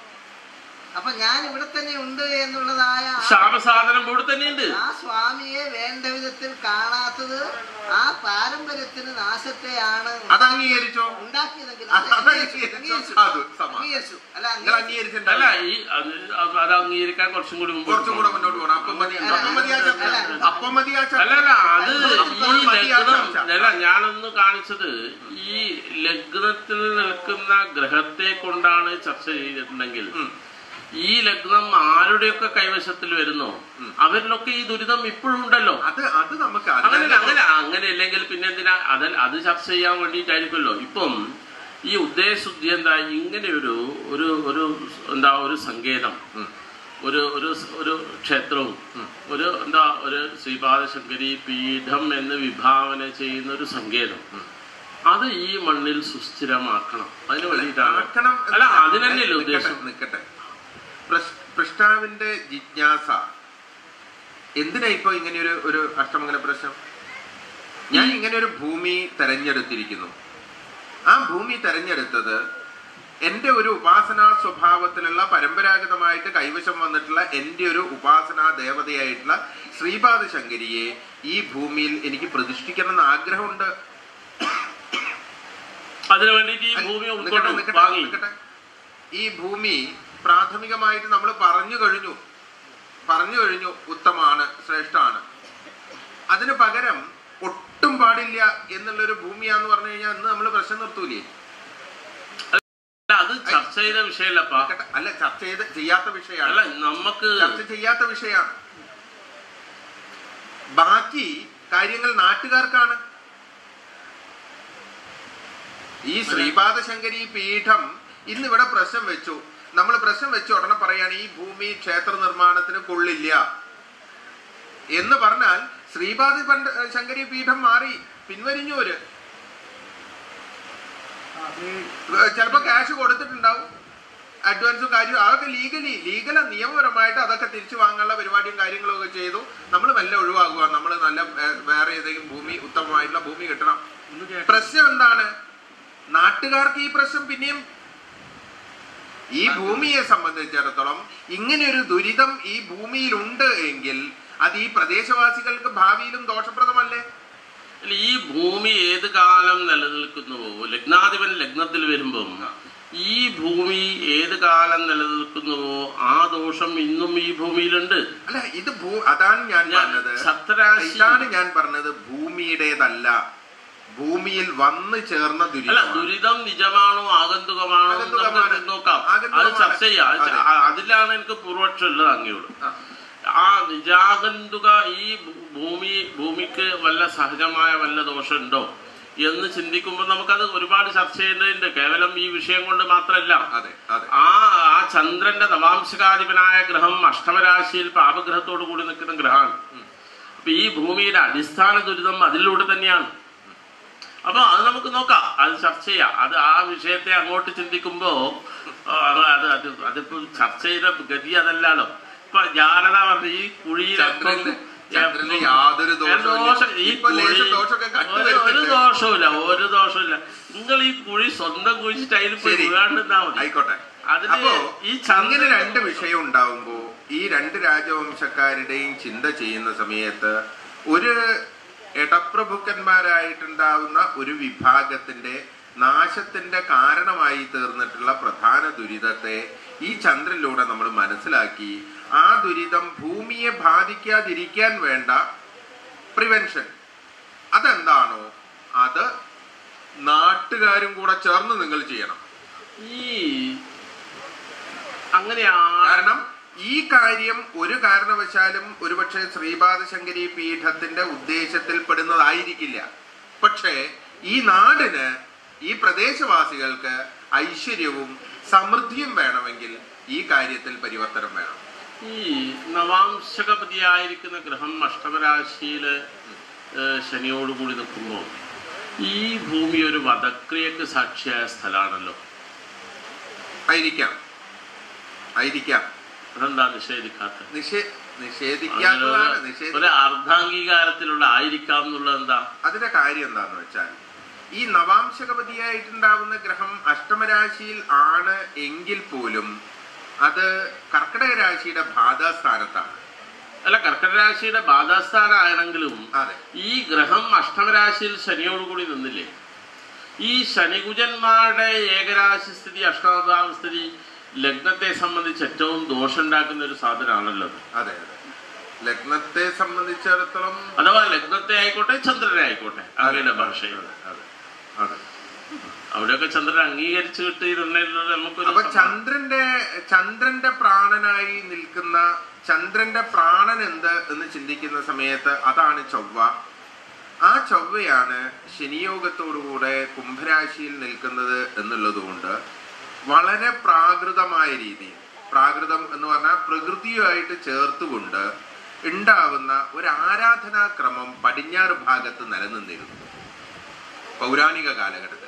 അപ്പൊ ഞാൻ ഇവിടെ തന്നെ ഉണ്ട് എന്നുള്ളതായ ആ- ശാപസാധനം ഇവിടെ തന്നെയുണ്ട് ആ സ്വാമിയെ വേണ്ട വിധത്തിൽ കാണാത്തത് ആ പാരമ്പര്യത്തിന് നാശത്തെയാണ് അത് അംഗീകരിച്ചോ ഉണ്ടാക്കിയതെങ്കിൽ അത് അത് അംഗീകരിച്ചു. അംഗീകരിച്ചു. അത് സമ. അംഗീകരിച്ചു അല്ല നിങ്ങൾ അംഗീകരിച്ചു. അല്ല അംഗീകരിച്ചിട്ടുണ്ടല്ലോ ഈ അത് അത് അത് അംഗീകരിക്കാൻ കുറച്ചും കൂടി മുമ്പോട്ട് കുറച്ചും കൂടെ പോകണം. മുന്നോട്ട് പോകണം അപ്പം മതി അല്ല, അപ്പം മതി ആ ചർച്ച അല്ല. അപ്പം മതി ആ ചർച്ച അല്ല അല്ല അത് അപ്പോൾ ഈ മതി ആ ലഗ്നം ചർച്ച. അല്ല ഞാനൊന്ന് കാണിച്ചത് ഈ ലഗ്നത്തിൽ നിൽക്കുന്ന ഗ്രഹത്തെ കൊണ്ടാണ് ചർച്ച ചെയ്തിട്ടുണ്ടെങ്കിൽ ഉം. ഈ ലഗ്നം ആരുടെയൊക്കെ കൈവശത്തിൽ വരുന്നോ അവരിലൊക്കെ ഈ ദുരിതം ഇപ്പോഴും ഉണ്ടല്ലോ അത് അത് നമുക്ക് അങ്ങനെ അതിനല്ല അങ്ങനെ അങ്ങനെ ഇല്ലെങ്കിൽ പിന്നെ എന്തിനാ അത് അത് ചർച്ച ചെയ്യാൻ വേണ്ടിയിട്ടായിരിക്കുമല്ലോ ഇപ്പം ഈ ഉദ്ദേശശുദ്ധി എന്താ ഇങ്ങനെ ഒരു ഒരു ഒരു എന്താ ഒരു സങ്കേതം ഉം. ഒരു ഒരു സ് ഒരു ക്ഷേത്രവും ഒരു എന്താ ഒരു ശ്രീപാദശങ്കരി പീഠം എന്ന് വിഭാവന ചെയ്യുന്ന ഒരു സങ്കേതം അത് ഈ മണ്ണിൽ സുസ്ഥിരമാക്കണം അതിന് വേണ്ടിയിട്ടാണ് ആക്കണം എന്ന് അല്ല ഞാൻ- അതിനല്ലേ നിക്കട്ടെ, ഉദ്ദേശം നിക്കട്ടെ പ്രശ്- പൃഷ്ടാവിന്റെ ജിജ്ഞാസ എന്തിനാ ഇപ്പൊ ഇങ്ങനെ ഒരു ഒരു അഷ്ടമംഗല പ്രശ്നം ഞാൻ ഇങ്ങനെ ഒരു ഭൂമി തെരഞ്ഞെടുത്തിരിക്കുന്നു ആ ഭൂമി തെരഞ്ഞെടുത്തത് എന്റെ ഒരു ഉപാസനാ സ്വഭാവത്തിലുള്ള പരമ്പരാഗതമായിട്ട് കൈവശം വന്നിട്ടുള്ള എന്റെ ഒരു ഉപാസനാ ദേവതയായിട്ടുള്ള ശ്രീപാദ ശങ്കരിയെ ഈ ഭൂമിയിൽ എനിക്ക് പ്രതിഷ്ഠിക്കണം എന്ന് ആഗ്രഹമുണ്ട് അതിനു വേണ്ടിയിട്ട് ഈ ഭൂമി നിക്കട്ടെ, ഉൾക്കൊണ്ടു നിക്കട്ടെ, വാങ്ങി നിക്കട്ടെ. ഈ ഭൂമി പ്രാഥമികമായിട്ട് നമ്മൾ പറഞ്ഞു കഴിഞ്ഞു പറഞ്ഞു കഴിഞ്ഞു ഉത്തമാണ് ശ്രേഷ്ഠമാണ് അതിന് പകരം ഒട്ടും പാടില്ല എന്നുള്ളൊരു ഭൂമിയാന്ന് പറഞ്ഞു കഴിഞ്ഞാൽ ഇന്ന് നമ്മൾ പ്രശ്നം നിർത്തൂലേ അല്ല അത് ചർച്ച ചെയ്ത വിഷയമല്ലപ്പാ നിക്കട്ടെ. അല്ല ചർച്ച ചെയ്ത് ചെയ്യാത്ത അല്ല വിഷയമാണ് നമുക്ക് ചർച്ച ചെയ്യാത്ത വിഷയമാണ് ബാക്കി കാര്യങ്ങൾ നാട്ടുകാർക്കാണ് ഈ ശ്രീപാദ ശങ്കരി പീഠം ഇന്ന് ഇവിടെ പ്രശ്നം വെച്ചു നമ്മൾ പ്രശ്നം വെച്ച ഉടനെ പറയാണ് ഈ ഭൂമി ക്ഷേത്ര നിർമ്മാണത്തിന് കൊള്ളില്ല എന്ന് പറഞ്ഞാൽ ശ്രീപാദ പണ്ഡ ശങ്കരി പീഠം മാറി പിൻവലിഞ്ഞൂര് ചിലപ്പോ ക്യാഷ് കൊടുത്തിട്ടുണ്ടാവും അഡ്വാൻസും കാര്യവും അതൊക്കെ ലീഗലി ലീഗല നിയമപരമായിട്ട് അതൊക്കെ തിരിച്ചു വാങ്ങാനുള്ള പരിപാടിയും കാര്യങ്ങളും ഒക്കെ ചെയ്തു നമ്മൾ മെല്ലെ ഒഴിവാക്കുക നമ്മൾ നല്ല വേ- വേറെ ഏതെങ്കിലും ഭൂമി ഉത്തമമായിട്ടുള്ള ഭൂമി കിട്ടണം പ്രശ്നം എന്താണ് നാട്ടുകാർക്ക് ഈ പ്രശ്നം പിന്നെയും ഈ ഭൂമിയെ സംബന്ധിച്ചിടത്തോളം ഇങ്ങനെ ഒരു ദുരിതം ഈ ഭൂമിയിലുണ്ട് എങ്കിൽ അത് ഈ പ്രദേശവാസികൾക്ക് ഭാവിയിലും ദോഷപ്രദമല്ലേ അല്ല, ഈ ഭൂമി ഏത് കാലം നിലനിൽക്കുന്നുവോ ലഗ്നാധിപൻ ലഗ്നത്തിൽ വരുമ്പം ഈ ഭൂമി ഏത് കാലം നിലനിൽക്കുന്നുവോ ആ ദോഷം ഇന്നും ഈ ഭൂമിയിലുണ്ട് അല്ല ഇത് ഭൂ അതാണ് ഞാൻ ഞാൻ പറഞ്ഞത് സപ്തരാശി ഇതാണ് ഞാൻ പറഞ്ഞത് ഭൂമിയുടേതല്ല ഭൂമിയിൽ വന്നു ചേർന്ന അല്ല ദുരിതമാണ് ദുരിതം നിജമാണോ ആഗന്തുകമാണോ എന്ന് നമുക്ക് ആഗന്തുകമാണ്. നോക്കാം അത് ആഗന്തുകമാണ്. ചർച്ച ചെയ്യാം അത് ച- അതെ. ആ- അതിലാണ് എനിക്ക് പൂർവക്ഷം ഉള്ളത് അങ്ങയോട് ആ. ആ നിജാഗന്തുക ഈ ഭൂ- ഭൂമി ഭൂമിക്ക് വല്ല സഹജമായ വല്ല ദോഷമുണ്ടോ എന്ന് ചിന്തിക്കുമ്പോൾ നമുക്കത് ഒരുപാട് ചർച്ച ചെയ്യേണ്ടതുണ്ട് കേവലം ഈ വിഷയം കൊണ്ട് മാത്രമല്ല അതെ അതെ ആ ആ ചന്ദ്രന്റെ നവാംശകാധിപനായ ഗ്രഹം അഷ്ടമരാശിയിൽ പാപഗ്രഹത്തോടു കൂടി നിൽക്കുന്ന ഗ്രഹമാണ് അപ്പൊ ഈ ഭൂമിയുടെ അടിസ്ഥാന ദുരിതം അതിലൂടെ തന്നെയാണ് അപ്പൊ അത് നമുക്ക് നോക്കാം അത് ചർച്ച ചെയ്യാം അത് ആ വിഷയത്തെ അങ്ങോട്ട് ചിന്തിക്കുമ്പോ ആ, അത് അത് അതിപ്പോ ചർച്ച ചെയ്ത ഗതി അതല്ലല്ലോ ഇപ്പൊ ജാനത പറഞ്ഞ ഈ കുഴിയിലൊക്കെ ചന്ദ്രനില് ചന്ദ്രനില് യാതൊരു ദോഷവും ദോഷം ഈ ഇപ്പൊ ലേശം കുഴി ദോഷമൊക്കെ കണ്ടു ഒരു- ഒരു വരുന്നുണ്ട്. ദോഷവുമില്ല ഒരു ദോഷവുമില്ല നിങ്ങൾ ഈ കുഴി സ്വന്തം കുഴിച്ചിട്ട് അതിൽ പോയി ശരി. വീഴാണ്ടിരുന്നാ മതി ആയിക്കോട്ടെ അതില് അപ്പോ ഈ അങ്ങനെ ചന്ദ്രൻ രണ്ട് വിഷയം ഉണ്ടാവുമ്പോ ഈ രണ്ട് രാജവംശക്കാരുടെയും ചിന്ത ചെയ്യുന്ന സമയത്ത് ഒരു ഇടപ്രഭുക്കന്മാരായിട്ടുണ്ടാവുന്ന ഒരു വിഭാഗത്തിന്റെ നാശത്തിന്റെ കാരണമായി തീർന്നിട്ടുള്ള പ്രധാന ദുരിതത്തെ ഈ ചന്ദ്രനിലൂടെ നമ്മൾ മനസ്സിലാക്കി ആ ദുരിതം ഭൂമിയെ ബാധിക്കാതിരിക്കാൻ വേണ്ട പ്രിവെൻഷൻ അതെന്താണോ അത് നാട്ടുകാരും കൂടെ ചേർന്ന് നിങ്ങൾ ചെയ്യണം ഈ അങ്ങനെയാണ് കാരണം ഈ കാര്യം ഒരു കാരണവശാലും ഒരുപക്ഷെ ശ്രീപാദശങ്കരി പീഠത്തിന്റെ ഉദ്ദേശത്തിൽ പെടുന്നതായിരിക്കില്ല പക്ഷേ ഈ നാടിന് ഈ പ്രദേശവാസികൾക്ക് ഐശ്വര്യവും സമൃദ്ധിയും വേണമെങ്കിൽ ഈ കാര്യത്തിൽ പരിവർത്തനം വേണം ഈ നവാംശകപതിയായിരിക്കുന്ന ഗ്രഹം അഷ്ടമരാശിയില് ഏഹ്, ശനിയോടുകൂടി നിൽക്കുമ്പോൾ ഈ ഭൂമി ഒരു വധക്രിയക്ക് സാക്ഷിയായ സ്ഥലമാണല്ലോ ആയിരിക്കാം ആയിരിക്കാം അതെന്താ നിഷേധിക്കാത്ത നിഷേ നിഷേധിക്കാത്തതാണ് നിഷേധി ഒരു അർദ്ധാംഗീകാരത്തിലുള്ള ആയിരിക്കാം എന്നുള്ളത് എന്താ അതിന്റെ കാര്യം എന്താന്ന് വെച്ചാൽ ഈ നവാംശകപതിയായിട്ടുണ്ടാവുന്ന ഗ്രഹം അഷ്ടമരാശിയിൽ ആണ് എങ്കിൽ പോലും അത് കർക്കിടക രാശിയുടെ ബാധാസ്ഥാനത്താണ് അല്ല കർക്കട രാശിയുടെ ബാധാസ്ഥാനാണെങ്കിലും അതെ ഈ ഗ്രഹം അഷ്ടമരാശിയിൽ ശനിയോടുകൂടി നിന്നില്ലേ ഈ ശനികുജന്മാരുടെ ഏകരാശി സ്ഥിതി അഷ്ടാം സ്ഥിതി ലഗ്നത്തെ സംബന്ധിച്ച് ഏറ്റവും ദോഷമുണ്ടാക്കുന്ന ഒരു സാധനമാണല്ലോ അത്. അതെ അതെ ലഗ്നത്തെ സംബന്ധിച്ചിടത്തോളം അഥവാ ലഗ്നത്തെ ആയിക്കോട്ടെ ചന്ദ്രനെ ആയിക്കോട്ടെ അങ്ങയുടെ ഭാഷയിൽ അതെ അതെ അതെ അവിടെയൊക്കെ ചന്ദ്രൻ അംഗീകരിച്ചു കിട്ടിയിരുന്നെങ്കിൽ നമുക്കൊരു അപ്പൊ സമാ- ചന്ദ്രന്റെ ചന്ദ്രന്റെ പ്രാണനായി നിൽക്കുന്ന ചന്ദ്രന്റെ പ്രാണൻ എന്ത് എന്ന് ചിന്തിക്കുന്ന സമയത്ത് അതാണ് ചൊവ്വ ആ ചൊവ്വയാണ് ശനിയോഗത്തോടുകൂടെ കുംഭരാശിയിൽ നിൽക്കുന്നത് എന്നുള്ളതുകൊണ്ട് വളരെ പ്രാകൃതമായ രീതിയിൽ പ്രാകൃതം എന്ന് പറഞ്ഞാൽ പ്രകൃതിയുമായിട്ട് ചേർത്തുകൊണ്ട് ഉണ്ടാവുന്ന ഒരു ആരാധനാക്രമം പടിഞ്ഞാറ് ഭാഗത്ത് നിലനിന്നിരുന്നു പൗരാണിക കാലഘട്ടത്തിൽ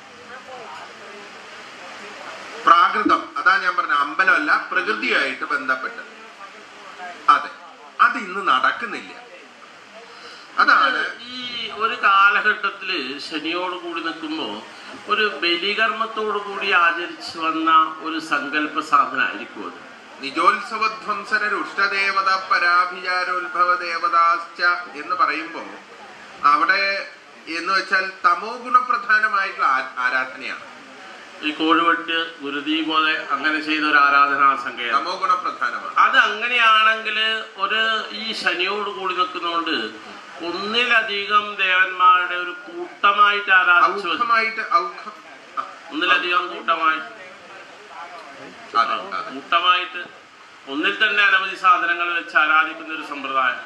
പ്രാകൃതം അതാ ഞാൻ പറഞ്ഞ അമ്പലമല്ല പ്രകൃതിയായിട്ട് ബന്ധപ്പെട്ട് അതെ അത് ഇന്ന് നടക്കുന്നില്ല അതാണ് ഈ ഒരു കാലഘട്ടത്തില് ശനിയോട് കൂടി നിൽക്കുമ്പോ ഒരു ബലികർമ്മത്തോടു കൂടി ആചരിച്ചു വന്ന ഒരു സങ്കല്പ സാധനമായിരിക്കും അത് നിജോത്സവധ്വംസന രുഷ്ടദേവത പരാഭിചാരോത്ഭവ ദേവതാശ്ച എന്ന് പറയുമ്പോ അവിടെ എന്ന് വെച്ചാൽ തമോ ഗുണപ്രധാനമായിട്ടുള്ള ആ- ആരാധനയാണ് ഈ കോഴിവെട്ട് ഗുരുതി പോലെ അങ്ങനെ ചെയ്ത ഒരു ആരാധനാ സങ്കേതം തമോ ഗുണപ്രധാനമാണ് അത് അങ്ങനെയാണെങ്കിൽ ഒരു ഈ ശനിയോട് കൂടി നിൽക്കുന്നതുകൊണ്ട് ഒന്നിലധികം ദേവന്മാരുടെ ഒരു കൂട്ടമായിട്ട് ആരാധിച്ചു വന്നു. ഔഖമായിട്ട് ഔഖം ആ, ഒന്നിലധികം കൂട്ടമായി അതെ അതെ കൂട്ടമായിട്ട് ഒന്നിൽ തന്നെ അനവധി സാധനങ്ങൾ വെച്ച് ആരാധിക്കുന്ന ഒരു സമ്പ്രദായം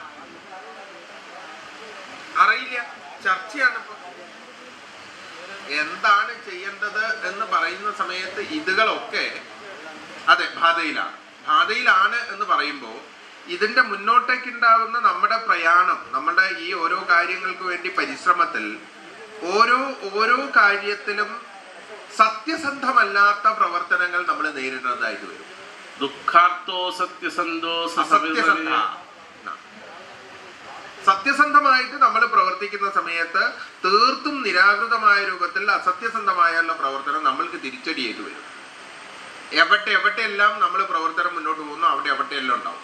അറിയില്ല ചർച്ചയാണ് ഇപ്പൊ എന്താണ് ചെയ്യേണ്ടത് എന്ന് പറയുന്ന സമയത്ത് ഇതുകളൊക്കെ അതെ ബാധയിലാണ് ബാധയിലാണ് എന്ന് പറയുമ്പോൾ ഇതിന്റെ മുന്നോട്ടേക്കുണ്ടാവുന്ന നമ്മുടെ പ്രയാണം നമ്മുടെ ഈ ഓരോ കാര്യങ്ങൾക്ക് വേണ്ടി പരിശ്രമത്തിൽ ഓരോ ഓരോ കാര്യത്തിലും സത്യസന്ധമല്ലാത്ത പ്രവർത്തനങ്ങൾ നമ്മൾ നേരിടുന്നതായിട്ട് വരും ദുഃഖാർത്ഥോ സത്യസന്ധോ അസത്യസന്ധ സസവിവരേ. സത്യസന്ധമായിട്ട് നമ്മൾ പ്രവർത്തിക്കുന്ന സമയത്ത് തീർത്തും നിരാകൃതമായ രൂപത്തിൽ അസത്യസന്ധമായുള്ള പ്രവർത്തനം നമ്മൾക്ക് തിരിച്ചടിയേറ്റ് വരും എവിടെ എവിടെയെല്ലാം നമ്മൾ പ്രവർത്തനം മുന്നോട്ട് പോകുന്നു അവിടെ എവിടെയെല്ലാം ഉണ്ടാവും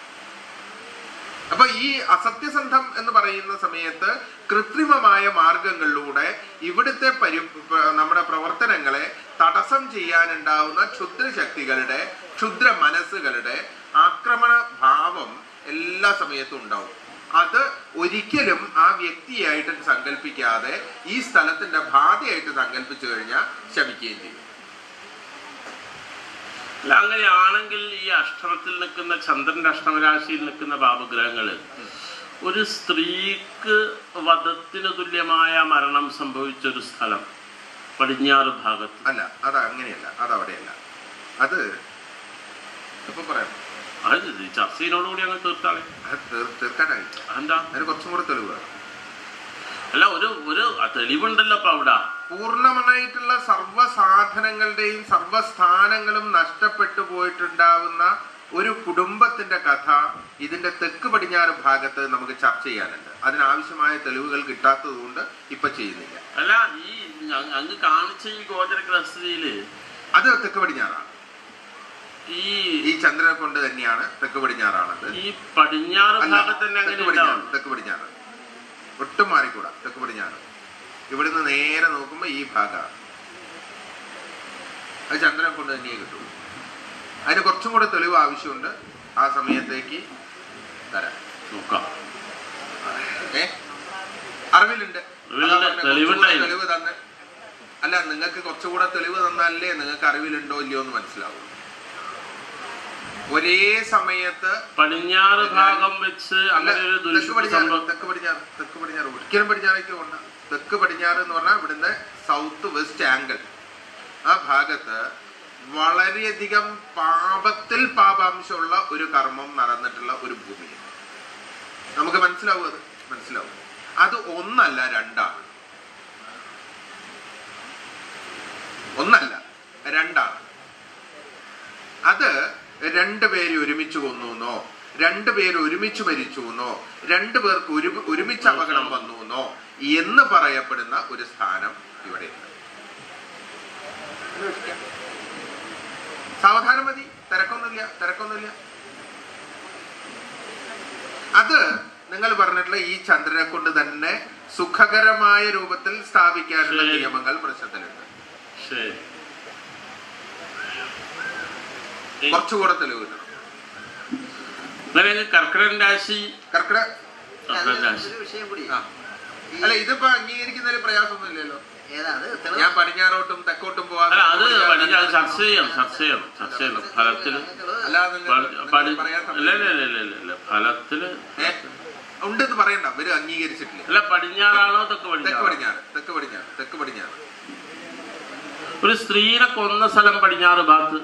അപ്പൊ ഈ അസത്യസന്ധം എന്ന് പറയുന്ന സമയത്ത് കൃത്രിമമായ മാർഗങ്ങളിലൂടെ ഇവിടുത്തെ പരി പ- നമ്മുടെ പ്രവർത്തനങ്ങളെ തടസ്സം ചെയ്യാനുണ്ടാവുന്ന ക്ഷുദ്രശക്തികളുടെ ക്ഷുദ്ര മനസ്സുകളുടെ ആക്രമണ ഭാവം എല്ലാ സമയത്തും ഉണ്ടാവും അത് ഒരിക്കലും ആ വ്യക്തിയായിട്ട് സങ്കല്പിക്കാതെ ഈ സ്ഥലത്തിന്റെ ബാധയായിട്ട് സങ്കല്പിച്ചു കഴിഞ്ഞാൽ ശമിക്കുകയും ചെയ്യും അല്ല അങ്ങനെയാണെങ്കിൽ ഈ അഷ്ടമത്തിൽ നിൽക്കുന്ന ചന്ദ്രന്റെ അഷ്ടമരാശിയിൽ നിൽക്കുന്ന പാപഗ്രഹങ്ങള് ഒരു സ്ത്രീക്ക് വധത്തിന് തുല്യമായ മരണം സംഭവിച്ച ഒരു സ്ഥലം പടിഞ്ഞാറ് ഭാഗത്ത് അല്ല അത് അങ്ങനെയല്ല അത് അവിടെയല്ല അത് ഇപ്പൊ പറയാം അത് ഈ ചർച്ചയിനോടുകൂടി അങ്ങ് തീർത്താളെ അത് തീർ- തീർക്കാനായിട്ട് എന്താ അതിന് കുറച്ചും കൂടെ തെളിവ് വേണം അല്ല ഒരു ഒരു തെളിവുണ്ടല്ലോ അപ്പൊ അവിടെ പൂർണ്ണമായിട്ടുള്ള സർവ്വ സാധനങ്ങളുടെയും സർവ്വസ്ഥാനങ്ങളും നഷ്ടപ്പെട്ടു പോയിട്ടുണ്ടാവുന്ന ഒരു കുടുംബത്തിന്റെ കഥ ഇതിന്റെ തെക്ക് പടിഞ്ഞാറ് ഭാഗത്ത് നമുക്ക് ചർച്ച ചെയ്യാനുണ്ട് അതിനാവശ്യമായ തെളിവുകൾ കിട്ടാത്തത് കൊണ്ട് ഇപ്പൊ ചെയ്യുന്നില്ല അല്ല ഈ അങ്ങ് അങ്ങ് കാണിച്ച ഈ ഗോചര ഗ്രഹസ്ഥിതിയില് അത് തെക്ക് പടിഞ്ഞാറാണ് ഈ ഈ ചന്ദ്രനെ കൊണ്ട് തന്നെയാണ് തെക്ക് പടിഞ്ഞാറാണത് ഈ പടിഞ്ഞാറ് അല്ല, ഭാഗത്ത് തന്നെ അങ്ങനെ തെക്ക് പടിഞ്ഞാറ് ഉണ്ടാവും തെക്ക് പടിഞ്ഞാറ് ഒട്ടും മാറിക്കൂടാ തെക്ക് പടിഞ്ഞാറ് ഇവിടുന്ന് നേരെ നോക്കുമ്പോ ഈ ഭാഗമാണ് അത് ചന്ദ്രനെ കൊണ്ട് തന്നെയേ കിട്ടുള്ളൂ അതിന് കുറച്ചും കൂടെ തെളിവ് ആവശ്യമുണ്ട് ആ സമയത്തേക്ക് തരാം നോക്കാം ഏ അറിവിലുണ്ട് അറിവിലുണ്ട്. അതാ പറഞ്ഞെ, തെളിവുണ്ട് കുറച്ചുകൂടെ അതിന്. തെളിവ് തന്നെ അല്ല നിങ്ങൾക്ക് കുറച്ചുകൂടെ തെളിവ് തന്നാലേ നിങ്ങൾക്ക് അറിവിലുണ്ടോ ഇല്ലയോ എന്ന് മനസ്സിലാവും ഒരേ സമയത്ത് പടിഞ്ഞാറ് ഭാഗം വെച്ച് അല്ല, അങ്ങനെ ഒരു തെക്ക് ദുരിശ പടിഞ്ഞാറ് സംഭവം തെക്ക് പടിഞ്ഞാറ് തെക്ക് പടിഞ്ഞാറ് ഒരിക്കലും പടിഞ്ഞാറേക്ക് പോണ്ട തെക്ക് പടിഞ്ഞാറ് എന്ന് പറഞ്ഞാൽ ഇവിടുന്ന് സൗത്ത് വെസ്റ്റ് ആംഗിൾ ആ ഭാഗത്ത് വളരെയധികം പാപത്തിൽ പാപാംശമുള്ള ഒരു കർമ്മം നടന്നിട്ടുള്ള ഒരു ഭൂമിയാണ് നമുക്ക് മനസ്സിലാവും അത് മനസ്സിലാവും അത് ഒന്നല്ല രണ്ടാണ് ഒന്നല്ല രണ്ടാണ് അത് രണ്ടുപേര് ഒരുമിച്ച് കൊന്നു എന്നോ രണ്ടുപേര് ഒരുമിച്ച് മരിച്ചു എന്നോ രണ്ടുപേർക്ക് ഒരു ഒരുമിച്ച് അപകടം വന്നു എന്നോ എന്ന് പറയപ്പെടുന്ന ഒരു സ്ഥാനം ഇവിടെയുണ്ട് സാവധാനം മതി തിരക്കൊന്നുമില്ല തിരക്കൊന്നുമില്ല അത് നിങ്ങൾ പറഞ്ഞിട്ടുള്ള ഈ ചന്ദ്രനെ കൊണ്ട് തന്നെ സുഖകരമായ രൂപത്തിൽ സ്ഥാപിക്കാനുള്ള ശരി. നിയമങ്ങൾ പ്രശ്നത്തിലുണ്ട് ശരി കുറച്ചുകൂടെ തെളിവ് കിട്ടണം അങ്ങനെ കർക്കിടകൻ രാശി കർക്കിടക കർക്കിടകൻ രാശി ഒരു വിഷയം കൂടി ആ. അല്ല ഇതിപ്പോ അംഗീകരിക്കുന്നതിൽ പ്രയാസമൊന്നുമില്ലല്ലോ ഏതാ അത് തെളിവ്? ഞാൻ പടിഞ്ഞാറോട്ടും തെക്കോട്ടും പോവാതെ അല്ല അത് പടിഞ്ഞാറ് പടിഞ്ഞാറ് ചർച്ച ചെയ്യാം ചർച്ച ചെയ്യണം ചർച്ച ചെയ്യണം ഫലത്തില് അല്ലാതെ നിങ്ങൾ- പടി- നിങ്ങൾ പടി- പറയാൻ ഇല്ല ഇല്ല സമ്മതിക്കില്ല. ഇല്ല ഇല്ല ഇല്ല ഫലത്തില് ഏ? ഉണ്ടെന്ന് പറയണ്ട ഇവര് അംഗീകരിച്ചിട്ടില്ല അല്ല പടിഞ്ഞാറാണോ തെക്ക് തെക്ക് പടിഞ്ഞാറോ പടിഞ്ഞാറ് തെക്ക് പടിഞ്ഞാറ് തെക്ക് പടിഞ്ഞാറ് ഒരു സ്ത്രീനെ കൊന്ന സ്ഥലം പടിഞ്ഞാറ് ഭാഗത്ത്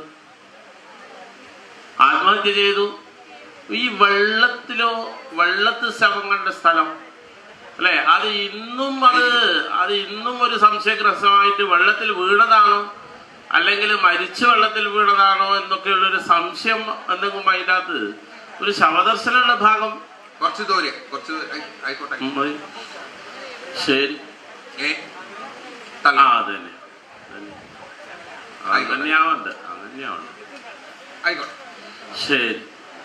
ആത്മഹത്യ ചെയ്തു ഈ വെള്ളത്തിലോ വെള്ളത്തിൽ ശവം കണ്ട സ്ഥലം അല്ലെ അത് ഇന്നും അത് അത് ഇന്നും ഒരു സംശയഗ്രസ്തമായിട്ട് വെള്ളത്തിൽ വീണതാണോ അല്ലെങ്കിൽ മരിച്ച വെള്ളത്തിൽ വീണതാണോ എന്നൊക്കെയുള്ളൊരു സംശയം എന്തെങ്കിലും അതിനകത്ത് ഒരു ശവദർശനമുള്ള ഭാഗം കുറച്ച് ദൂരെ കുറച്ച് ആയി- ആയിക്കോട്ടെ ഉം, മതി. ശരി ഏ ആ തള്ളി അത് തന്നെ അത് തന്നെയാവുന്നുണ്ട് അത് തന്നെയാവുന്നുണ്ട് ആയിക്കോട്ടെ ശരി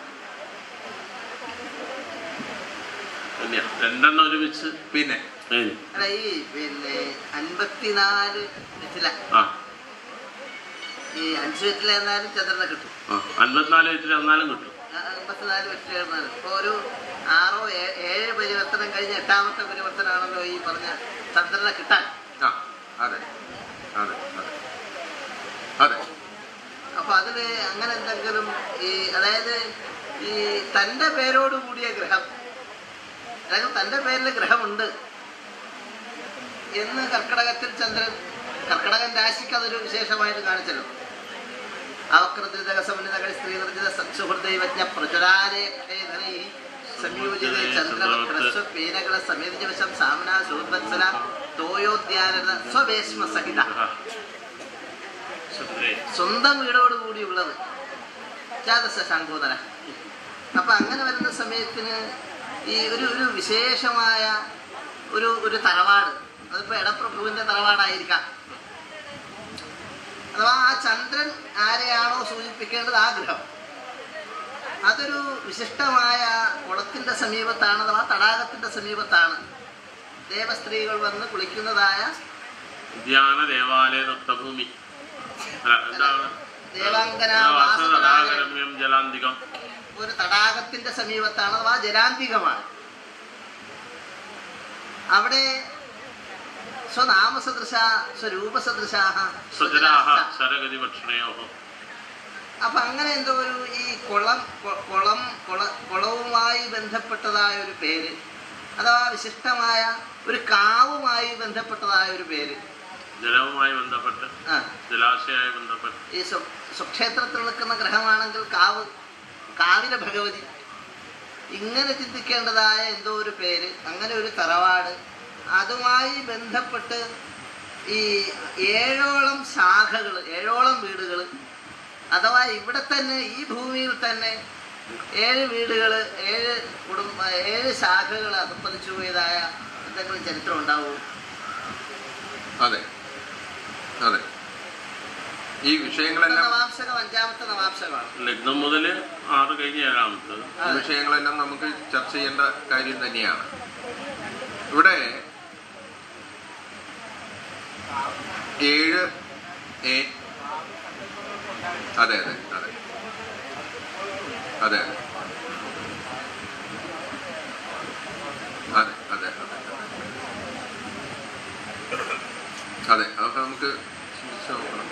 തന്നെയാ രണ്ടെണ്ണം ഒരുമിച്ച് പിന്നെ ശരി. അല്ല ഈ പിന്നെ അൻപത്തിനാല് വെറ്റില ആ ഈ അഞ്ച് വെറ്റില എന്നാലും ചന്ദ്രനെ കിട്ടും ആ അൻപത്തിനാല് വെച്ചിട്ട് എന്നാലും കിട്ടും ആ, അമ്പത്തിനാല് വെറ്റില എന്നാലും ഇപ്പൊ ഒരു ആറോ ഏ- ഏഴ് പരിവർത്തനം കഴിഞ്ഞ് എട്ടാമത്തെ പരിവർത്തനമാണല്ലോ ഈ പറഞ്ഞ ചന്ദ്രനെ കിട്ടാൻ ആ അതെ അതെ അതെ അതെ അപ്പൊ അതില് അങ്ങനെ എന്തെങ്കിലും ഈ അതായത് ഈ തന്റെ പേരോട് കൂടിയ ഗ്രഹം അതായത് തന്റെ പേരിൽ ഗ്രഹമുണ്ട് എന്ന് കർക്കടകത്തിൽ ചന്ദ്രൻ കർക്കടകൻ രാശിക്ക് അതൊരു വിശേഷമായിട്ട് കാണിച്ചല്ലോ അവക്രദ്രിതകസമന്വിതകൾ സ്ത്രീ നിർജിത സത്സുഹൃദൈവജ്ഞ പ്രചുരാലേഖനൈ സംയോജിത ചന്ദ്രവക്രസ്വ പീനകള സമേതിജവശം സാമന ശൂദ്വത്സല തോയോദ്യാന സ്വവേശ്മ സഹിത ആ. ശരി. സ്വന്തം വീടോട് കൂടിയുള്ളത് ജാതസ ശാങ്കോദര അപ്പൊ അങ്ങനെ വരുന്ന സമയത്തിന് ഈ ഒരു ഒരു വിശേഷമായ ഒരു ഒരു തറവാട് അതിപ്പോ എടപ്രഭുവിന്റെ തറവാടായിരിക്കാം അഥവാ ആ ചന്ദ്രൻ ആരെയാണോ സൂചിപ്പിക്കേണ്ടത് ആ ഗ്രഹം അതൊരു വിശിഷ്ടമായ കുളത്തിന്റെ സമീപത്താണ് അഥവാ തടാകത്തിന്റെ സമീപത്താണ് ദേവസ്ത്രീകൾ വന്ന് കുളിക്കുന്നതായ ഉദ്യാന ദേവാലയ ദത്തഭൂമി അല്ല എന്താണ് ദേവാംഗന വാസ വാസതടാകം തടാകരമ്യം ജലാന്തികം ഒരു തടാകത്തിന്റെ സമീപത്താണ് അഥവാ ജലാന്തികമാണ് അവിടെ സ്വനാമസദൃശ സ്വരൂപസദൃശാഹ സ്വജരാഹ ശരഗതി ഭക്ഷണയോ അപ്പൊ അങ്ങനെ എന്തോ ഒരു ഈ കുളം കൊ- കുളം കുള കുളവുമായി ബന്ധപ്പെട്ടതായ ഒരു പേര് അഥവാ വിശിഷ്ടമായ ഒരു കാവുമായി ബന്ധപ്പെട്ടതായ ഒരു പേര് ജലവുമായി ബന്ധപ്പെട്ട് ആ ജലാശയവുമായി ബന്ധപ്പെട്ട് ഈ സ്വ- സ്വക്ഷേത്രത്തിൽ നിൽക്കുന്ന ഗ്രഹമാണെങ്കിൽ കാവ് കാവിലെ ഭഗവതി ഇങ്ങനെ ചിന്തിക്കേണ്ടതായ എന്തോ ഒരു പേര് അങ്ങനെ ഒരു തറവാട് അതുമായി ബന്ധപ്പെട്ട് ഈ ഏഴോളം ശാഖകൾ ഏഴോളം വീടുകൾ അഥവാ ഇവിടെ തന്നെ ഈ ഭൂമിയിൽ തന്നെ ഏഴ് വീടുകൾ ഏഴ് കുടുംബ ഏഴ് ശാഖകൾ അകപ്പതിച്ചു പോയതായ എന്തെങ്കിലും ചരിത്രം ഉണ്ടാവുമോ അതെ അതെ ഈ വിഷയങ്ങളെല്ലാം നവാംശകം അഞ്ചാമത്തെ നവാംശകമാണ് ലഗ്നം മുതൽ ആറ് കഴിഞ്ഞ് ഏഴാമത്തത് ഈ വിഷയങ്ങളെല്ലാം നമുക്ക് ചർച്ച ചെയ്യേണ്ട കാര്യം തന്നെയാണ് ഇവിടെ ഏഴ് എ അതെ അതെ അതെ അതെ അതെ അതെ അതെ അതെ അതൊക്കെ നമുക്ക് ചിന്തിച്ച് നോക്കണം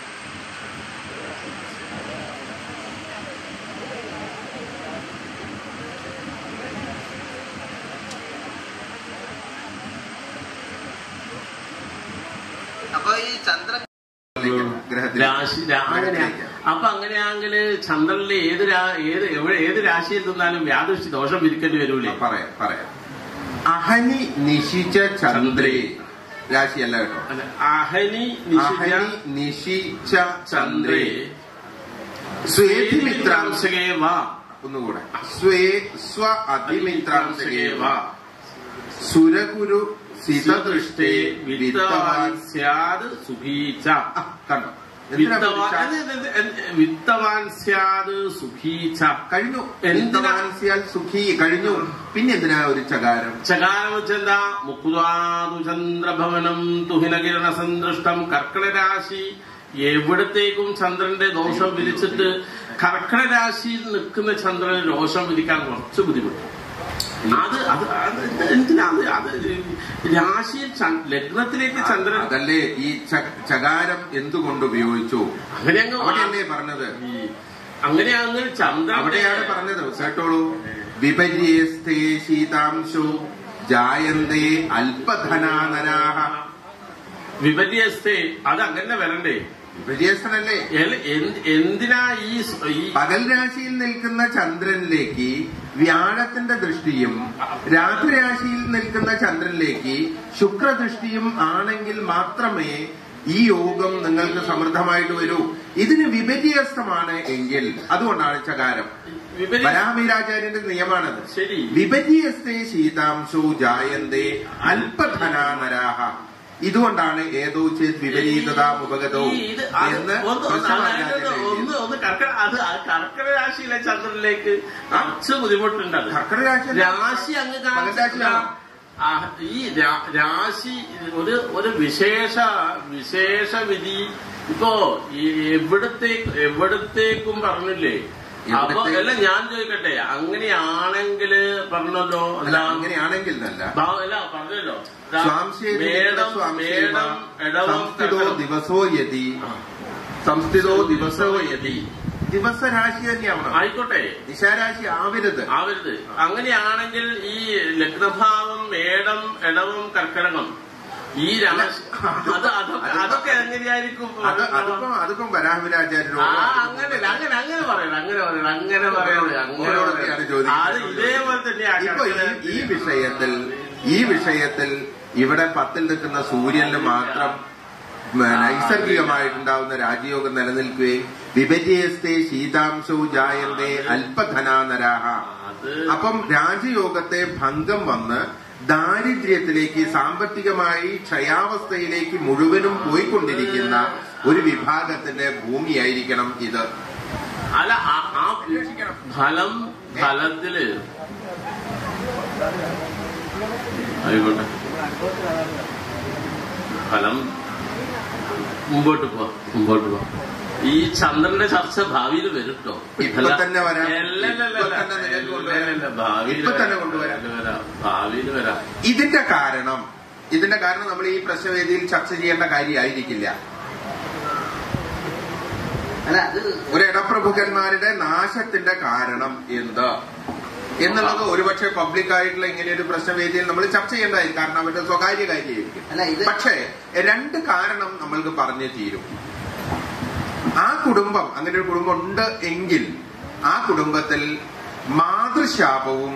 അപ്പൊ ഈ ചന്ദ്രൻ ഗ്രഹത്തിൽ രാശി രാ- അങ്ങനെയാ അപ്പൊ അങ്ങനെയാണെങ്കിൽ ചന്ദ്രനിലെ ഏത് രാ- ഏത് എവിടെ ഏത് രാശിയിൽ നിന്നാലും വ്യാദൃഷ്ടി ദോഷം വിരിക്കേണ്ടി വരൂലേ പറയാം പറയാം അഹനി നിശിച്ച ചന്ദ്രേ രാശിയല്ല കേട്ടോ അല്ല, അഹനി നിശിജ അഹനി നിശിച്ച ചന്ദ്രേ ചന്ദ്രേ സ്വേതിമിത്രാംശ സ്വേതിമിത്രാംശകേ വാ ഒന്നുകൂടെ സ്വേ സ്വ അതിമിത്രാംശകേ വാ സുരഗുരു സിതദൃഷ്ടേ വിത്തവാൻ വിത്തവാൻ സ്യാദ് സുഖീച്ച ആ, കണ്ടോ എന്തിനാ വിത്തവാൻ വിളിച്ച? എന്ത് എന്ത് എന്ത് വിത്തവാൻ സ്യാദ് സുഖീച്ച കഴിഞ്ഞു എന്തിനാ? വിത്തവാൻസ്യാൽ സുഖി കഴിഞ്ഞു പിന്നെ എന്തിനാ ഒരു ചകാരം ചകാരം വെച്ചെന്താ മുക്കുതാതു ചന്ദ്രഭവനം തുഹിനകിരണ സന്ദൃഷ്ടം കർക്കിടരാശി എവിടത്തേക്കും ചന്ദ്രന്റെ ദോഷം വിരിച്ചിട്ട് കർക്കിടരാശിയിൽ നിൽക്കുന്ന ചന്ദ്രന് ദോഷം വിരിക്കാൻ കുറച്ച് ബുദ്ധിമുട്ട് അത് അത് അത് എന്തിനാ അത് അത് രാശിയിൽ ച- ലഗ്നത്തിലേക്ക് ചന്ദ്രൻ അതല്ലേ ഈ ച- ചകാരം എന്തുകൊണ്ട് ഉപയോഗിച്ചു അങ്ങനെ അങ്ങ് അവിടെയല്ലേ പറഞ്ഞത് ഈ അങ്ങനെയാണെങ്കിൽ ചന്ദ്രൻ അവിടെയാണ് പറഞ്ഞത് കേട്ടോളൂ വിപര്യസ്തേ ശീതാംശു ജായന്തേ അല്പധനാനരാഹ വിപര്യസ്ഥേ അത് അങ്ങനെ വരണ്ടേ വിപര്യസ്ഥനല്ലേ എല- എന്ത്- എന്തിനാ ഈ സ്- ഈ പകൽ രാശിയിൽ നിൽക്കുന്ന ചന്ദ്രനിലേക്ക് വ്യാഴത്തിന്റെ ദൃഷ്ടിയും രാത്രിരാശിയിൽ നിൽക്കുന്ന ചന്ദ്രനിലേക്ക് ശുക്രദൃഷ്ടിയും ആണെങ്കിൽ മാത്രമേ ഈ യോഗം നിങ്ങൾക്ക് സമൃദ്ധമായിട്ട് വരൂ ഇതിന് വിപര്യസ്തമാണ് എങ്കിൽ അതുകൊണ്ടാണ് ചകാരം വിപരീത വരാമീരാചാര്യന്റെ നിയമാണത് ശരി വിപര്യസ്തേ ശീതാംശോ ജായന്തേ അല്പധനാനരാഹ ഇതുകൊണ്ടാണ് ഏതോ ചേത് വിപരീതതാമുപഗതോ ഈ ഇത് അത് എന്ന് ഒന്ന് ഒന്ന് കൃഷ്ണമാചാര്യൻ അതായത് ഒന്ന് എഴുതിയത്. ഒന്ന് കർക്കട അത് ആ കർക്കട രാശിയിലെ ചന്ദ്രനിലേക്ക് കുറച്ച് ബുദ്ധിമുട്ടുണ്ട് അത് കർക്കിടക രാശി രാശി അങ്ങ് പകൽ രാശിയാണോ? ആ, ഈ രാ- രാശി ഒരു ഒരു വിശേഷ വിശേഷ വിധി ഇപ്പോ ഈ എവിടത്തേക്ക് എവിടത്തേക്കും പറഞ്ഞില്ലേ അപ്പൊ എവിടത്തേക്ക്? അല്ല ഞാൻ ചോദിക്കട്ടെ അങ്ങനെയാണെങ്കിൽ പറഞ്ഞല്ലോ അല്ല അങ്ങനെയാണെങ്കിൽ നല്ല ഭാ- അല്ല പറഞ്ഞല്ലോ ദാ, സ്വാംശേതി മേടം സ്വാംശേമ മേടം ഇടവം സംസ്ഥിതോ കർക്കടം. ദിവസോ യതി ആ. സംസ്ഥിതോ ദിവസോ യതി ദിവസരാശി തന്നെയാവണം ആയിക്കോട്ടെ ദിശാരാശി ആവരുത് ആവരുത് അങ്ങനെയാണെങ്കിൽ ഈ ലഗ്നഭാവം മേടം ഇടവം കർക്കടകം ഈ രാശി അത് അതൊക്കെ അതൊക്കെ എങ്ങനെയായിരിക്കും അത് അതിപ്പം അതിപ്പം വരാഹവിരാചാര്യരോട് ആ അങ്ങനെ അങ്ങനെ അങ്ങനെ പറയണം അങ്ങനെ പറയണം അങ്ങനെ പറയണം അങ്ങനെ ഓരോരുത്തരെയാണ് പറയണം. ചോദിക്കുന്നത്. അത് ഇതേപോലെ തന്നെയാ ഇപ്പൊ ഈ കർക്കിടക- ഈ വിഷയത്തിൽ ഈ വിഷയത്തിൽ ഇവിടെ പത്തിൽ നിൽക്കുന്ന സൂര്യന് മാത്രം ഉം, നൈസർഗികമായിട്ടുണ്ടാവുന്ന രാജയോഗം നിലനിൽക്കുകയും വിപര്യസ്തേ ശീതാംശവും ജായന്തേ അല്പധനാനരാഹ അത് അപ്പം രാജയോഗത്തെ ഭംഗം വന്ന് ദാരിദ്ര്യത്തിലേക്ക് സാമ്പത്തികമായി ക്ഷയാവസ്ഥയിലേക്ക് മുഴുവനും പോയിക്കൊണ്ടിരിക്കുന്ന ഒരു വിഭാഗത്തിന്റെ ഭൂമിയായിരിക്കണം ഇത് അല്ല ആ- ആ ഫലം ഫലത്തില് ആയിക്കോട്ടെ ഫലം മുമ്പോട്ട് പോവാ മുമ്പോട്ട് പോവാ ഈ ചന്ദ്രന്റെ ചർച്ച ഭാവിയിൽ വരും കേട്ടോ ഇപ്പൊ തന്നെ വരാം. അല്ലല്ലല്ല. ഇപ്പൊ തന്നെ നിലവിൽ കൊണ്ടുവരാം. ഇല്ലല്ല, ഭാവിയിൽ ഇപ്പൊ തന്നെ വരാം. കൊണ്ടുവരാം. ഭാവിയിൽ വരാം ഭാവിയിൽ വരാം ഇതിന്റെ കാരണം ഇതിന്റെ കാരണം നമ്മൾ ഈ പ്രശ്നവേദിയിൽ ചർച്ച ചെയ്യേണ്ട കാര്യമായിരിക്കില്ല അല്ല അത് ഒരു ഇടപ്രഭുക്കന്മാരുടെ നാശത്തിന്റെ കാരണം എന്ത് എന്നുള്ളത് ഒരുപക്ഷെ പബ്ലിക് ആയിട്ടുള്ള ഇങ്ങനെ ഒരു പ്രശ്നവേദിയിൽ നമ്മൾ ചർച്ച ചെയ്യേണ്ടതായിരിക്കും കാരണം അവരുടെ സ്വകാര്യ കാര്യമായിരിക്കും അല്ല ഇത് പക്ഷേ രണ്ട് കാരണം നമ്മൾക്ക് പറഞ്ഞു തീരും ആ കുടുംബം അങ്ങനെ ഒരു കുടുംബം ഉണ്ട് എങ്കിൽ ആ കുടുംബത്തിൽ മാതൃശാപവും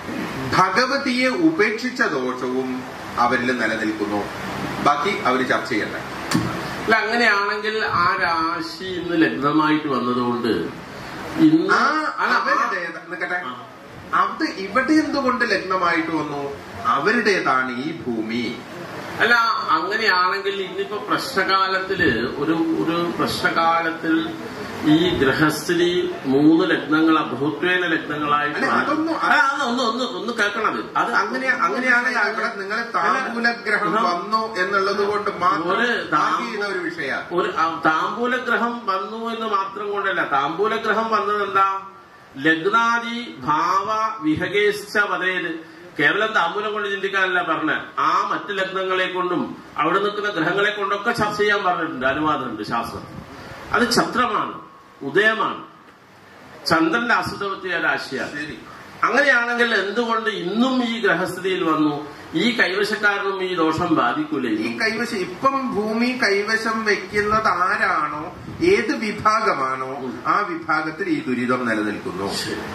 ഭഗവതിയെ ഉപേക്ഷിച്ച ദോഷവും അവരിൽ നിലനിൽക്കുന്നു ബാക്കി അവർ ചർച്ച ചെയ്യണ്ട അല്ല അങ്ങനെയാണെങ്കിൽ ആ രാശി ഇന്ന് ലഗ്നമായിട്ട് വന്നതുകൊണ്ട് ഇന്ന് ആ അല്ല, ആ- അവരുടെ നിൽക്കട്ടെ ആ. അത് ഇവിടെ എന്തുകൊണ്ട് ലഗ്നമായിട്ട് വന്നു അവരുടേതാണ് ഈ ഭൂമി അല്ല അങ്ങനെയാണെങ്കിൽ ഇന്നിപ്പോ പ്രശ്നകാലത്തില് ഒരു ഒരു പ്രശ്നകാലത്തിൽ ഈ ഗ്രഹസ്ഥിതി മൂന്ന് ലഗ്നങ്ങൾ ബഹുത്വേന ലഗ്നങ്ങളായിട്ട് അല്ല, അതൊന്നും- അല്ല, അത് ഒന്ന് ഒന്ന് ഒന്ന് കേൾക്കണത് അത് അങ്ങനെ അങ്ങനെയാണ് ഇവിടെ നിങ്ങൾ താമ്പൂലഗ്രഹം വന്നു എന്നുള്ളത് കൊണ്ട് മാത്രം ഒരു താ- ആർഗ്യ ചെയ്യുന്ന ഒരു വിഷയ ഒരു ആ, താമ്പൂലഗ്രഹം വന്നു എന്ന് മാത്രം കൊണ്ടല്ല താമ്പൂലഗ്രഹം വന്നത് എന്താ ലഗ്നാദി ഭാവ വിഹകേശ വതേത് കേവലം താമ്പൂലം കൊണ്ട് ചിന്തിക്കാനല്ല പറഞ്ഞ ആ മറ്റ് ലഗ്നങ്ങളെ കൊണ്ടും അവിടെ നിൽക്കുന്ന ഗ്രഹങ്ങളെ കൊണ്ടൊക്കെ ചർച്ച ചെയ്യാൻ പറഞ്ഞിട്ടുണ്ട് അനുവാദമുണ്ട് ശാസ്ത്രം അത് ഛത്രമാണ് ഉദയമാണ് ചന്ദ്രന്റെ അസുതവത്തിയ രാശിയാണ് ശരി അങ്ങനെയാണെങ്കിൽ എന്തുകൊണ്ട് ഇന്നും ഈ ഗ്രഹസ്ഥിതിയിൽ വന്നു ഈ കൈവശക്കാരനും ഈ ദോഷം ബാധിക്കൂലേ ഈ കൈവശം ഇപ്പം ഭൂമി കൈവശം വെക്കുന്നത് ആരാണോ ഏത് വിഭാഗമാണോ ആ വിഭാഗത്തിൽ ഈ ദുരിതം നിലനിൽക്കുന്നു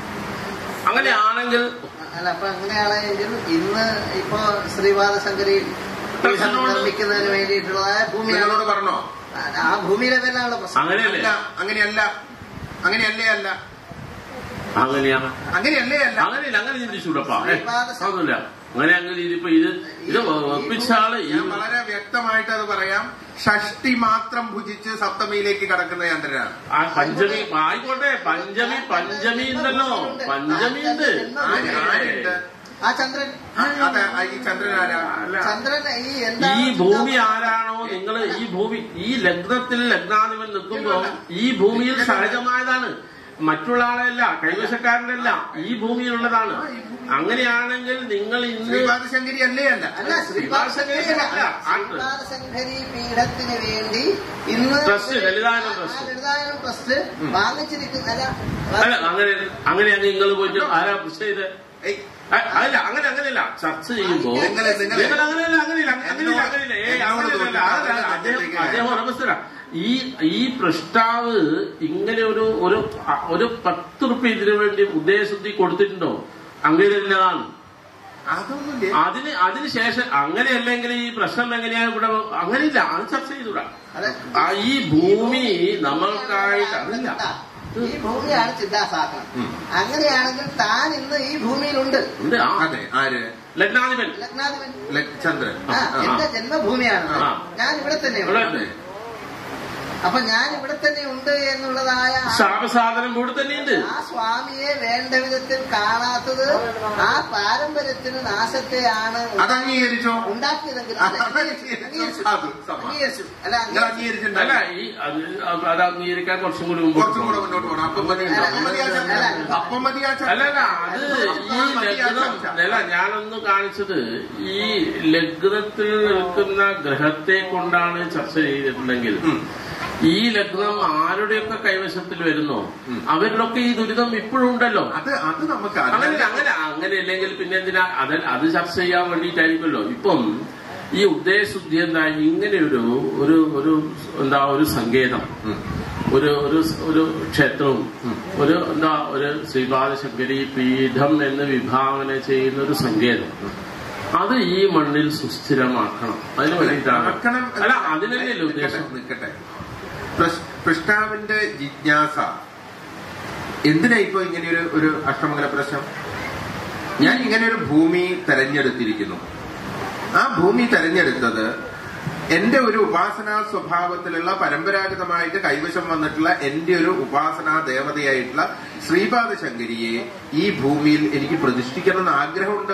അങ്ങനെയാണെങ്കിൽ അല്ല അപ്പൊ അങ്ങനെയാണെങ്കിൽ ഇന്ന് ഇപ്പോ ശ്രീപാദ ശങ്കരി പീഠം നിർമ്മിക്കുന്നതിന് വേണ്ടിയിട്ടുള്ളതായ ഭൂമിയാണ് നിങ്ങളോട് പറഞ്ഞോ ആ ഭൂമിയിലെ പേരിലാണല്ലോ പ്രശ്നം അങ്ങനെയല്ലേ അല്ല അങ്ങനെയല്ല അങ്ങനെയല്ലേ അല്ല അങ്ങനെയാണ് അങ്ങനെയല്ലേ അല്ല അങ്ങനെയില്ല അങ്ങനെ ചിന്തിച്ചൂടപ്പാ ഏ, അതൊന്നുമില്ല അങ്ങനെ അങ്ങനെ ഇതിപ്പോ ഇത് ഇത് ഒപ്പിച്ചാള് ഈ ഞാൻ വളരെ വ്യക്തമായിട്ട് അത് പറയാം ഷഷ്ടി മാത്രം ഭുജിച്ച് സപ്തമിയിലേക്ക് കടക്കുന്ന ചന്ദ്രനാണ് ആ പഞ്ചമി ആയിക്കോട്ടെ പഞ്ചമി പഞ്ചമി ഉണ്ടല്ലോ പഞ്ചമി ഉണ്ട് ആര് ആരുണ്ട് ആ ചന്ദ്രൻ അതെ ആ ഈ ചന്ദ്രൻ ആരാ അല്ല, ചന്ദ്രൻ ഈ എന്താ ഈ ഭൂമി ആരാണോ നിങ്ങൾ ഈ ഭൂമി ഈ ലഗ്നത്തിൽ ലഗ്നാധിപൻ നിൽക്കുമ്പോ ഈ ഭൂമിയിൽ സഹജമായതാണ് മറ്റുള്ള ആളല്ല കൈവശക്കാരനല്ല ഈ ഭൂമിയിലുള്ളതാണ് അങ്ങനെയാണെങ്കിൽ നിങ്ങൾ ഇന്ന് ശ്രീപാദശങ്കരി അല്ലേ അല്ല അല്ല ശ്രീപാദശങ്കരി ശ്രീപാദശങ്കരി പീഠത്തിന് വേണ്ടി ഇന്ന് ട്രസ്റ്റ്, ലളിതാനന്ദ ആ, ട്രസ്റ്റ്. ലളിതാനന്ദ ട്രസ്റ്റ് വാങ്ങിച്ചിരിക്കുന്ന അല്ല അല്ല അങ്ങനെ അങ്ങനെയാണ് നിങ്ങൾ പോയിട്ട് ആരാ പുഷ് ചെയ്ത് ഏയ്, അല്ല അങ്ങനെ അങ്ങനെയല്ല ചർച്ച ചെയ്യുമ്പോ നിങ്ങള് നിങ്ങള് നിങ്ങൾ അങ്ങനെയല്ല അങ്ങനെയില്ല അങ്ങനെയില്ല അങ്ങനെയില്ല ഏ അങ്ങനെയല്ല അതല്ല, അദ്ദേഹം അദ്ദേഹം ഉറപ്പസ്ഥല ഈ ഈ പ്രഷ്ടാവ് ഇങ്ങനെ ഒരു ഒരു ഒരു പത്ത് റുപ്യ ഇതിനു വേണ്ടി ഉദ്ദേശത്തിൽ കൊടുത്തിട്ടുണ്ടോ അങ്ങനെയുള്ളതാണ് അതൊന്നുമില്ലേ അതിന് അതിനുശേഷം അങ്ങനെയല്ലെങ്കിൽ ഈ പ്രശ്നം എങ്ങനെയാ ഇവിടെ അങ്ങനെയില്ല അത് ചർച്ച ചെയ്തൂടാ അതെ ആ ഈ ഭൂമി നമ്മൾക്കായിട്ട് അതില്ല ഈ ഭൂമിയാണ് ചിന്താസാധനം ഉം. അങ്ങനെയാണെങ്കിൽ താൻ ഇന്ന് ഈ ഭൂമിയിലുണ്ട് ഉണ്ട് ആ അതെ ആര് ലഗ്നാധിപൻ ലഗ്നാധിപൻ ല- ചന്ദ്രൻ ആ ആ. എന്റെ ജന്മഭൂമിയാണ് ആ. ഞാൻ ഇവിടെ ഇവിടെ തന്നെയുണ്ട് ഉണ്ട്. അപ്പൊ ഞാൻ ഇവിടെ തന്നെ ഉണ്ട് എന്നുള്ളതായ ആ- ശാപസാധനം ഇവിടെ തന്നെയുണ്ട് ആ സ്വാമിയെ വേണ്ട വിധത്തിൽ കാണാത്തത് ആ പാരമ്പര്യത്തിന് നാശത്തെയാണ് അത് അംഗീകരിച്ചോ ഉണ്ടാക്കിയതെങ്കിൽ ആ, അതെ, അംഗീകരിച്ചു. അംഗീകരിച്ചു. അത് സമ്മതം. അംഗീകരിച്ചു അല്ല നിങ്ങൾ അംഗീകരിച്ചു. അല്ല അംഗീകരിച്ചിട്ടുണ്ടല്ലേ ഈ അത് അത് അംഗീകരിക്കാൻ കുറച്ചും കൂടി മുമ്പോട്ട് കുറച്ചും കൂടെ മുന്നോട്ട് പോകണം അപ്പം മതി അല്ല, അപ്പം മതി ആ ചർച്ച. അല്ല. അപ്പം മതി ആ ചർച്ച. അല്ല അല്ല അത് ഈ ലഗ്നം അല്ല ഞാനൊന്ന് കാണിച്ചത് ഈ ലഗ്നത്തിൽ നിൽക്കുന്ന ഗ്രഹത്തെ കൊണ്ടാണ് ചർച്ച ചെയ്തിട്ടുണ്ടെങ്കിൽ ഉം. ഈ ലഗ്നം ആരുടെയൊക്കെ കൈവശത്തിൽ വരുന്നോ അവരിലൊക്കെ ഈ ദുരിതം ഇപ്പോഴും ഉണ്ടല്ലോ അത് അത് നമുക്ക് അങ്ങനെ അറിയാം. അങ്ങനെ അങ്ങനെ ഇല്ലെങ്കിൽ പിന്നെ എന്തിനാ അത് അത് ചർച്ച ചെയ്യാൻ വേണ്ടിയിട്ടായിരിക്കുമല്ലോ ഇപ്പം ഈ ഉദ്ദേശശുദ്ധി എന്താ ഇങ്ങനെ ഒരു ഒരു ഒരു എന്താ ഒരു സങ്കേതം ഉം. ഒരു ഒരു ഒരു ക്ഷേത്രവും ഒരു എന്താ ഒരു ശ്രീപാദശങ്കരി പീഠം എന്ന് വിഭാവന ചെയ്യുന്ന ഒരു സങ്കേതം അത് ഈ മണ്ണിൽ സുസ്ഥിരമാക്കണം അതിന് വേണ്ടിയിട്ടാണ് ആക്കണം എന്ന് അല്ല അതിനല്ലേ ഉദ്ദേശം നിൽക്കട്ടെ, നിൽക്കട്ടെ പ്രശ്- പൃഷ്ടാവിന്റെ ജിജ്ഞാസ എന്തിനാ ഇപ്പൊ ഇങ്ങനെ ഒരു ഒരു അഷ്ടമംഗല പ്രശ്നം ഞാൻ ഇങ്ങനെ ഒരു ഭൂമി തെരഞ്ഞെടുത്തിരിക്കുന്നു ആ ഭൂമി തെരഞ്ഞെടുത്തത് എന്റെ ഒരു ഉപാസനാ സ്വഭാവത്തിലുള്ള പരമ്പരാഗതമായിട്ട് കൈവശം വന്നിട്ടുള്ള എന്റെ ഒരു ഉപാസനാ ദേവതയായിട്ടുള്ള ശ്രീപാദ ശങ്കരിയെ ഈ ഭൂമിയിൽ എനിക്ക് പ്രതിഷ്ഠിക്കണം എന്ന് ആഗ്രഹമുണ്ട്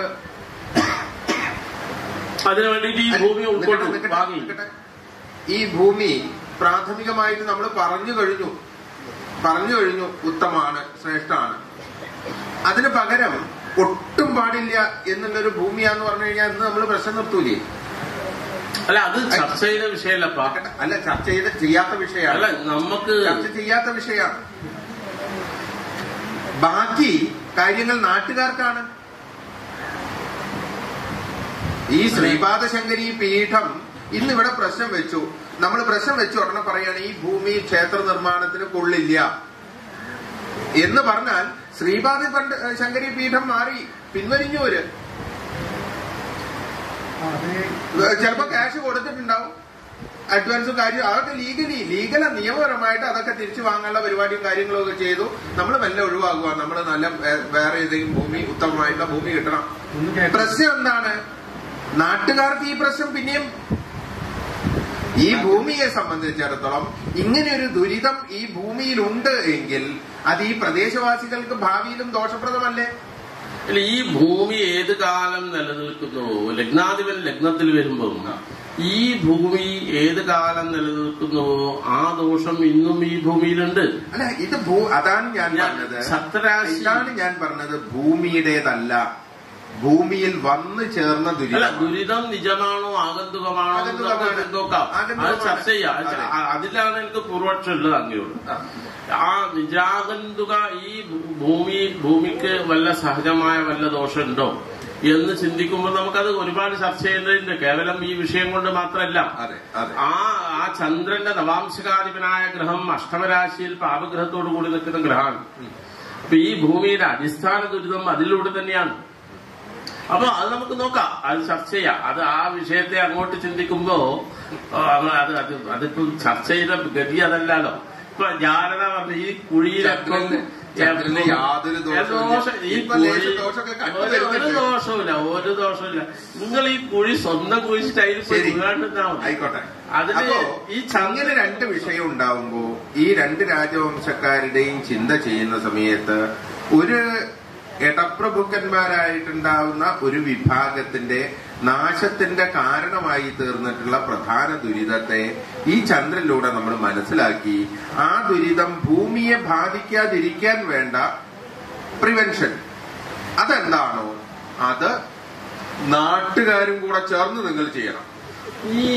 അതിനു വേണ്ടിയിട്ട് ഈ ഭൂമി ഉൾക്കൊണ്ടു നിൽക്കട്ടെ, നിൽക്കട്ടെ, വാങ്ങി നിൽക്കട്ടെ. ഈ ഭൂമി പ്രാഥമികമായിട്ട് നമ്മൾ പറഞ്ഞു കഴിഞ്ഞു പറഞ്ഞു കഴിഞ്ഞു ഉത്തമാണ് ശ്രേഷ്ഠമാണ് അതിന് പകരം ഒട്ടും പാടില്ല എന്നുള്ളൊരു ഭൂമിയാന്ന് പറഞ്ഞു കഴിഞ്ഞാൽ ഇന്ന് നമ്മൾ പ്രശ്നം നിർത്തൂലേ അല്ല അത് ചർച്ച ചെയ്ത വിഷയമല്ലപ്പാ അല്ല ചർച്ച ചെയ്ത ചെയ്യാത്ത അല്ല വിഷയമാണ് നമുക്ക് ചർച്ച ചെയ്യാത്ത വിഷയമാണ് ബാക്കി കാര്യങ്ങൾ നാട്ടുകാർക്കാണ് ഈ ശ്രീപാദ ശങ്കരി പീഠം ഇന്ന് ഇവിടെ പ്രശ്നം വെച്ചു നമ്മൾ പ്രശ്നം വെച്ചു ഉടനെ പറയാണ് ഈ ഭൂമി ക്ഷേത്ര നിർമ്മാണത്തിന് കൊള്ളില്ല എന്ന് പറഞ്ഞാൽ ശ്രീപാദ പണ്ട് ശങ്കരി പീഠം മാറി പിൻവലിഞ്ഞവര് ചിലപ്പോ ക്യാഷ് കൊടുത്തിട്ടുണ്ടാവും അഡ്വാൻസും കാര്യം അതൊക്കെ ലീഗലി ലീഗല നിയമപരമായിട്ട് അതൊക്കെ തിരിച്ചു വാങ്ങാനുള്ള പരിപാടിയും കാര്യങ്ങളും ഒക്കെ ചെയ്തു നമ്മൾ മെല്ലെ ഒഴിവാക്കുക നമ്മൾ നല്ല വേ- വേറെ ഏതെങ്കിലും ഭൂമി ഉത്തമമായിട്ടുള്ള ഭൂമി കിട്ടണം പ്രശ്നം എന്താണ് നാട്ടുകാർക്ക് ഈ പ്രശ്നം പിന്നെയും ഈ ഭൂമിയെ സംബന്ധിച്ചിടത്തോളം ഇങ്ങനെ ഒരു ദുരിതം ഈ ഭൂമിയിലുണ്ട് എങ്കിൽ അത് ഈ പ്രദേശവാസികൾക്ക് ഭാവിയിലും ദോഷപ്രദമല്ലേ അല്ല ഈ ഭൂമി ഏത് കാലം നിലനിൽക്കുന്നു ലഗ്നാധിപൻ ലഗ്നത്തിൽ വരുമ്പോൾ ഈ ഭൂമി ഏത് കാലം നിലനിൽക്കുന്നുവോ ആ ദോഷം ഇന്നും ഈ ഭൂമിയിലുണ്ട് അല്ല ഇത് ഭൂ അതാണ് ഞാൻ ഞാൻ പറഞ്ഞത് സപ്തരാശി ഇതാണ് ഞാൻ പറഞ്ഞത് ഭൂമിയുടേതല്ല ഭൂമിയിൽ വന്നു ചേർന്ന അല്ല ദുരിതം ദുരിതം നിജമാണോ ആഗന്തുകമാണോ എന്ന് ആഗന്തുകമാണ്. നമുക്ക് നോക്കാം അത് ആഗന്തുകമാണ്. ചർച്ച ചെയ്യാം അത് അതെ. അ- അതിലാണ് എനിക്ക് പൂർവക്ഷം ഉള്ളത് അങ്ങയോട് ആ നിജാഗന്തുക ഈ ഭൂ- ഭൂമി ഭൂമിക്ക് വല്ല സഹജമായ വല്ല ദോഷമുണ്ടോ എന്ന് ചിന്തിക്കുമ്പോൾ നമുക്കത് ഒരുപാട് ചർച്ച ചെയ്യേണ്ടതുണ്ട് കേവലം ഈ വിഷയം കൊണ്ട് മാത്രമല്ല അതെ അതെ ആ ആ ചന്ദ്രന്റെ നവാംശകാധിപനായ ഗ്രഹം അഷ്ടമരാശിയിൽ പാപഗ്രഹത്തോടു കൂടി നിൽക്കുന്ന ഗ്രഹമാണ് അപ്പൊ ഈ ഭൂമിയുടെ അടിസ്ഥാന ദുരിതം അതിലൂടെ തന്നെയാണ് അപ്പൊ അത് നമുക്ക് നോക്കാം അത് ചർച്ച ചെയ്യാം അത് ആ വിഷയത്തെ അങ്ങോട്ട് ചിന്തിക്കുമ്പോ ആ, അത് അത് അതിപ്പോ ചർച്ച ചെയ്ത ഗതി അതല്ലല്ലോ ഇപ്പൊ ജാരത പറഞ്ഞ ഈ കുഴിയിലൊക്കെ ചന്ദ്രന് ചന്ദ്രന് യാതൊരു ദോഷവും ഇല്ല. ഈ ഇപ്പൊ കുഴി ലേശം ദോഷമൊക്കെ കണ്ടു ഒരു- ഒരു വരുന്നുണ്ട്. ദോഷമില്ല ഒരു ദോഷമില്ല നിങ്ങൾ ഈ കുഴി സ്വന്തം കുഴി സ്റ്റൈലിൽ പോയി ശരി വീഴാണ്ടിരുന്നാ മതി ആയിക്കോട്ടെ അതിന് അപ്പോ ഈ അങ്ങനെ രണ്ട് വിഷയം ഉണ്ടാവുമ്പോ ഈ രണ്ട് രാജവംശക്കാരുടെയും ചിന്ത ചെയ്യുന്ന സമയത്ത് ഒരു ഇടപ്രഭുക്കന്മാരായിട്ടുണ്ടാവുന്ന ഒരു വിഭാഗത്തിന്റെ നാശത്തിന്റെ കാരണമായി തീർന്നിട്ടുള്ള പ്രധാന ദുരിതത്തെ ഈ ചന്ദ്രനിലൂടെ നമ്മൾ മനസ്സിലാക്കി ആ ദുരിതം ഭൂമിയെ ബാധിക്കാതിരിക്കാൻ വേണ്ട പ്രിവെൻഷൻ അതെന്താണോ അത് നാട്ടുകാരും കൂടെ ചേർന്ന് നിങ്ങൾ ചെയ്യണം ഈ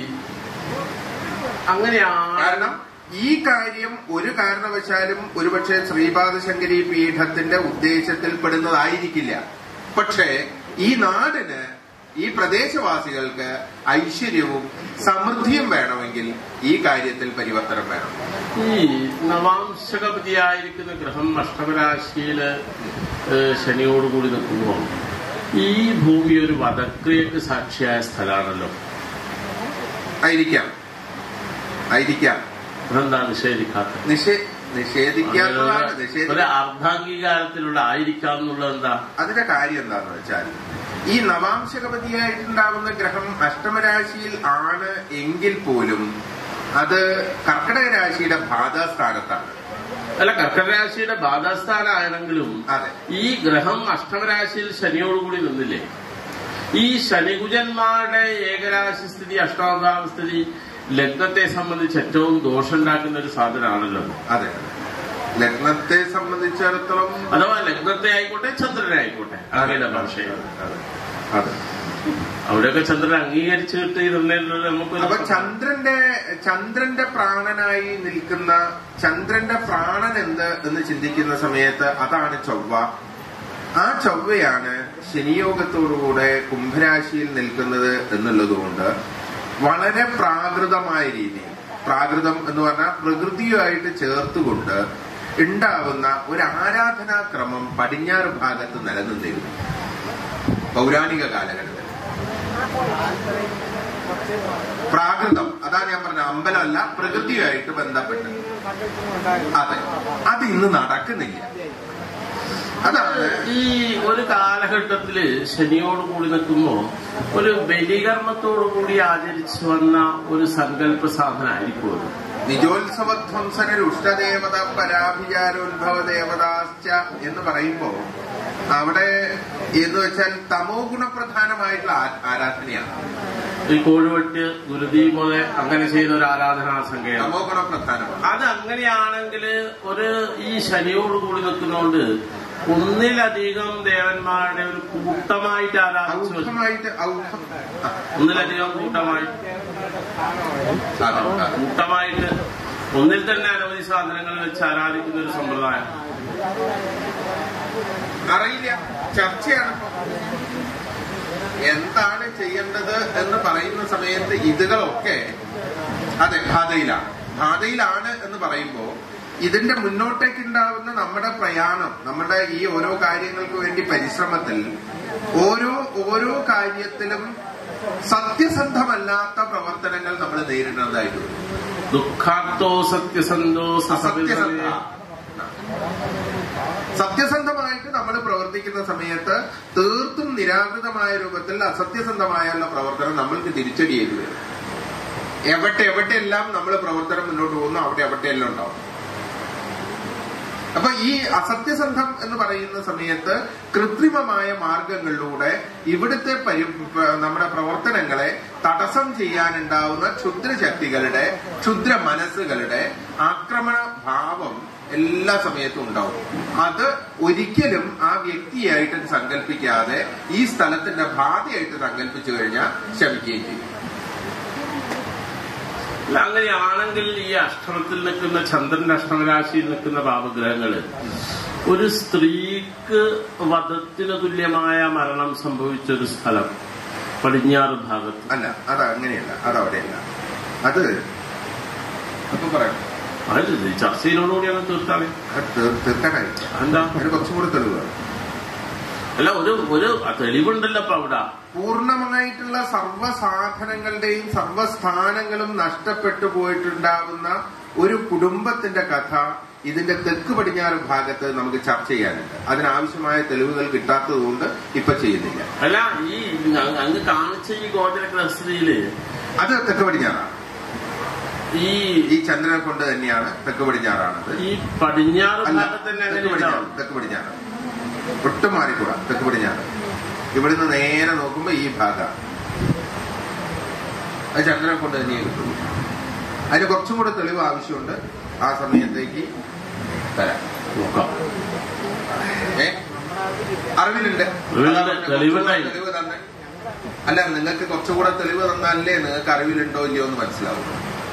അങ്ങനെയാണ് കാരണം ഈ കാര്യം ഒരു കാരണവശാലും ഒരുപക്ഷെ ശ്രീപാദശങ്കരി പീഠത്തിന്റെ ഉദ്ദേശത്തിൽ പെടുന്നതായിരിക്കില്ല പക്ഷേ ഈ നാടിന് ഈ പ്രദേശവാസികൾക്ക് ഐശ്വര്യവും സമൃദ്ധിയും വേണമെങ്കിൽ ഈ കാര്യത്തിൽ പരിവർത്തനം വേണം ഈ നവാംശകപതിയായിരിക്കുന്ന ഗ്രഹം അഷ്ടമരാശിയില് ഏഹ്, ശനിയോടുകൂടി നിൽക്കുമ്പോൾ ഈ ഭൂമി ഒരു വധക്രിയക്ക് സാക്ഷിയായ സ്ഥലമാണല്ലോ ആയിരിക്കാം ആയിരിക്കാം അതെന്താ നിഷേധിക്കാത്തത് നിഷേ നിഷേധിക്കാത്തതാണ് ഒരു നിഷേധ അർദ്ധാംഗീകാരത്തിലുള്ള ആയിരിക്കാം എന്നുള്ളത് എന്താ അതിന്റെ കാര്യം എന്താന്ന് വെച്ചാൽ ഈ നവാംശകപതിയായിട്ടുണ്ടാവുന്ന ഗ്രഹം അഷ്ടമരാശിയിൽ ആണ് എങ്കിൽ പോലും അത് കർക്കിടക രാശിയുടെ ബാധാസ്ഥാനത്താണ് അല്ല കർക്കടരാശിയുടെ ബാധാസ്ഥാനാണെങ്കിലും അതെ ഈ ഗ്രഹം അഷ്ടമരാശിയിൽ ശനിയോടുകൂടി നിന്നില്ലേ ഈ ശനികുജന്മാരുടെ ഏകരാശി സ്ഥിതി അഷ്ടാഭാവ സ്ഥിതി ലഗ്നത്തെ സംബന്ധിച്ച് ഏറ്റവും ദോഷമുണ്ടാക്കുന്ന ഒരു സാധനമാണല്ലോ അതെ ലഗ്നത്തെ സംബന്ധിച്ചിടത്തോളം അഥവാ ലഗ്നത്തെ ആയിക്കോട്ടെ ചന്ദ്രനെ ആയിക്കോട്ടെ അങ്ങയുടെ ഭാഷയിൽ അതെ അതെ അവിടെയൊക്കെ ചന്ദ്രൻ അംഗീകരിച്ചു കിട്ടിയിരുന്നത് നമുക്ക് അപ്പൊ ചന്ദ്രന്റെ ചന്ദ്രന്റെ പ്രാണനായി നിൽക്കുന്ന ചന്ദ്രന്റെ പ്രാണൻ എന്ത് എന്ന് ചിന്തിക്കുന്ന സമയത്ത് അതാണ് ചൊവ്വ ആ ചൊവ്വയാണ് ശനിയോഗത്തോടുകൂടെ കുംഭരാശിയിൽ നിൽക്കുന്നത് എന്നുള്ളതുകൊണ്ട് വളരെ പ്രാകൃതമായ രീതിയിൽ പ്രാകൃതം എന്ന് പറഞ്ഞാൽ പ്രകൃതിയുമായിട്ട് ചേർത്തുകൊണ്ട് ഉണ്ടാവുന്ന ഒരു ആരാധനാക്രമം പടിഞ്ഞാറ് ഭാഗത്ത് നിലനിന്നിരുന്നു പൗരാണിക കാലഘട്ടത്തിൽ പ്രാകൃതം അതാ ഞാൻ പറഞ്ഞ അമ്പലമല്ല പ്രകൃതിയുമായിട്ട് ബന്ധപ്പെട്ട് അതെ അത് ഇന്ന് നടക്കുന്നില്ല അതാണ് ഈ ഒരു കാലഘട്ടത്തില് ശനിയോട് കൂടി നിൽക്കുമ്പോ ഒരു ബലികർമ്മത്തോടു കൂടി ആചരിച്ചു വന്ന ഒരു സങ്കല്പ സാധനമായിരിക്കും അത് നിജോത്സവധ്വംസന രുഷ്ടദേവത പരാഭിചാരോത്ഭവ ദേവതാശ്ച എന്ന് പറയുമ്പോ അവിടെ എന്ന് വെച്ചാൽ തമോ ഗുണപ്രധാനമായിട്ടുള്ള ആ- ആരാധനയാണ് ഈ കോഴിവെട്ട് ഗുരുതി പോലെ അങ്ങനെ ചെയ്ത ഒരു ആരാധനാ സങ്കേതം തമോ ഗുണപ്രധാനമാണ് അത് അങ്ങനെയാണെങ്കിൽ ഒരു ഈ ശനിയോട് കൂടി നിൽക്കുന്നതുകൊണ്ട് ഒന്നിലധികം ദേവന്മാരുടെ ഒരു കൂട്ടമായിട്ട് ആരാധിച്ചു വരും. ഔഷധമായിട്ട് ഔഷധം ആ, ഒന്നിലധികം കൂട്ടമായി അതെ, അതെ. കൂട്ടമായിട്ട് ഒന്നിൽ തന്നെ അനവധി സാധനങ്ങൾ വെച്ച് ആരാധിക്കുന്ന ഒരു സമ്പ്രദായം അറിയില്ല ചർച്ചയാണ് ഇപ്പൊ. എന്താണ് ചെയ്യേണ്ടത് എന്ന് പറയുന്ന സമയത്ത് ഇതുകളൊക്കെ അതെ ബാധയിലാണ് ബാധയിലാണ് എന്ന് പറയുമ്പോ ഇതിന്റെ മുന്നോട്ടേക്ക് ഉണ്ടാവുന്ന നമ്മുടെ പ്രയാണം നമ്മുടെ ഈ ഓരോ കാര്യങ്ങൾക്ക് വേണ്ടി പരിശ്രമത്തിൽ ഓരോ ഓരോ കാര്യത്തിലും സത്യസന്ധമല്ലാത്ത പ്രവർത്തനങ്ങൾ നമ്മൾ നേരിടുന്നതായിട്ട് വരും ദുഃഖാത്തോ സത്യസന്ധോ അസത്യസന്ധ സസവിതരേ. സത്യസന്ധമായിട്ട് നമ്മൾ പ്രവർത്തിക്കുന്ന സമയത്ത് തീർത്തും നിരാകൃതമായ രൂപത്തിൽ അസത്യസന്ധമായുള്ള പ്രവർത്തനം നമ്മൾക്ക് തിരിച്ചടിയേണ്ടി വരും എവിടെ എവിടെയെല്ലാം നമ്മൾ പ്രവർത്തനം മുന്നോട്ട് പോകുന്നു അവിടെ എവിടെയെല്ലാം ഉണ്ടാവും അപ്പൊ ഈ അസത്യസന്ധം എന്ന് പറയുന്ന സമയത്ത് കൃത്രിമമായ മാർഗങ്ങളിലൂടെ ഇവിടുത്തെ പരി പ- നമ്മുടെ പ്രവർത്തനങ്ങളെ തടസ്സം ചെയ്യാനുണ്ടാവുന്ന ക്ഷുദ്രശക്തികളുടെ ക്ഷുദ്ര മനസ്സുകളുടെ ആക്രമണ ഭാവം എല്ലാ സമയത്തും ഉണ്ടാവും അത് ഒരിക്കലും ആ വ്യക്തിയായിട്ട് സങ്കല്പിക്കാതെ ഈ സ്ഥലത്തിന്റെ ബാധയായിട്ട് സങ്കല്പിച്ചു കഴിഞ്ഞാൽ ശമിക്കുകയും ചെയ്യും അല്ല അങ്ങനെയാണെങ്കിൽ ഈ അഷ്ടമത്തിൽ നിൽക്കുന്ന ചന്ദ്രന്റെ അഷ്ടമരാശിയിൽ നിൽക്കുന്ന പാപഗ്രഹങ്ങള് ഒരു സ്ത്രീക്ക് വധത്തിന് തുല്യമായ മരണം സംഭവിച്ച ഒരു സ്ഥലം പടിഞ്ഞാറ് ഭാഗത്ത് അല്ല അത് അങ്ങനെയല്ല അത് അവിടെയല്ല അത് അപ്പൊ പറയാം അത് ഈ ചർച്ചയിലോടുകൂടിയാണ് തീർത്താണ് അത് തീർ- തീർക്കാനായി എന്താ അതിന് കുറച്ചും കൂടെ തെളിവാണ് അല്ല ഒരു ഒരു തെളിവുണ്ടല്ലോ അപ്പൊ അവിടെ പൂർണ്ണമായിട്ടുള്ള സർവ്വസാധനങ്ങളുടെയും സർവ്വസ്ഥാനങ്ങളും നഷ്ടപ്പെട്ടു പോയിട്ടുണ്ടാവുന്ന ഒരു കുടുംബത്തിന്റെ കഥ ഇതിന്റെ തെക്ക് പടിഞ്ഞാറ് ഭാഗത്ത് നമുക്ക് ചർച്ച ചെയ്യാനുണ്ട് അതിനാവശ്യമായ തെളിവുകൾ കിട്ടാത്തതുകൊണ്ട് ഇപ്പൊ ചെയ്യുന്നില്ല അല്ല ഈ അങ്ങ് അങ്ങ് കാണിച്ച ഈ ഗോചര ക്ലസ്റ്ററിയില് അത് തെക്ക് പടിഞ്ഞാറാണ് ഈ ഈ ചന്ദ്രനെ കൊണ്ട് തന്നെയാണ് തെക്ക് പടിഞ്ഞാറാണത് ഈ പടിഞ്ഞാറ് അല്ല ഭാഗത്ത് തന്നെ തെക്ക് അങ്ങനെ പടിഞ്ഞാറ് ഉണ്ടാവും തെക്ക് പടിഞ്ഞാറ് ഒട്ടും മാറിക്കൂടാ തെക്ക് പടിഞ്ഞാറ് ഇവിടുന്ന് നേരെ നോക്കുമ്പോ ഈ ഭാഗ അത് ചന്ദ്രനെ കൊണ്ട് തന്നെ കിട്ടും അതിന് കുറച്ചും കൂടെ തെളിവ് ആവശ്യമുണ്ട് ആ സമയത്തേക്ക് തരാം നോക്കാം ഏ അറിവിലുണ്ട് അറിവിലുണ്ട്. അതാ പറഞ്ഞെ, തെളിവുണ്ടായി. കുറച്ചുകൂടെ തെളിവ് തന്നെ അല്ല നിങ്ങൾക്ക് കുറച്ചുകൂടെ തെളിവ് തന്നാലേ നിങ്ങൾക്ക് അറിവിലുണ്ടോ ഇല്ലയോ എന്ന് മനസ്സിലാവും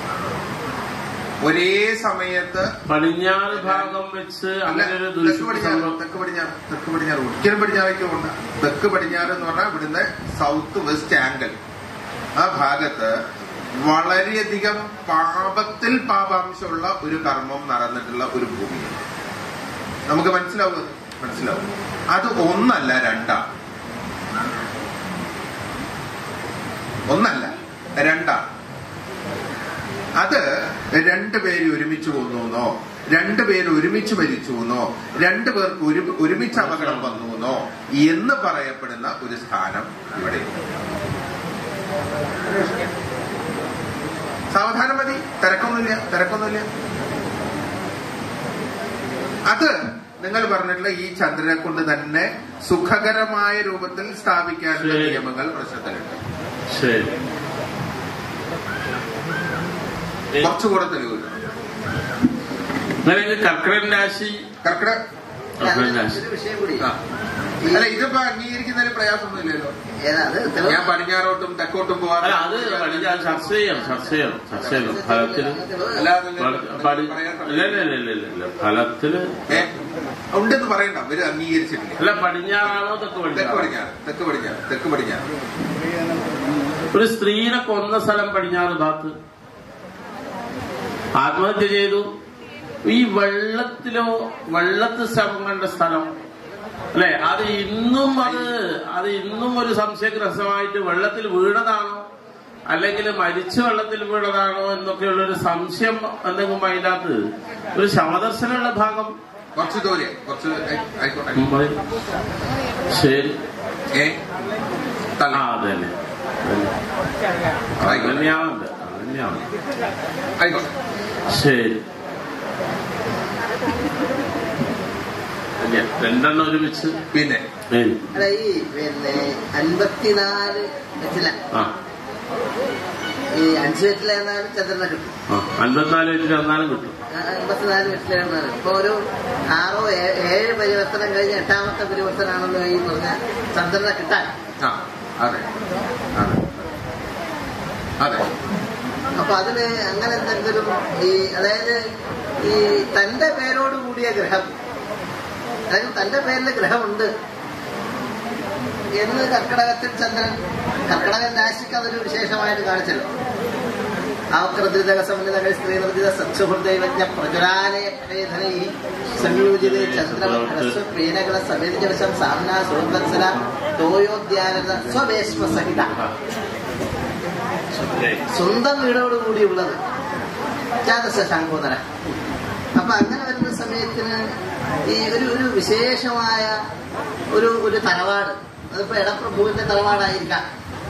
ഒരേ സമയത്ത് പടിഞ്ഞാറ് ഭാഗം വെച്ച് അല്ല, അങ്ങനെ ഒരു തെക്ക് ദുരിശ പടിഞ്ഞാറ് സംഭവം തെക്ക് പടിഞ്ഞാറ് തെക്ക് പടിഞ്ഞാറ് ഒരിക്കലും പടിഞ്ഞാറേക്ക് പോണ്ട തെക്ക് പടിഞ്ഞാറ് എന്ന് പറഞ്ഞാൽ ഇവിടുന്ന് സൗത്ത് വെസ്റ്റ് ആംഗിൾ ആ ഭാഗത്ത് വളരെയധികം പാപത്തിൽ പാപാംശമുള്ള ഒരു കർമ്മം നടന്നിട്ടുള്ള ഒരു ഭൂമിയാണ് നമുക്ക് മനസ്സിലാവും അത്. മനസ്സിലാവും അത് ഒന്നല്ല രണ്ടാ ഒന്നല്ല രണ്ടാ അത് രണ്ടുപേര് ഒരുമിച്ച് കൊന്നുവെന്നോ രണ്ടുപേര് ഒരുമിച്ച് മരിച്ചു എന്നോ രണ്ടുപേർക്ക് ഒരു ഒരുമിച്ച് അപകടം വന്നു എന്നോ എന്ന് പറയപ്പെടുന്ന ഒരു സ്ഥാനം ഇവിടെ സാവധാനം മതി തിരക്കൊന്നുമില്ല തിരക്കൊന്നുമില്ല അത് നിങ്ങൾ പറഞ്ഞിട്ടുള്ള ഈ ചന്ദ്രനെ കൊണ്ട് തന്നെ സുഖകരമായ രൂപത്തിൽ സ്ഥാപിക്കാനുള്ള ശരി. നിയമങ്ങൾ പ്രശ്നത്തിലുണ്ട് ശരി കുറച്ചുകൂടെ തെളിവ് കിട്ടണം അങ്ങനെ കർക്കിടകൻ രാശി കർക്കിടക കർക്കിടകൻ രാശി ഒരു വിഷയം കൂടി ആ. അല്ല ഇതിപ്പോ അംഗീകരിക്കുന്നതിന് പ്രയാസമൊന്നുമില്ലല്ലോ ഏതാ അത് തെളിവ്? ഞാൻ പടിഞ്ഞാറോട്ടും തെക്കോട്ടും പോകാൻ അല്ല അത് പടിഞ്ഞാറ് ചർച്ച ചെയ്യാം ചർച്ച ചെയ്യാം ചർച്ച ചെയ്യാം ഫലത്തിന് അല്ലാതെ പടി- പടി- ഇല്ല ഇല്ല ഇല്ല ഇല്ല ഇല്ല ഇല്ല ഫലത്തിന് ഏ? ഉണ്ടെന്ന് പറയണ്ട അവര് അംഗീകരിച്ചിട്ടില്ല അല്ല പടിഞ്ഞാറാണോ തെക്ക് തെക്ക് പടിഞ്ഞാറ് പടിഞ്ഞാറ് തെക്ക് പടിഞ്ഞാറ് തെക്ക് പടിഞ്ഞാറ് ഒരു സ്ത്രീനെ കൊന്ന സ്ഥലം പടിഞ്ഞാറ് ഭാഗത്ത് ആത്മഹത്യ ചെയ്തു ഈ വെള്ളത്തിലോ വെള്ളത്തിൽ ശവം കണ്ട സ്ഥലം അല്ലെ അത് ഇന്നും അത് അത് ഇന്നും ഒരു സംശയഗ്രസ്തമായിട്ട് വെള്ളത്തിൽ വീണതാണോ അല്ലെങ്കിൽ മരിച്ച വെള്ളത്തിൽ വീണതാണോ എന്നൊക്കെയുള്ള ഒരു സംശയം എന്തെങ്കിലും അതിനകത്ത് ഒരു ശവദർശനമുള്ള ഭാഗം കുറച്ച് ദൂരെ കുറച്ച് ആയി- ആയിക്കോട്ടെ ശരി ഏ ആ തല അതെ തന്നെ ആയിക്കോട്ടെ തന്നെയാണത് തന്നെയാണ് ആയിക്കോട്ടെ ശരി ഇല്ല, രണ്ടെണ്ണം ഒരുമിച്ച് പിന്നെ ശരി. അല്ല ഈ പിന്നെ അൻപത്തിനാല് വെറ്റില ആ ഈ അഞ്ച് വെറ്റില എന്നാലും ചന്ദ്രനെ കിട്ടും ആ അൻപത്തിനാല് വെച്ചിട്ട് എന്നാലും കിട്ടും ആ, അൻപത്തിനാല് വെറ്റില എന്നാണ് ഇപ്പൊ ഒരു ആറോ ഏ- ഏഴ് പരിവർത്തനം കഴിഞ്ഞ് എട്ടാമത്തെ പരിവർത്തനാണല്ലോ ഈ പറഞ്ഞ ചന്ദ്രനെ കിട്ടാൻ ആ അതെ അതെ അതെ അപ്പൊ അതിന് അങ്ങനെ എന്തെങ്കിലും ഈ അതായത് ഈ തന്റെ പേരോട് കൂടിയ ഗ്രഹം അതായത് തന്റെ പേരിൽ ഗ്രഹമുണ്ട് എന്ന് കർക്കിടകത്തിൽ ചന്ദ്രൻ കർക്കിടകൻ രാശിക്ക് അതൊരു വിശേഷമായിട്ട് കാണിച്ചല്ലോ ആവക്രദ്രിതക സമന്വിതകൾ സ്ത്രീനിർജിത സത്സുഹൃദൈവജ്ഞ പ്രചുരാലയധനൈ സംയോജിത ചന്ദ്രമ പീനകള സമേതിജവശം സാമ്ന സുഹൃത്വത്സര തോയോദ്യാനത സ്വവേശ്വ സഹിത സ്വന്തം വീടോട് കൂടിയുള്ളത് ജാതസ ശാങ്കോദര അപ്പൊ അങ്ങനെ വരുന്ന സമയത്തിന് ഈ ഒരു ഒരു വിശേഷമായ ഒരു ഒരു തറവാട് അതിപ്പോ എടപ്രഭുവിന്റെ തറവാടായിരിക്കാം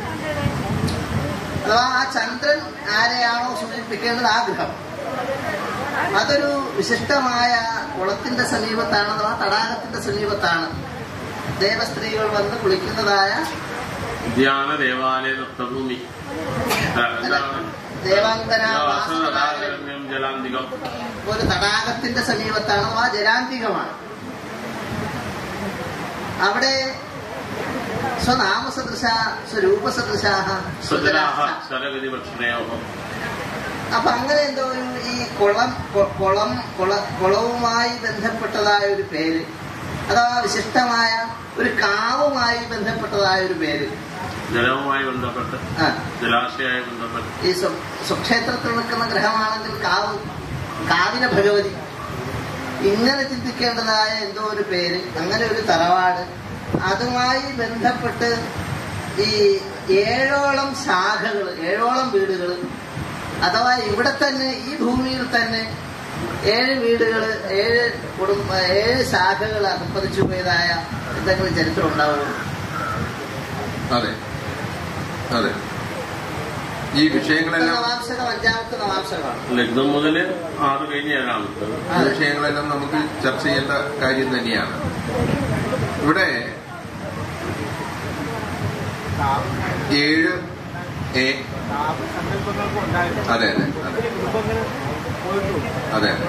അഥവാ ആ ചന്ദ്രൻ ആരെയാണോ സൂചിപ്പിക്കേണ്ടത് ആ ഗൃഹം അതൊരു വിശിഷ്ടമായ കുളത്തിന്റെ സമീപത്താണ് അഥവാ തടാകത്തിന്റെ സമീപത്താണ് ദേവസ്ത്രീകൾ വന്ന് കുളിക്കുന്നതായ ധ്യാന ദേവാലയ നൃത്തഭൂമി ആ, എന്താണ് ദേവാന്തര വാസനദാരണ്യം ജലാന്തികം ഒരു തടാകത്തിന്റെ സമീപത്താണ് ആ ജലാന്തികമാണ് അവിടെ സ്വനാമസദൃശ സ്വരൂപസദൃശാഹ സുജലാഹ ശരഗതി ഭക്ഷണയോഹം അപ്പൊ അങ്ങനെ എന്തോ ഒരു ഈ കുളം കൊ- കുളം കുള കുളവുമായി ബന്ധപ്പെട്ടതായ ഒരു പേര് അഥവാ വിശിഷ്ടമായ ഒരു കാവുമായി ബന്ധപ്പെട്ടതായ ഒരു പേര് ജലവുമായി ബന്ധപ്പെട്ട് ആ ജലാശയമായി ബന്ധപ്പെട്ട് ഈ സ്വ- സ്വക്ഷേത്രത്തിൽ നിൽക്കുന്ന ഗ്രഹമാണെങ്കിൽ കാവ് കാവിന ഭഗവതി ഇങ്ങനെ ചിന്തിക്കേണ്ടതായ എന്തോ ഒരു പേര് അങ്ങനെ ഒരു തറവാട് അതുമായി ബന്ധപ്പെട്ട് ഈ ഏഴോളം ശാഖകൾ ഏഴോളം വീടുകൾ അഥവാ ഇവിടെ തന്നെ ഈ ഭൂമിയിൽ തന്നെ ഏഴ് വീടുകൾ ഏഴ് കുടുംബ ഏഴ് ശാഖകൾ അർപ്പതിച്ചു പോയതായ എന്തെങ്കിലും ചരിത്രം ഉണ്ടാവുമോ അതെ അതെ ഈ വിഷയങ്ങളെല്ലാം നവാംശകം അഞ്ചാമത്തെ നവാംശകമാണ് ലഗ്നം മുതൽ ആറ് കഴിഞ്ഞ് ഏഴാമത്തത് ഈ വിഷയങ്ങളെല്ലാം നമുക്ക് ചർച്ച ചെയ്യേണ്ട കാര്യം തന്നെയാണ് ഇവിടെ ഏഴ് എ അതെ അതെ അതെ അതെ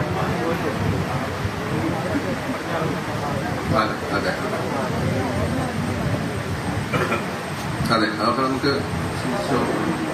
അതെ അതെ അതെ അതൊക്കെ നമുക്ക് സൂക്ഷിച്ച്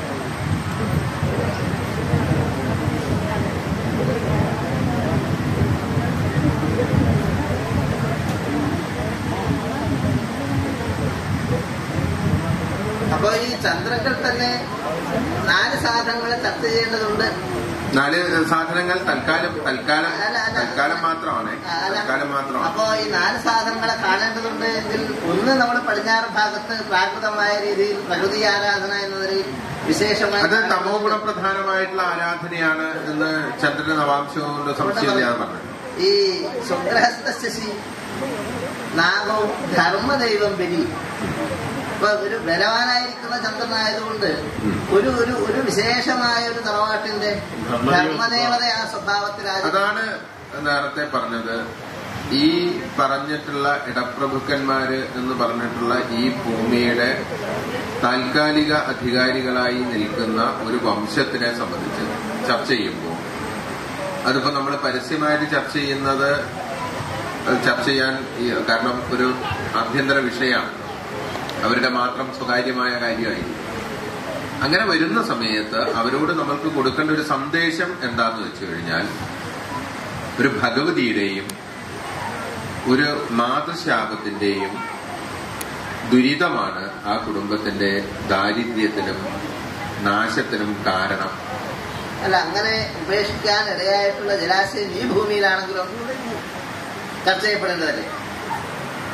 അപ്പൊ ഈ ചന്ദ്രങ്ങൾ തന്നെ നാല് സാധനങ്ങൾ ചർച്ച ചെയ്യേണ്ടതുണ്ട് നാല് സാധനങ്ങൾ തൽക്കാലം തൽക്കാലം അല്ല, അല്ല. തൽക്കാലം മാത്രമാണ് അല്ല. തൽക്കാലം മാത്രമാണ് അപ്പൊ ഈ നാല് സാധനങ്ങളെ കാണേണ്ടതുണ്ട് എങ്കിൽ ഒന്ന് നമ്മുടെ പടിഞ്ഞാറ് ഭാഗത്ത് പ്രാകൃതമായ രീതിയിൽ പ്രകൃതി ആരാധന എന്ന നിലയിൽ വിശേഷമായി അത് തമോ ഗുണപ്രധാനമായിട്ടുള്ള ആരാധനയാണ് എന്ന് ചന്ദ്രന്റെ നവാംശവും കൊണ്ട് സംശയമില്ലാതെ പറഞ്ഞത് ഈ സ്വഗ്രഹസ്ഥ ശശി നാഗവും ധർമ്മദൈവം ബലി ഇപ്പൊ ഒരു ബലവാനായിരിക്കുന്ന ചന്ദ്രനായതുകൊണ്ട് ഉം. ഒരു ഒരു ഒരു വിശേഷമായ ഒരു തറവാട്ടിന്റെ ധർമ്മദേവ ധർമ്മദേവത ആ സ്വഭാവത്തിൽ ആചരിക്കുന്നു. അതാണ് നേരത്തെ പറഞ്ഞത് ഈ പറഞ്ഞിട്ടുള്ള ഇടപ്രഭുക്കന്മാര് എന്ന് പറഞ്ഞിട്ടുള്ള ഈ ഭൂമിയുടെ താൽക്കാലിക അധികാരികളായി നിൽക്കുന്ന ഒരു വംശത്തിനെ സംബന്ധിച്ച് ചർച്ച ചെയ്യുമ്പോൾ അതിപ്പോ നമ്മൾ പരസ്യമായിട്ട് ചർച്ച ചെയ്യുന്നത് അത് ചർച്ച ചെയ്യാൻ ഈ- കാരണം ഒരു ആഭ്യന്തര വിഷയമാണ് അവരുടെ മാത്രം സ്വകാര്യമായ കാര്യമായിരിക്കും അങ്ങനെ വരുന്ന സമയത്ത് അവരോട് നമ്മൾക്ക് കൊടുക്കേണ്ട ഒരു സന്ദേശം എന്താന്ന് വെച്ചു കഴിഞ്ഞാൽ ഒരു ഭഗവതിയുടെയും ഒരു മാതൃശാപത്തിന്റെയും ദുരിതമാണ് ആ കുടുംബത്തിന്റെ ദാരിദ്ര്യത്തിനും നാശത്തിനും കാരണം അല്ല അങ്ങനെ ഉപേക്ഷിക്കാൻ ഇടയായിട്ടുള്ള ജലാശയം ഈ ഭൂമിയിലാണെങ്കിലും ചർച്ച ചെയ്യപ്പെടേണ്ടതല്ലേ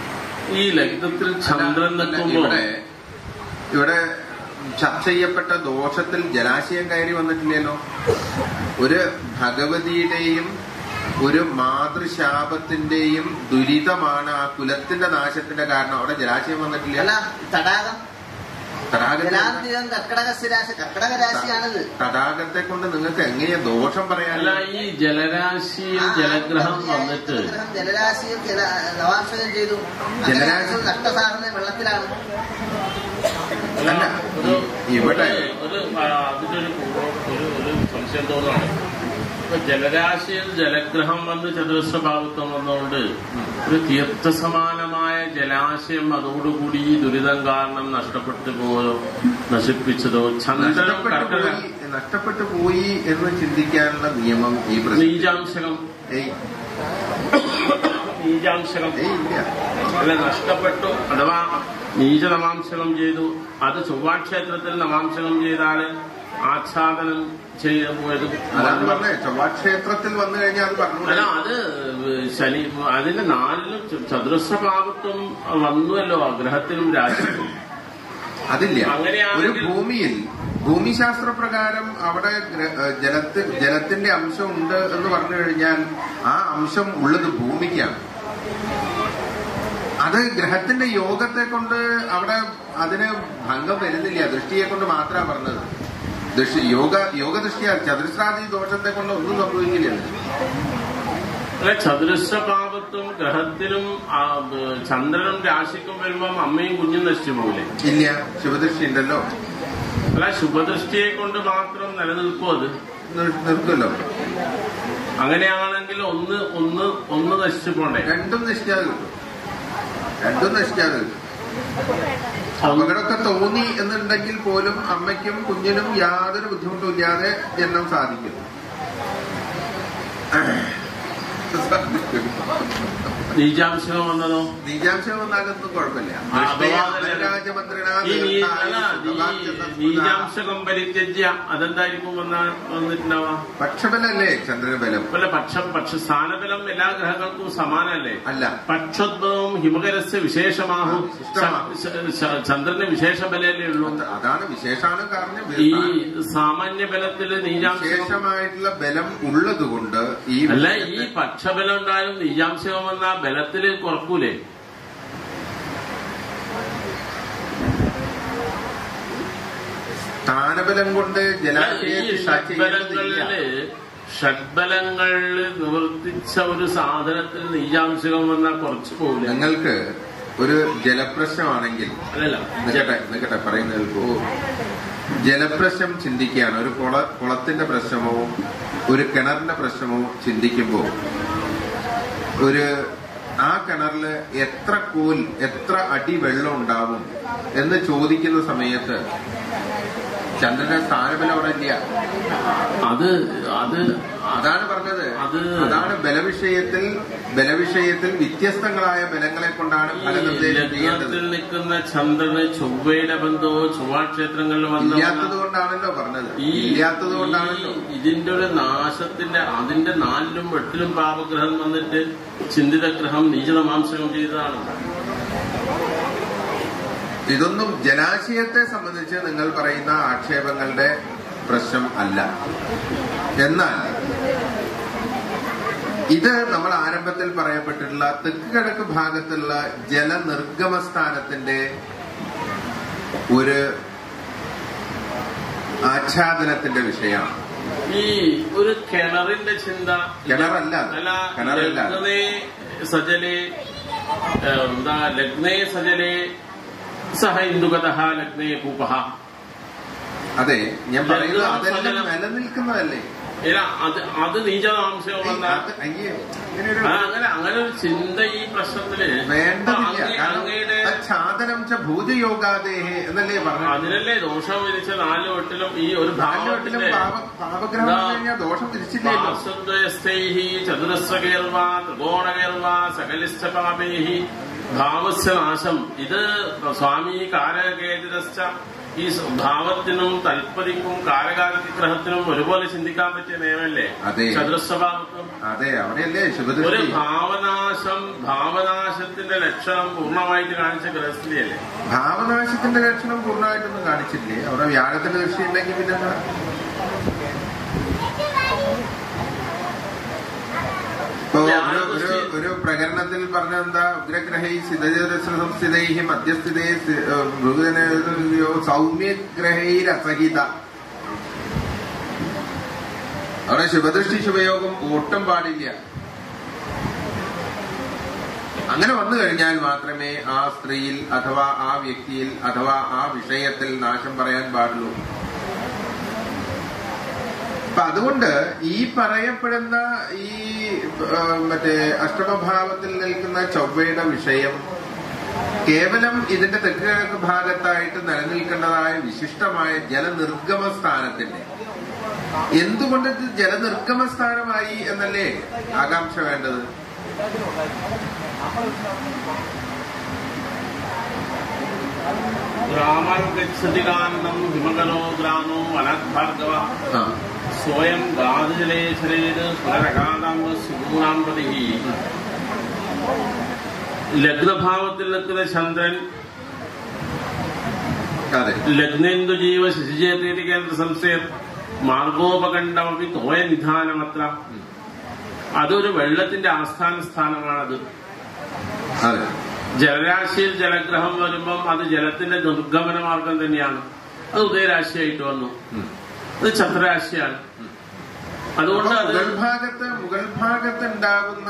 ഈ ലഗ്നത്തിൽ ചന്ദ്രൻ അല്ല, നിൽക്കുമ്പോ ഇവിടെ ഇവിടെ ചർച്ച ചെയ്യപ്പെട്ട ദോഷത്തിൽ ജലാശയം കയറി വന്നിട്ടില്ലല്ലോ ഒരു ഭഗവതിയുടെയും ഒരു മാതൃശാപത്തിന്റെയും ദുരിതമാണ് ആ കുലത്തിന്റെ നാശത്തിന്റെ കാരണം അവിടെ ജലാശയം വന്നിട്ടില്ല അല്ല തടാകം തടാകത്തെ ജലാന്തികം കർക്കടക രാശി കർക്കടക രാശിയാണിത് തടാകത്തെ കൊണ്ട് നിങ്ങൾക്ക് എങ്ങനെയാ ദോഷം അല്ല പറയാനല്ല ഈ ജലരാശിയിൽ ആ, ജലഗ്രഹം ഈ വന്നിട്ട് ജലഗ്രഹം ജലരാശിയും ജല നവാംശകം ചെയ്തു ജലരാശി- നഷ്ടസാധന വെള്ളത്തിലാണ് അല്ല, ഒരു ഇവിടെ ഒരു ആ, അതിന്റെ ഒരു പൂർവ്വ- ഒരു ഒരു സംശയം തോന്നുകയാണ് ഇപ്പൊ ജലരാശിയിൽ ജലഗ്രഹം വന്ന് ചതുരശ്രഭാവത്വം വന്നുകൊണ്ട് ഒരു തീർത്ഥസമാനമായ ജലാശയം അതോടുകൂടി ഈ ദുരിതം കാരണം നഷ്ടപ്പെട്ടു പോയോ നശിപ്പിച്ചതോ ചന്ദ്രനും നഷ്ടപ്പെട്ടു കർക്കടക പോയി നഷ്ടപ്പെട്ടു പോയി എന്ന് ചിന്തിക്കാനുള്ള നിയമം ഈ പ്രശ്നം നീജാംശകം ഏയ് നീജാംശകം ഏയ് ഇല്ല അല്ല നഷ്ടപ്പെട്ടു അഥവാ നീച നവാംശകം ചെയ്തു അത് ചൊവ്വാക്ഷേത്രത്തിൽ നവാംശകം ചെയ്താല് ആച്ഛാദനം ചെയ്തു പോയത് അതാണ് പറഞ്ഞേ ചൊവ്വാക്ഷേത്രത്തിൽ വന്നു കഴിഞ്ഞാൽ അത് പറഞ്ഞു അല്ല അത് ശനി അതിന്റെ നാലിലും ചതുരശ്രഭാവത്വം വന്നുവല്ലോ ഗ്രഹത്തിനും രാശിക്കും അതില്ല അങ്ങനെയാണെങ്കിൽ- ഒരു ഭൂമിയിൽ ഭൂമിശാസ്ത്ര പ്രകാരം അവിടെ ഗ്ര- ഏഹ് ജലത്തി ജലത്തിന്റെ അംശം ഉണ്ട് എന്ന് പറഞ്ഞു കഴിഞ്ഞാൽ ആ അംശം ഉള്ളത് ഭൂമിക്കാണ് അത് ഗ്രഹത്തിന്റെ യോഗത്തെ കൊണ്ട് അവിടെ അതിന് ഭംഗം വരുന്നില്ല ദൃഷ്ടിയെ കൊണ്ട് മാത്രമാണ് പറഞ്ഞത് ദൃഷ്ടി യോഗ യോഗദൃഷ്ടിയ ചതുരശ്രാദി ദോഷത്തെ കൊണ്ട് ഒന്നും സംഭവിക്കില്ല അല്ല ചതുരശ്രഭാവത്വം ഗ്രഹത്തിനും ആ, ബ- ചന്ദ്രനും രാശിക്കും വരുമ്പം അമ്മയും കുഞ്ഞും നശിച്ചു പോകില്ലേ ഇല്ല ശുഭദൃഷ്ടി ഉണ്ടല്ലോ അല്ല ശുഭദൃഷ്ടിയെ കൊണ്ട് മാത്രം നിലനിൽക്കും അത് നിർ- നിർത്തുമല്ലോ അങ്ങനെയാണെങ്കിൽ ഒന്ന് ഒന്ന് ഒന്ന് നശിച്ചു പോണ്ടേ രണ്ടും നശിക്കാതെ കിട്ടും രണ്ടും നശിക്കാതെ കിട്ടും അപകടമൊക്കെ തോന്നി എന്നുണ്ടെങ്കിൽ പോലും അമ്മയ്ക്കും കുഞ്ഞിനും യാതൊരു ബുദ്ധിമുട്ടും ഇല്ലാതെ ജന്മം സാധിക്കും നീചാംശം വന്നതോ നീജാംശം വന്നാലൊന്നും കുഴപ്പമില്ല ആ, അപവാദം രാജമന്ത്രിണ ഈ നീ- അല്ല, ഈ നീചാംശകം പരിത്യജ്യ അതെന്തായിരിക്കും വന്ന വന്നിട്ടുണ്ടാവാ പക്ഷബലല്ലേ ചന്ദ്രബലം അല്ല പക്ഷം പക്ഷ സ്ഥാനബലം എല്ലാ ഗ്രഹങ്ങൾക്കും സമാനല്ലേ അല്ല പക്ഷോദ്ഭവം ഹിമകരസ് വിശേഷമാഹു ഇഷ്ടമാഹു. ച- ച- ചന്ദ്രന് വിശേഷ ബലല്ലേ ഉള്ളൂ അതാണ് വിശേഷാണ് കാരണം ഈ സാമാന്യ ബലത്തില് നീചാംശകം വിശേഷമായിട്ടുള്ള ബലം ഉള്ളത് കൊണ്ട് ഈ അല്ല ഈ പക്ഷബലം ഉണ്ടായാലും നീചാംശകം വന്ന ബലത്തില് കുറക്കൂലേ സ്ഥാനബലം കൊണ്ട് ഈ ജലാശയത്തിൽ ഷഡ്ബലങ്ങളില് ഷഡ്ബലങ്ങളില് നിവർത്തിച്ച ഒരു സാധനത്തിൽ നീചാംശകം വന്നാൽ കുറച്ചു പോകില്ല നിങ്ങൾക്ക് ഒരു ജലപ്രശ്നമാണെങ്കിൽ അല്ലല്ല നിൽക്കട്ടെ നിൽക്കട്ടെ പറയുന്നത് കേൾക്കൂ ജലപ്രശ്നം ചിന്തിക്കുകയാണ് ഒരു കുള കുളത്തിന്റെ പ്രശ്നമോ ഒരു കിണറിന്റെ പ്രശ്നമോ ചിന്തിക്കുമ്പോൾ ഒരു ആ കിണറില് എത്ര കോൽ എത്ര അടി വെള്ളം ഉണ്ടാവും എന്ന് ചോദിക്കുന്ന സമയത്ത് ചന്ദ്രന്റെ സ്ഥാനബലം അവിടെ ഇല്ല അത് അത് അതാണ് പറഞ്ഞത് അത് അതാണ് ബലവിഷയത്തിൽ ബലവിഷയത്തിൽ വ്യത്യസ്തങ്ങളായ ബലങ്ങളെ കൊണ്ടാണ് ഈ ഫലനിർദ്ദേശം ചെയ്യേണ്ടത് ലഗ്നത്തിൽ നിൽക്കുന്ന ചന്ദ്രന് ചൊവ്വയുടെ ബന്ധമോ ചൊവ്വാക്ഷേത്രങ്ങളിൽ വന്ന ഇല്ലാത്തത് കൊണ്ടാണല്ലോ പറഞ്ഞത് ഈ ഇല്ലാത്തത് കൊണ്ടാണല്ലോ ഈ ഇതിന്റെ ഒരു നാശത്തിന്റെ അതിന്റെ നാലിലും എട്ടിലും പാപഗ്രഹം വന്നിട്ട് ചിന്തിത ഗ്രഹം നീചതമാംസകം ചെയ്തതാണ് ഇതൊന്നും ജലാശയത്തെ സംബന്ധിച്ച് നിങ്ങൾ പറയുന്ന ആക്ഷേപങ്ങളുടെ പ്രശ്നം അല്ല എന്നാൽ ഇത് നമ്മൾ ആരംഭത്തിൽ പറയപ്പെട്ടിട്ടുള്ള തെക്ക് കിഴക്ക് ഭാഗത്തുള്ള ജലനിർഗമ സ്ഥാനത്തിന്റെ ഒരു ആച്ഛാദനത്തിന്റെ വിഷയമാണ് ഈ ഒരു കിണറിന്റെ ചിന്ത കിണറല്ല അത്. അല്ല കിണറല്ല. ലഗ്നേ സജലേ ഏ, എന്താ ലഗ്നേ സജലേ സഹ ഇന്ദുഗത ലഗ്നേ പൂപഹ അതെ ഞാൻ പറയുന്നത് ലഗ്നം അതെല്ലാം സജലം. നിലനിൽക്കുന്നതല്ലേ ഇല്ല അത് അത് നീചതാംശം ഏയ്, വന്നാൽ അത് അയ്യേ, ഇങ്ങനെയൊരു ആ, അങ്ങനെ അങ്ങനെ ഒരു ചിന്ത ഈ പ്രശ്നത്തില് വേണ്ടതില്ല അങ്ങേ- കാരണം അങ്ങയുടെ ഛാദനം ച ഭൂതയോഗാദേഹേ എന്നല്ലേ പറഞ്ഞു അതിനല്ലേ ദോഷം വിരിച്ച നാല് വട്ടിലും ഈ ഒരു നാലുവട്ടിലും ഭാവത്തിന്റെ പാപ- പാപഗ്രഹം വന്നു കഴിഞ്ഞാൽ ദോഷം തിരിച്ചില്ലല്ലോ വാസുദ്വയസ്ഥൈः ചതുരസ്രകേർവാ ത്രികോണകേർവാ സകലിശ്ച പാപൈः ഭാവസ്യ നാശം ഇത് സ്വാമി കാരകേതിരശ്ച ഈ സ- ഭാവത്തിനും തൽപതിക്കും കാലകാലത്തി ഗ്രഹത്തിനും ഒരുപോലെ ചിന്തിക്കാൻ പറ്റിയ നിയമല്ലേ അതെ. ചതുരസ്വഭാവത്തിനും അതെ അവിടെയല്ലേ ഒരു ശുഭദൃഷ്ടി ഭാവനാശം ഭാവനാശത്തിന്റെ ലക്ഷണം പൂർണ്ണമായിട്ട് കാണിച്ച ഗ്രഹസ്ഥിതിയല്ലേ ഭാവനാശത്തിന്റെ ലക്ഷണം പൂർണ്ണമായിട്ടൊന്നും കാണിച്ചില്ലേ അവിടെ വ്യാഴത്തിന്റെ ദൃഷ്ടി ഉണ്ടെങ്കിൽ പിന്നെ എന്താ? ഇപ്പോ ഒരു ഒരു ഒരു പ്രകരണത്തിൽ പറഞ്ഞ എന്താ ഉഗ്രഗ്രഹൈ സ്ഥിതസ്ഥിതൈ മധ്യസ്ഥിതേ മൃഗനയോ സൗമ്യഗ്രഹൈരസഹിത അവിടെ ശുഭദൃഷ്ടി ശുഭയോഗം ഒട്ടും പാടില്ല അങ്ങനെ വന്നു കഴിഞ്ഞാൽ മാത്രമേ ആ സ്ത്രീയിൽ അഥവാ ആ വ്യക്തിയിൽ അഥവാ ആ വിഷയത്തിൽ നാശം പറയാൻ പാടുള്ളൂ അപ്പൊ അതുകൊണ്ട് ഈ പറയപ്പെടുന്ന ഈ ആ, മറ്റേ അഷ്ടമഭാവത്തിൽ നിൽക്കുന്ന ചൊവ്വയുടെ വിഷയം കേവലം ഇതിന്റെ തെക്ക് കിഴക്ക് ഭാഗത്തായിട്ട് നിലനിൽക്കേണ്ടതായ വിശിഷ്ടമായ ജലനിർഗമ സ്ഥാനത്തിന്റെ എന്തുകൊണ്ട് ഇത് ജലനിർഗമ സ്ഥാനമായി എന്നല്ലേ ആകാംക്ഷ വേണ്ടത് ഗ്രാമം ഗച്ഛതി കാന്തം ഹിമകരോ ഗ്രാമോ വനദ്ഭാർഗവ ആ സ്വയം ഗാതുജലേശ്വരേത് പുനരകാതാംബ സുഗൂണാം പതി ലഗ്നഭാവത്തിൽ നിൽക്കുന്ന ചന്ദ്രൻ അതെ ലഗ്നേന്ദു ജീവ ശശിചേതേതി കേന്ദ്ര സംശയം മാർഗോപകണ്ഡമപി തോയ നിധാനമത്ര അതൊരു വെള്ളത്തിന്റെ ആസ്ഥാന സ്ഥാനമാണത് അതെ ജലരാശിയിൽ ജലഗ്രഹം വരുമ്പം അത് ജലത്തിന്റെ നിർഗമന മാർഗം തന്നെയാണ് അത് ഉദയരാശിയായിട്ട് വന്നു ഉം. അത് ചന്ദ്രരാശിയാണ് അതുകൊണ്ട് അപ്പൊ അത് മുകൾ ഭാഗത്ത് മുകൾ ഭാഗത്ത് ഉണ്ടാകുന്ന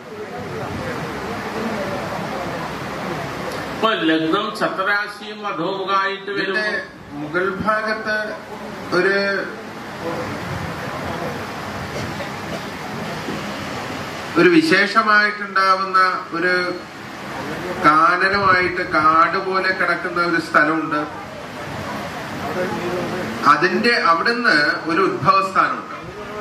ഇപ്പൊ ലഗ്നം ചന്ദ്രരാശിയും അധോമുഖമായിട്ട് ഇതിന്റെ വരുമ്പോ മുകൾ ഭാഗത്ത് ഒരു ഒരു വിശേഷമായിട്ടുണ്ടാവുന്ന ഒരു കാനനമായിട്ട് കാട് പോലെ കിടക്കുന്ന ഒരു സ്ഥലമുണ്ട് അതിന്റെ അവിടുന്ന് ഒരു ഉദ്ഭവസ്ഥാനമുണ്ട്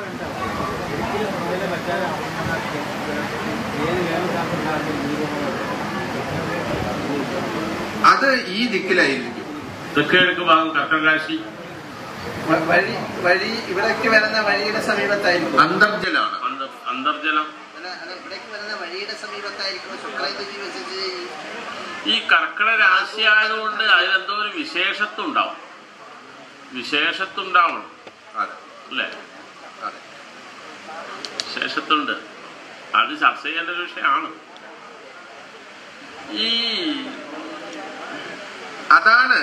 അത് ഈ ദിക്കിലായിരിക്കും തെക്കിഴക്ക് ഭാഗം കർക്കടരാശി വ- വഴി വഴി ഇവിടേക്ക് വരുന്ന വഴിയുടെ സമീപത്തായിരിക്കും അന്തർജലാണ് അന്തർ അന്തർജലം അല്ല അല്ല ഇവിടേക്ക് വരുന്ന വഴിയുടെ സമീപത്തായിരിക്കും ശുക്രേന്ദ്രജി വെച്ചിട്ട് ഈ കർക്കട രാശി ആയതുകൊണ്ട് അതിലെന്തോ ഒരു വിശേഷത്തുണ്ടാവും വിശേഷത്തുണ്ടാവണം അതെ അല്ലേ അതെ വിശേഷത്തുണ്ട് അത് ചർച്ച ചെയ്യേണ്ട ഒരു വിഷയമാണ് ഈ അതാണ്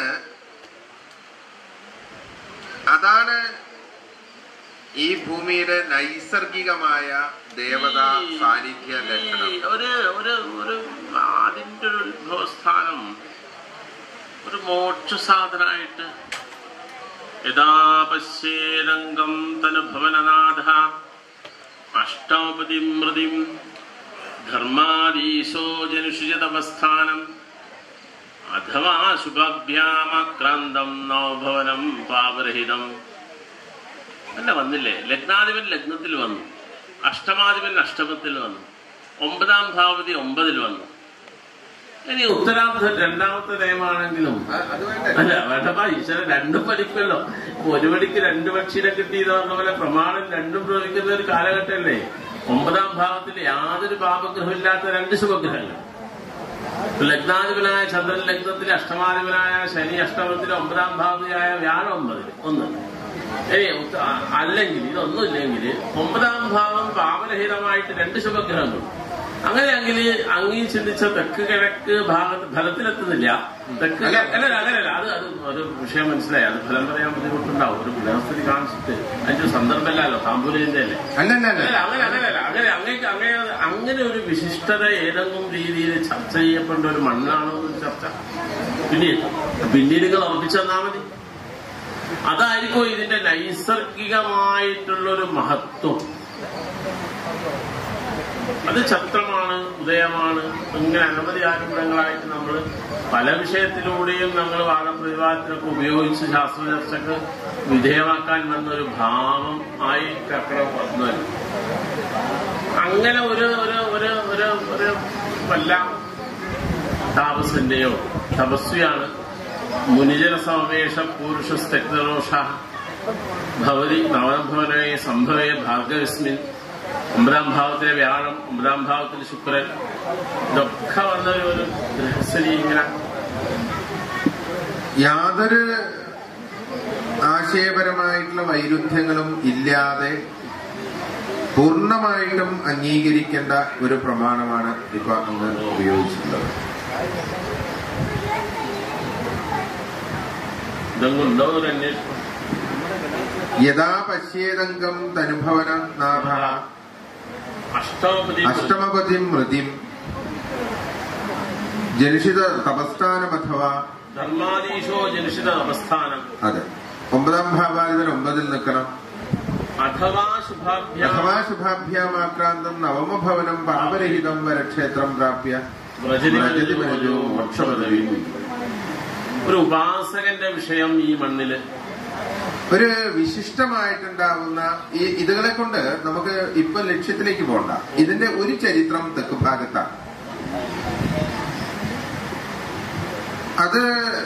അതാണ് ഈ ഭൂമിയുടെ നൈസർഗികമായ ദേവത ഈ- സാന്നിധ്യ ലക്ഷണം ഈ ഒരു ഒരു ഒരു അതിന്റെ ഒരു ഉത്ഭവസ്ഥാനം ഒരു മോക്ഷ സാധനമായിട്ട് യഥാ പശ്യേരംഗം തനുഭവനനാഥ അഷ്ടമപതി മൃതിം ധർമാദീശോ ജനുഷിജതമസ്ഥാനം അഥവാ ശുഭാഭ്യാമാക്രാന്തം നവഭവനം പാപരഹിതം അല്ല വന്നില്ലേ ലഗ്നാധിപൻ ലഗ്നത്തിൽ വന്നു അഷ്ടമാധിപൻ അഷ്ടമത്തിൽ വന്നു ഒമ്പതാം ഭാവതി ഒമ്പതിൽ വന്നു ഇനി ഉത്തരാർത്ഥ രണ്ടാമത്തെ നിയമമാണെങ്കിലും അ- അത് വേണ്ടേ അല്ല വേണ്ടപ്പാ ഈശ്വരൻ രണ്ടും പഠിക്കുമല്ലോ ഒരു മണിക്ക് രണ്ട് പക്ഷിനെ കിട്ടിയെന്ന് പറഞ്ഞ പോലെ പ്രമാണം രണ്ടും പ്രവഹിക്കുന്ന ഒരു കാലഘട്ടമല്ലേ ഒമ്പതാം ഭാവത്തിൽ യാതൊരു പാപഗ്രഹമില്ലാത്ത രണ്ട് ശുഭഗ്രഹങ്ങൾ ലഗ്നാധിപനായ ചന്ദ്രൻ ലഗ്നത്തിൽ അഷ്ടമാധിപനായ ശനി അഷ്ടമത്തിൽ ഒമ്പതാം ഭാവത്തിലായ വ്യാഴം ഒമ്പതിൽ ഒന്ന് ഇനി ഉത്ത- അ- അല്ലെങ്കിൽ ഇതൊന്നുമില്ലെങ്കിൽ ഒമ്പതാം ഭാവം പാപരഹിതമായിട്ട് രണ്ട് ശുഭഗ്രഹങ്ങൾ അങ്ങനെയെങ്കിൽ അങ്ങീ ചിന്തിച്ച തെക്ക് കിഴക്ക് ഭാഗത്ത് ഫലത്തിലെത്തുന്നില്ല തെക്ക് അല്ല. അല്ല അങ്ങനെയല്ല അത് അത് ഒരു വിഷയം മനസ്സിലായി അത് ഫലം പറയാൻ ബുദ്ധിമുട്ടുണ്ടാവും ഒരു ഗൃഹസ്ഥിതി കാണിച്ചിട്ട് അതിന്റെ സന്ദർഭമല്ലല്ലോ താമ്പൂലിന്റെ അല്ലേ അല്ലല്ല അല്ല, അല്ല അങ്ങനെ അങ്ങനെയല്ല അങ്ങനെ അങ്ങനെ അങ്ങനെ അങ്ങനെ ഒരു വിശിഷ്ടത ഏതെങ്കിലും രീതിയിൽ ചർച്ച ചെയ്യപ്പെട്ട ഒരു മണ്ണാണോ ഒരു ചർച്ച പിന്നീട് പിന്നീട് നിങ്ങൾ ഉറപ്പിച്ചു തന്നാ മതി അതായിരിക്കും ഇതിന്റെ നൈസർഗികമായിട്ടുള്ളൊരു മഹത്വം അത് ഛത്രമാണ് ഉദയമാണ് ഇങ്ങനെ അനവധി ആരംഭങ്ങളായിട്ട് നമ്മൾ പല വിഷയത്തിലൂടെയും നമ്മൾ വാദപ്രതിവാദത്തിനൊക്കെ ഉപയോഗിച്ച് ശാസ്ത്ര ചർച്ചക്ക് വിധേയമാക്കാൻ വന്ന ഒരു ഭാവം ആയി കർക്കിടകം വന്നു അങ്ങനെ ഒരു ഒരു ഒരു ഒരു ഒരു വല്ല താപസിന്റെയോ തപസ്വിയാണ് മുനിജന സമവേഷ പൂരുഷസ്തക്തദോഷ ഭവതി നവംഭവനെ സംഭവേ ഭാർഗവിസ്മിൻ ഒമ്പതാം ഭാവത്തിലെ വ്യാഴം ഒമ്പതാം ഭാവത്തിലെ ശുക്രൻ ഇതൊക്കെ വന്ന ഒരു- ഒരു ഗൃഹസ്ഥലി ഇങ്ങനെ യാതൊരു ആശയപരമായിട്ടുള്ള വൈരുദ്ധ്യങ്ങളും ഇല്ലാതെ പൂർണ്ണമായിട്ടും അംഗീകരിക്കേണ്ട ഒരു പ്രമാണമാണ് ഇപ്പൊ അങ്ങ് ഉപയോഗിച്ചിട്ടുള്ളത് ഇതൊന്നും ഉണ്ടോ എന്നൊരു അന്വേഷണം യഥാ പശ്യേതംഗം തനുഭവന നാഭ അഷ്ടമപതി അഷ്ടമപതിം മൃതിം ജനിഷിത തപസ്ഥാനമഥവാ ധർമാദീശോ ജനിഷിത അവസ്ഥാനം അതെ ഒമ്പതാം ഭാവാധിപൻ ഒമ്പതിൽ നിൽക്കണം അഥവാ ശുഭാഭ്യാ അഥവാ ശുഭാഭ്യാമാക്രാന്തം നവമഭവനം പാപരഹിതം വരക്ഷേത്രം പ്രാപ്യ വ്രജതി വ്രജതി മനോജോ മോക്ഷപദവി ഒരു ഉപാസകന്റെ വിഷയം ഈ മണ്ണില് ഒരു വിശിഷ്ടമായിട്ടുണ്ടാവുന്ന ഈ ഇതുകളെ കൊണ്ട് നമുക്ക് ഇപ്പൊ ലക്ഷ്യത്തിലേക്ക് പോണ്ട ഇതിന്റെ ഒരു ചരിത്രം തെക്ക് ഭാഗത്താണ് അത്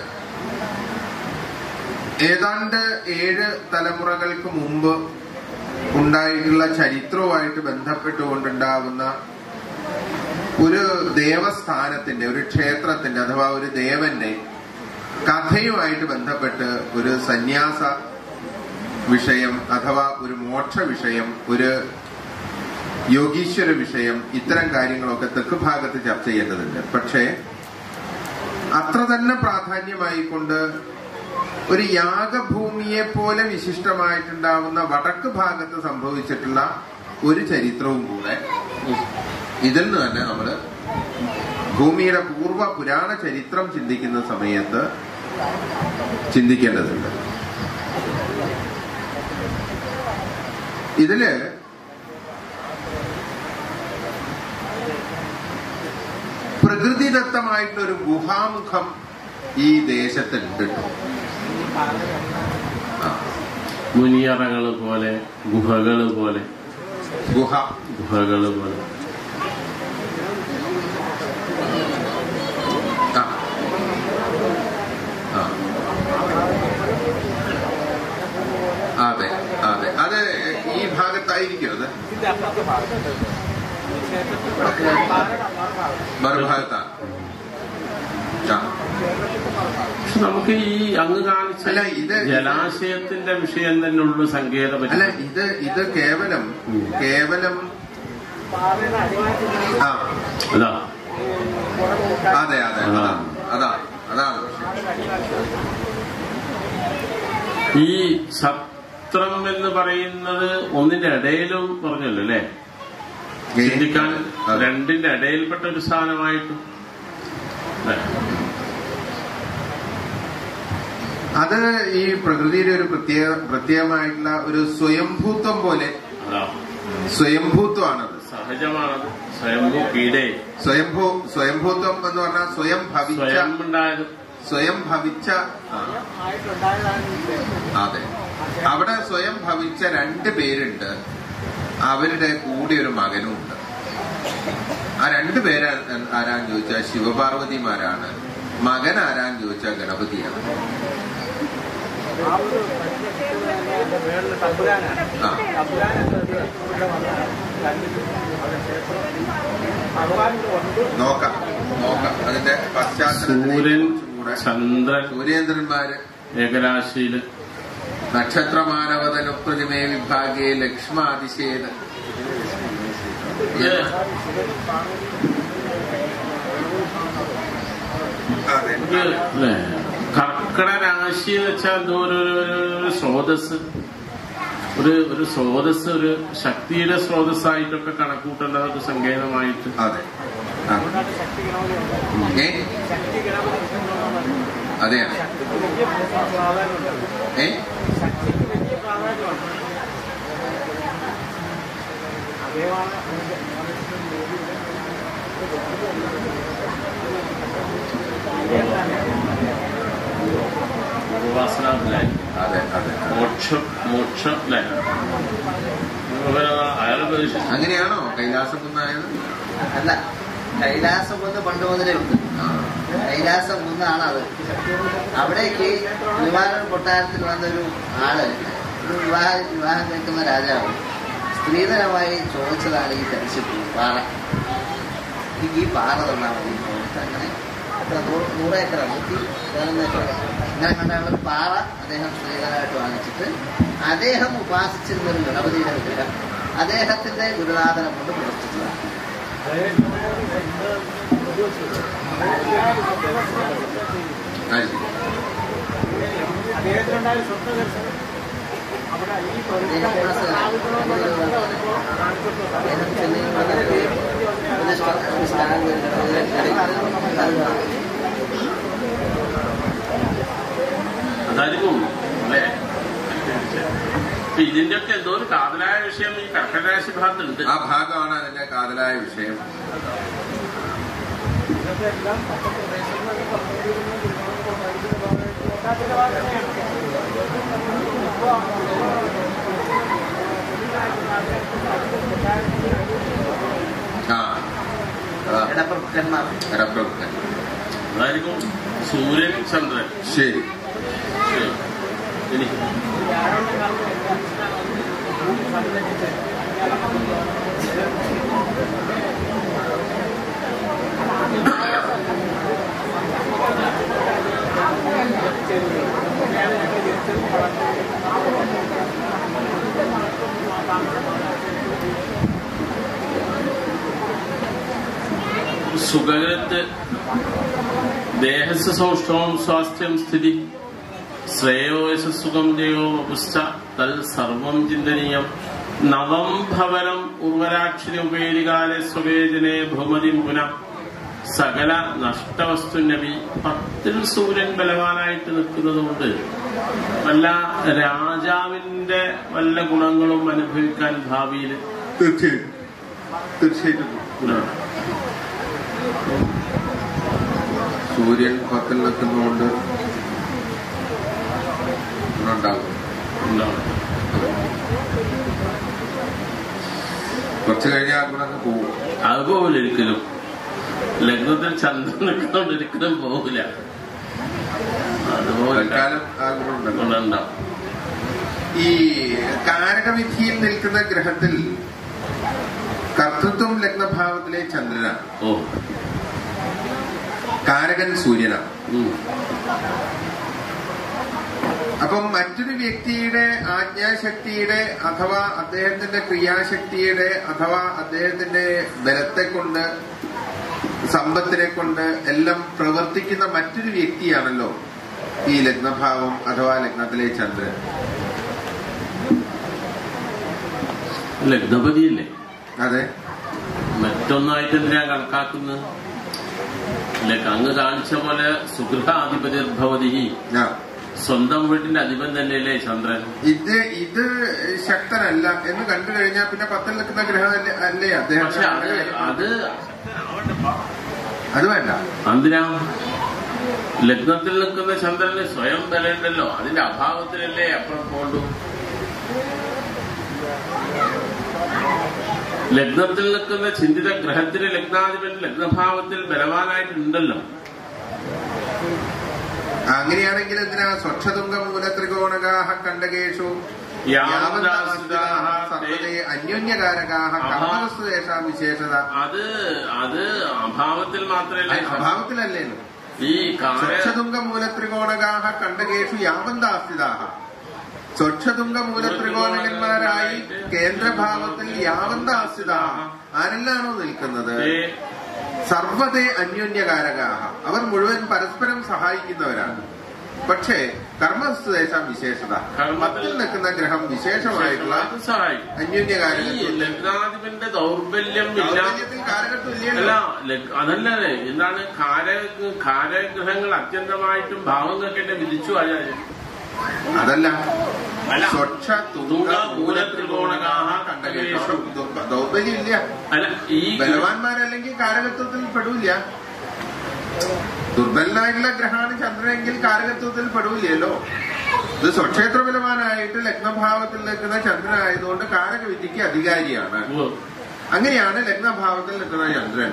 ഏതാണ്ട് ഏഴ് തലമുറകൾക്ക് മുമ്പ് ഉണ്ടായിട്ടുള്ള ചരിത്രവുമായിട്ട് ബന്ധപ്പെട്ടുകൊണ്ടുണ്ടാവുന്ന ഒരു ദേവസ്ഥാനത്തിന്റെ ഒരു ക്ഷേത്രത്തിന്റെ അഥവാ ഒരു ദേവന്റെ കഥയുമായിട്ട് ബന്ധപ്പെട്ട് ഒരു സന്യാസ വിഷയം അഥവാ ഒരു മോക്ഷ വിഷയം ഒരു യോഗീശ്വര വിഷയം ഇത്തരം കാര്യങ്ങളൊക്കെ തെക്ക് ഭാഗത്ത് ചർച്ച ചെയ്യേണ്ടതുണ്ട് പക്ഷേ അത്ര തന്നെ പ്രാധാന്യമായിക്കൊണ്ട് ഒരു യാഗഭൂമിയെ പോലെ വിശിഷ്ടമായിട്ടുണ്ടാവുന്ന വടക്ക് ഭാഗത്ത് സംഭവിച്ചിട്ടുള്ള ഒരു ചരിത്രവും കൂടെ ഇതിൽ നിന്ന് തന്നെ നമ്മള് ഭൂമിയുടെ പൂർവ്വ പുരാണ ചരിത്രം ചിന്തിക്കുന്ന സമയത്ത് ചിന്തിക്കേണ്ടതുണ്ട് ഇതില് പ്രകൃതിദത്തമായിട്ടൊരു ഗുഹാമുഖം ഈ ദേശത്തുണ്ട് ട്ടോ. ആ, മുനിയറകള് പോലെ ഗുഹകള് പോലെ ഗുഹ ഗുഹകള് പോലെ ആ. ആ. അതെ അതെ അത് ഈ ഭാഗത്തായിരിക്കും അത് മറുഭാഗത്താണ് ആ. പക്ഷെ നമുക്ക് ഈ അങ്ങ് കാണിച്ച അല്ല, ഇത് ജലാശയത്തിന്റെ വിഷയം തന്നെ ഉള്ളു സങ്കേത അല്ല പറ്റി ഇത് ഇത് കേവലം കേവലം ആ അതാ അതെ അതെ ആ. അതാണ് അതാണ് അതാണ് വിഷയം. ഈ സത്രം എന്ന് പറയുന്നത് ഒന്നിന്റെ ഇടയിലും പറഞ്ഞല്ലോ അല്ലേ ചിന്തിക്കാൻ അതെ. രണ്ടിന്റെ ഇടയിൽപ്പെട്ട ഒരു സാധനമായിട്ട് അല്ലേ? അത് ഈ പ്രകൃതിയുടെ ഒരു പ്രത്യേക പ്രത്യേകമായിട്ടുള്ള ഒരു സ്വയംഭൂത്വം പോലെ അതാ സ്വയംഭൂത്വമാണത് സഹജമാണത് സ്വയംഭൂ പീഡേ സ്വയംഭൂ സ്വയംഭൂത്വം എന്ന് പറഞ്ഞാൽ സ്വയം ഭവിച്ച സ്വയം ഉണ്ടായത് സ്വയം ഭവിച്ച ആ. അതെ അവിടെ സ്വയം ഭവിച്ച രണ്ട് പേരുണ്ട് അവരുടെ കൂടെ ഒരു മകനും ഉണ്ട് ആ രണ്ടു പേര് ആരാന്ന് ചോദിച്ചാൽ ശിവപാർവതിമാരാണ് മകൻ ആരാന്ന് ചോദിച്ചാൽ ഗണപതിയാണ് ആ നോക്കാം നോക്കാം അതിന്റെ പശ്ചാത്തലത്തിൽ സൂര്യൻ കൂടെ ചന്ദ്രൻ സൂര്യേന്ദ്രന്മാര് ഏകരാശിയില് നക്ഷത്രമാനവതനുപ്രതിമേ വിഭാഗേ ലക്ഷ്മാതിശേത് അതെ ഇത് അല്ലേ? കർക്കട രാശി എന്ന് വെച്ചാൽ എന്തോ ഒരു ഒരു- ഒരു സ്രോതസ് ഒരു ഒരു സ്രോതസ് ഒരു ശക്തിയുടെ സ്രോതസ്സായിട്ടൊക്കെ കണക്കൂട്ടേണ്ട ഒരു സങ്കേതമായിട്ട് അതെ ആ. ഏ അതെയാണ് ഏ ഉപാസന അല്ലേ? അതെ അതെ മോക്ഷം മോക്ഷം അല്ലേ അയാൾ പ്രതീക്ഷിച്ചു അങ്ങനെയാണോ കൈലാസം കുന്നായത് അല്ല കൈലാസം ഒന്ന് പണ്ട് മുതലേ ഉണ്ട് ആ കൈലാസം കുന്നാണത് അവിടേക്ക് വിമാനം കൊട്ടാരത്തിൽ വന്നൊരു ആള് ഒരു വിവാഹ വിവാഹം കേൾക്കുന്ന രാജാവ് സ്ത്രീധനമായി ചോദിച്ചതാണ് ഈ തരിശിപ്പ് പാറ എനിക്ക് ഈ പാറ തന്നാൽ മതി എന്ന് ചോദിച്ചു. അങ്ങനെ എത്ര നൂറ് നൂറ് ഏക്കറ നൂറ്റി പതിനൊന്ന് ഏക്കർ അങ്ങനെ കണ്ടാണ് ഒരു പാറ അദ്ദേഹം സ്ത്രീധനമായിട്ട് വാങ്ങിച്ചിട്ട് അദ്ദേഹം ഉപാസിച്ചിരുന്ന ഒരു ഗണപതിയുടെ വിഗ്രഹം അദ്ദേഹത്തിന്റെ ഗുരുനാഥനം കൊണ്ട് പ്രതിഷ്ഠിച്ചതാണ് ആ, ശരി. അദ്ദേഹം അദ്ദേഹം ചെന്നൈയിൽ ഒരു സ്ഥ- ഒരു സ്ഥലം അതായിരിക്കും അല്ലേ അപ്പൊ ഇതിന്റെയൊക്കെ എന്തോ ഒരു കാതലായ വിഷയം ഈ കർക്കടരാശി ഭാഗത്തുണ്ട് ആ ഭാഗമാണ് അതിന്റെ കാതലായ വിഷയം ആ അതാ ഇടപ്രഭുക്കന്മാർ കരപ്രഭുക്കൻ അതായിരിക്കും സൂര്യൻ ചന്ദ്രൻ ശരി ശരി. ഇനി സുഖകരത്ത് ദേഹസ് സൗഷ്ഠവം സ്വാസ്ഥ്യം സ്ഥിതി ശ്രേയോയസ സുഖം ജയോ വപുശ്ച തൽ സർവം ചിന്തനീയം നവം ഭവനം ഉർവരാക്ഷിണി ഉപേരികാലെ സ്വവേജനെ ഭൂമതി പുന സകല നഷ്ടവസ്തു നബി പത്തിൽ സൂര്യൻ ബലവാനായിട്ട് നിൽക്കുന്നത് കൊണ്ട് വല്ല രാജാവിന്റെ വല്ല ഗുണങ്ങളും അനുഭവിക്കാൻ ഭാവിയിൽ തീർച്ചയായിട്ടും തീർച്ചയായിട്ടും ഉണ്ടാവും. സൂര്യൻ പത്തിൽ നിൽക്കുന്നതുകൊണ്ട് ഉണ്ടാകും ഉണ്ടാവും. കുറച്ച് കഴിഞ്ഞാൽ ഗുണങ്ങൾ പോകും അതുപോലെ ഒരിക്കലും ലഗ്നത്തിൽ ചന്ദ്രൻ നിൽക്കുന്നതുകൊണ്ട് ഒരിക്കലും പോകില്ല അതുപോലെ തൽക്കാലം ആ ഗുണമുണ്ടല്ലോ ഗുണമുണ്ടാവും ഈ കാരകവിധിയിൽ നിൽക്കുന്ന ഗ്രഹത്തിൽ കർത്തൃത്വം ലഗ്നഭാവത്തിലെ ചന്ദ്രനാണ് ഓ കാരകൻ സൂര്യനാണ് ഉം. അപ്പം മറ്റൊരു വ്യക്തിയുടെ ആജ്ഞാശക്തിയുടെ അഥവാ അദ്ദേഹത്തിന്റെ ക്രിയാശക്തിയുടെ അഥവാ അദ്ദേഹത്തിന്റെ ബലത്തെ കൊണ്ട് സമ്പത്തിനെ കൊണ്ട് എല്ലാം പ്രവർത്തിക്കുന്ന മറ്റൊരു വ്യക്തിയാണല്ലോ ഈ ലഗ്നഭാവം അഥവാ ലഗ്നത്തിലെ ചന്ദ്രൻ ലഗ്നപതിയല്ലേ അതെ മറ്റൊന്നായിട്ട് എന്തിനാ കണക്കാക്കുന്നത് അല്ലെ അങ്ങ് കാണിച്ച പോലെ സുഗൃഹാധിപതിർഭവതി ആ. സ്വന്തം വീട്ടിന്റെ അധിപൻ തന്നെയല്ലേ ചന്ദ്രൻ ഇത് ഇത് ശക്തനല്ല എന്ന് കണ്ടു കഴിഞ്ഞാൽ പിന്നെ പത്തിൽ നിൽക്കുന്ന ഗ്രഹം അല്ലേ അല്ലേ അദ്ദേഹം പക്ഷെ അത് അത് അത് വേണ്ട എന്തിനാ ലഗ്നത്തിൽ നിൽക്കുന്ന ചന്ദ്രന് സ്വയം ബലമുണ്ടല്ലോ അതിന്റെ അഭാവത്തിലല്ലേ അപ്പുറം പോണ്ടു ലഗ്നത്തിൽ നിൽക്കുന്ന ചിന്തിത ഗ്രഹത്തിന് ലഗ്നാധിപൻ ലഗ്നഭാവത്തിൽ ബലവാനായിട്ടുണ്ടല്ലോ അങ്ങനെയാണെങ്കിൽ എന്തിനാ സ്വച്ഛതുങ്ക മൂല ത്രികോണകാഹ കണ്ടകേഷു യാവദാസിതാഹ സർവതേ അന്യോന്യകാരകാഹ കർമ്മവസ്തു യേഷാം വിശേഷത അത് അത് അഭാവത്തിൽ മാത്രമല്ല അയ് അഭാവത്തിലല്ലേന്നു ഈ കാല സ്വച്ഛതുങ്ക മൂല ത്രികോണകാഹ കണ്ടകേഷു യാവന്താസ്ഥിതാഹ സ്വച്ഛതുങ്ക മൂല ത്രികോണകന്മാരായി കേന്ദ്രഭാവത്തിൽ യാവന്താസ്ഥിതാഹ ആരെല്ലാണോ നിൽക്കുന്നത് സർവതേ അന്യോന്യകാരകാഹ അവർ മുഴുവൻ പരസ്പരം സഹായിക്കുന്നവരാണ് പക്ഷേ കർമ്മവസ്തുദേശം വിശേഷത പത്തിൽ നിൽക്കുന്ന ഗ്രഹം വിശേഷമായിട്ടുള്ള അത് സഹായിക്കും ഈ അന്യോന്യകാരകത്വം ലഗ്നാധിപന്റെ ദൗർബല്യം ഇല്ല ദൗർബല്യത്തിൽ കാരകത്വം അല്ല ഇല്ലല്ലോ ലഗ്- അതല്ലേ എന്താണ് കാര കാരഗ്രഹങ്ങൾ അത്യന്തമായിട്ടും ഭാവം കേട്ടെ വിധിച്ചു അയാൾ അതല്ല അല്ല. സ്വച്ഛ തുങ്ക തുങ്ക മൂല ത്രികോണകാഹ കണ്ടകേഷു ദൗർബല്യം ഇല്ല അല്ല ഈ ബലവാന്മാരല്ലെങ്കിൽ കാരകത്വത്തിൽ പെടൂല ദുർബലനായിട്ടുള്ള ഗ്രഹമാണ് ചന്ദ്രനെങ്കിൽ കാരകത്വത്തിൽ പെടൂലല്ലോ ഇത് സ്വക്ഷേത്ര ബലവാനായിട്ട് ലഗ്നഭാവത്തിൽ നിൽക്കുന്ന ചന്ദ്രനായതുകൊണ്ട് കാരകവിദ്യക്ക് അധികാരിയാണ് ഉവ്വ്. അങ്ങനെയാണ് ലഗ്നഭാവത്തിൽ നിൽക്കുന്ന ചന്ദ്രൻ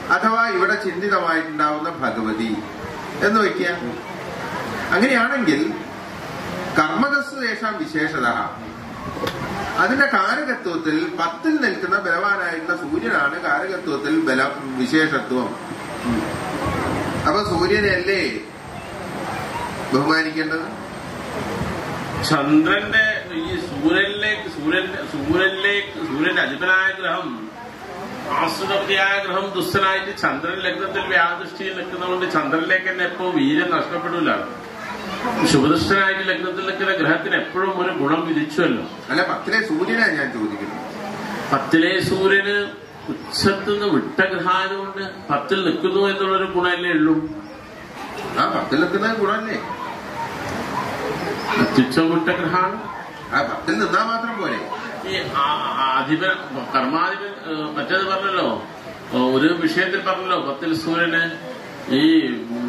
അഥവാ ഇവിടെ ചിന്തിതമായിട്ടുണ്ടാവുന്ന ഭഗവതി എന്ന് വയ്ക്കുക അങ്ങനെയാണെങ്കിൽ കർമ്മകസ് ദേശം വിശേഷത അതിന്റെ കാരകത്വത്തിൽ പത്തിൽ നിൽക്കുന്ന ബലവാനായിട്ടുള്ള സൂര്യനാണ് കാരകത്വത്തിൽ ബല വിശേഷത്വം അപ്പൊ സൂര്യനല്ലേ ബഹുമാനിക്കേണ്ടത് ചന്ദ്രന്റെ ഈ സൂര്യനിലേക്ക് സൂര്യന്റെ സൂര്യനിലേക്ക് സൂര്യന്റെ അധിപനായ ഗ്രഹം ആശ്രിതപതിയായ ഗ്രഹം ദുഷ്ടനായിട്ട് ചന്ദ്രൻ ലഗ്നത്തിൽ വ്യാദൃഷ്ടിയിൽ നിൽക്കുന്നതുകൊണ്ട് ചന്ദ്രനിലേക്ക് തന്നെ എപ്പോ വീര്യം നഷ്ടപ്പെടില്ല ശുഭദുഷ്ടനായിട്ട് ലഗ്നത്തിൽ നിൽക്കുന്ന ഗ്രഹത്തിന് എപ്പോഴും ഒരു ഗുണം വിധിച്ചുവല്ലോ അല്ല പത്തിലെ സൂര്യനാ ഞാൻ ചോദിക്കുന്നത് പത്തിലെ സൂര്യന് ഉച്ചത്തുനിന്ന് വിട്ട ഗ്രഹമായതുകൊണ്ട് പത്തിൽ നിൽക്കുന്നു എന്നുള്ളൊരു ഗുണമല്ലേ ഉള്ളൂ ആ പത്തിൽ നിൽക്കുന്നത് ഗുണമല്ലേ അത്യുച്ചം വിട്ട ഗ്രഹമാണ് ആ പത്തിൽ നിന്നാ മാത്രം പോരെ ഈ ആ- ആ- അധിപൻ കർമാധിപൻ ഏഹ്, മറ്റേത് പറഞ്ഞല്ലോ ഏഹ്, ഒരു വിഷയത്തിൽ പറഞ്ഞല്ലോ പത്തിൽ സൂര്യന് ഈ ഉം,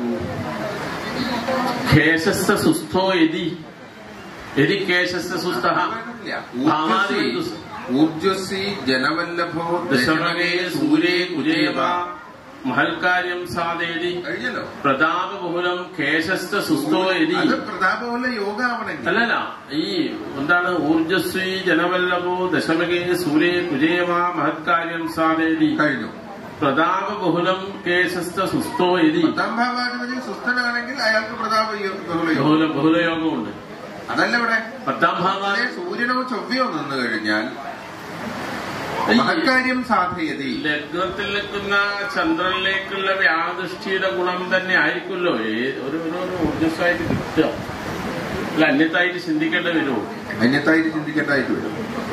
കേശസ്ഥ സുസ്ഥോ യതി യതി കേശസ്ഥ സുസ്ഥ ഭാവാദികൾ ദുസ്- ഊർജസ്വി ജനവല്ലഭോ ദശമകേ സൂര്യേ കുജേവ മഹൽക്കാര്യം സാധേതി കഴിഞ്ഞല്ലോ പ്രതാപബഹുലം കേശസ്ഥ സുസ്ഥോ യതി അത് പ്രതാപമുള്ള യോഗ ആവണമെങ്കിൽ അല്ലല്ല ഈ എന്താണ് ഊർജസ്വി ജനവല്ലഭോ ദശമകേ സൂര്യേ കുജേവ മഹത്കാര്യം സാധേതി കഴിഞ്ഞു പ്രതാപബഹുലം കേശസ്ഥ സുസ്ഥോ യതി പത്താം ഭാവാധിപതി സുസ്ഥനാണെങ്കിൽ അയാൾക്ക് പ്രതാപ യോ- ബഹുള യോഗം ബഹുല ബഹുലയോഗമുണ്ട് അതല്ല ഇവിടെ പത്താം ഭാഗം അതിലെ സൂര്യനോ ചൊവ്വയോ നിന്ന് കഴിഞ്ഞാൽ മഹത്കാര്യം സാധയതി ലഗ്നത്തിൽ നിൽക്കുന്ന ചന്ദ്രനിലേക്കുള്ള വ്യാദൃഷ്ടിയുടെ ഗുണം തന്നെ ആയിരിക്കുമല്ലോ ഏ- ഒരു ഒരു ഒരു ഊർജസ്വായിട്ട് കിട്ടുക അല്ല അന്യത്തായിട്ട് ചിന്തിക്കേണ്ടി വരുമോ അന്യത്തായിട്ട് ചിന്തിക്കേണ്ടതായിട്ട് വരും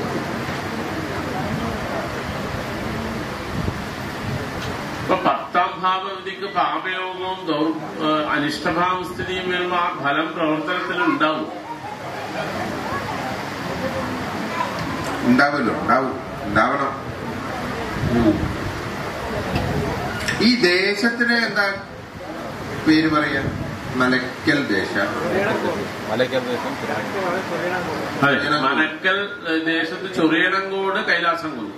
ഇപ്പൊ പത്താം ഭാവവിധിക്ക് പാപയോഗവും ദൗർ ഏഹ് അനിഷ്ടഭാവ സ്ഥിതിയും വരുമ്പോ ആ ഫലം പ്രവർത്തനത്തിൽ ഉണ്ടാവും ഉണ്ടാവുമല്ലോ ഉണ്ടാവും ഉണ്ടാവണം ഈ ദേശത്തിന് എന്താ പേര് പറയാ മലക്കൽ ദേശ മലയ്ക്കൽ ദേശം അതെ മനക്കൽ ഏഹ് ദേശത്ത് ചൊറിയണങ്കോട് കൈലാസം കുന്നു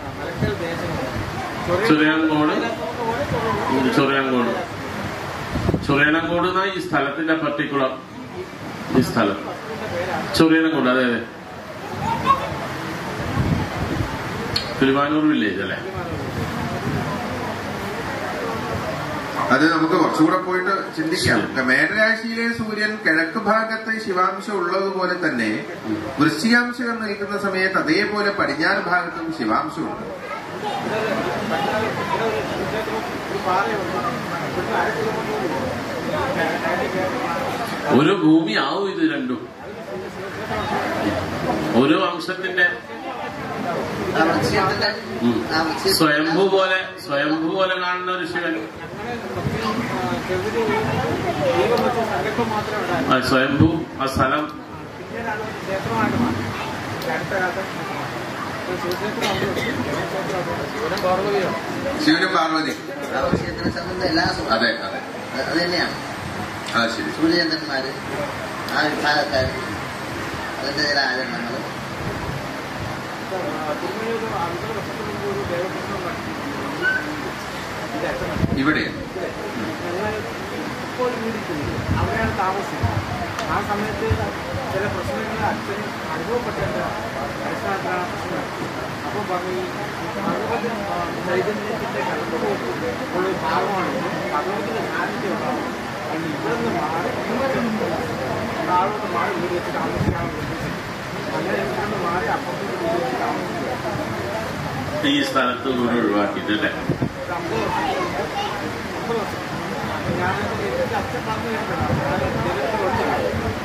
ചൊറിയണങ്കോട് ഉം, ചൊറിയണങ്കോട് ചൊറിയണങ്കോട് എന്നാ ഈ സ്ഥലത്തിന്റെ പർട്ടിക്കുലർ ഈ സ്ഥലം ചൊറിയണങ്കോട് അതെ അതെ തിരുവാനൂർ വില്ലേജ് അല്ലേ അത് നമുക്ക് കുറച്ചുകൂടെ പോയിട്ട് ചിന്തിക്കാം മേടരാശിയിലെ സൂര്യൻ കിഴക്ക് ഭാഗത്ത് ശിവാംശം ഉള്ളതുപോലെ തന്നെ വൃശ്ചികാംശം നിൽക്കുന്ന സമയത്ത് അതേപോലെ പടിഞ്ഞാറ് ഭാഗത്തും ശിവാംശമുണ്ട് ഒരു ഭൂമി ആവും ഇത് രണ്ടും ഒരു വംശത്തിന്റെ ആ വൃക്ഷത്തിന്റെ ഉം. ആ വൃക്ഷത്തിന്റെ സ്വയംഭൂ പോലെ സ്വയംഭൂ പോലെ കാണുന്ന ഒരു ശിവൻ ആ, സ്വയംഭൂ ആ സ്ഥലം ശിവനും പാർവതി ആ വൃക്ഷത്തിനെ സംബന്ധിച്ച എല്ലാ സുഖം അതെ അതെ അത് തന്നെയാണ് ആ ശരി സൂര്യചന്ദ്രന്മാര് ആ വിഭാഗക്കാർ അതിന്റെ ചില ആചരണങ്ങൾ ഇവിടെ അവിടെയാണ് താമസിക്കുന്നത് ആ സമയത്ത് ചില പ്രശ്നങ്ങൾ അച്ഛൻ അനുഭവപ്പെട്ടേണ്ട അടിസ്ഥാനത്തിലാണ് പ്രശ്നം അപ്പോൾ പറഞ്ഞു ഈ ഭഗവത് ചൈതന്യത്തിന്റെ കടന്നുപോക്ക് ഉള്ള ഒരു ഭാഗമാണ് ഭഗവതിന്റെ സാന്നിധ്യം ഉണ്ടാവും അതിന് ഇവിടെ നിന്ന് മാറി താഴോട്ട് മാറി വീട് വെച്ച് താമസിക്കാമെന്ന് ഉദ്ദേശിച്ചു അങ്ങനെ ഇവിടെ നിന്ന് മാറി അപ്പുറത്ത് വീട് വെച്ച് താമസിക്കുക ഈ സ്ഥലത്ത് വീട് ഒഴിവാക്കിയിട്ടല്ലേ അമ്പത് വർഷം അമ്പത് വർഷം ഞാൻ എൻ്റെ അച്ഛൻ പറഞ്ഞു കേട്ടതാണ് ഞാൻ ജലത്തിലുണ്ട്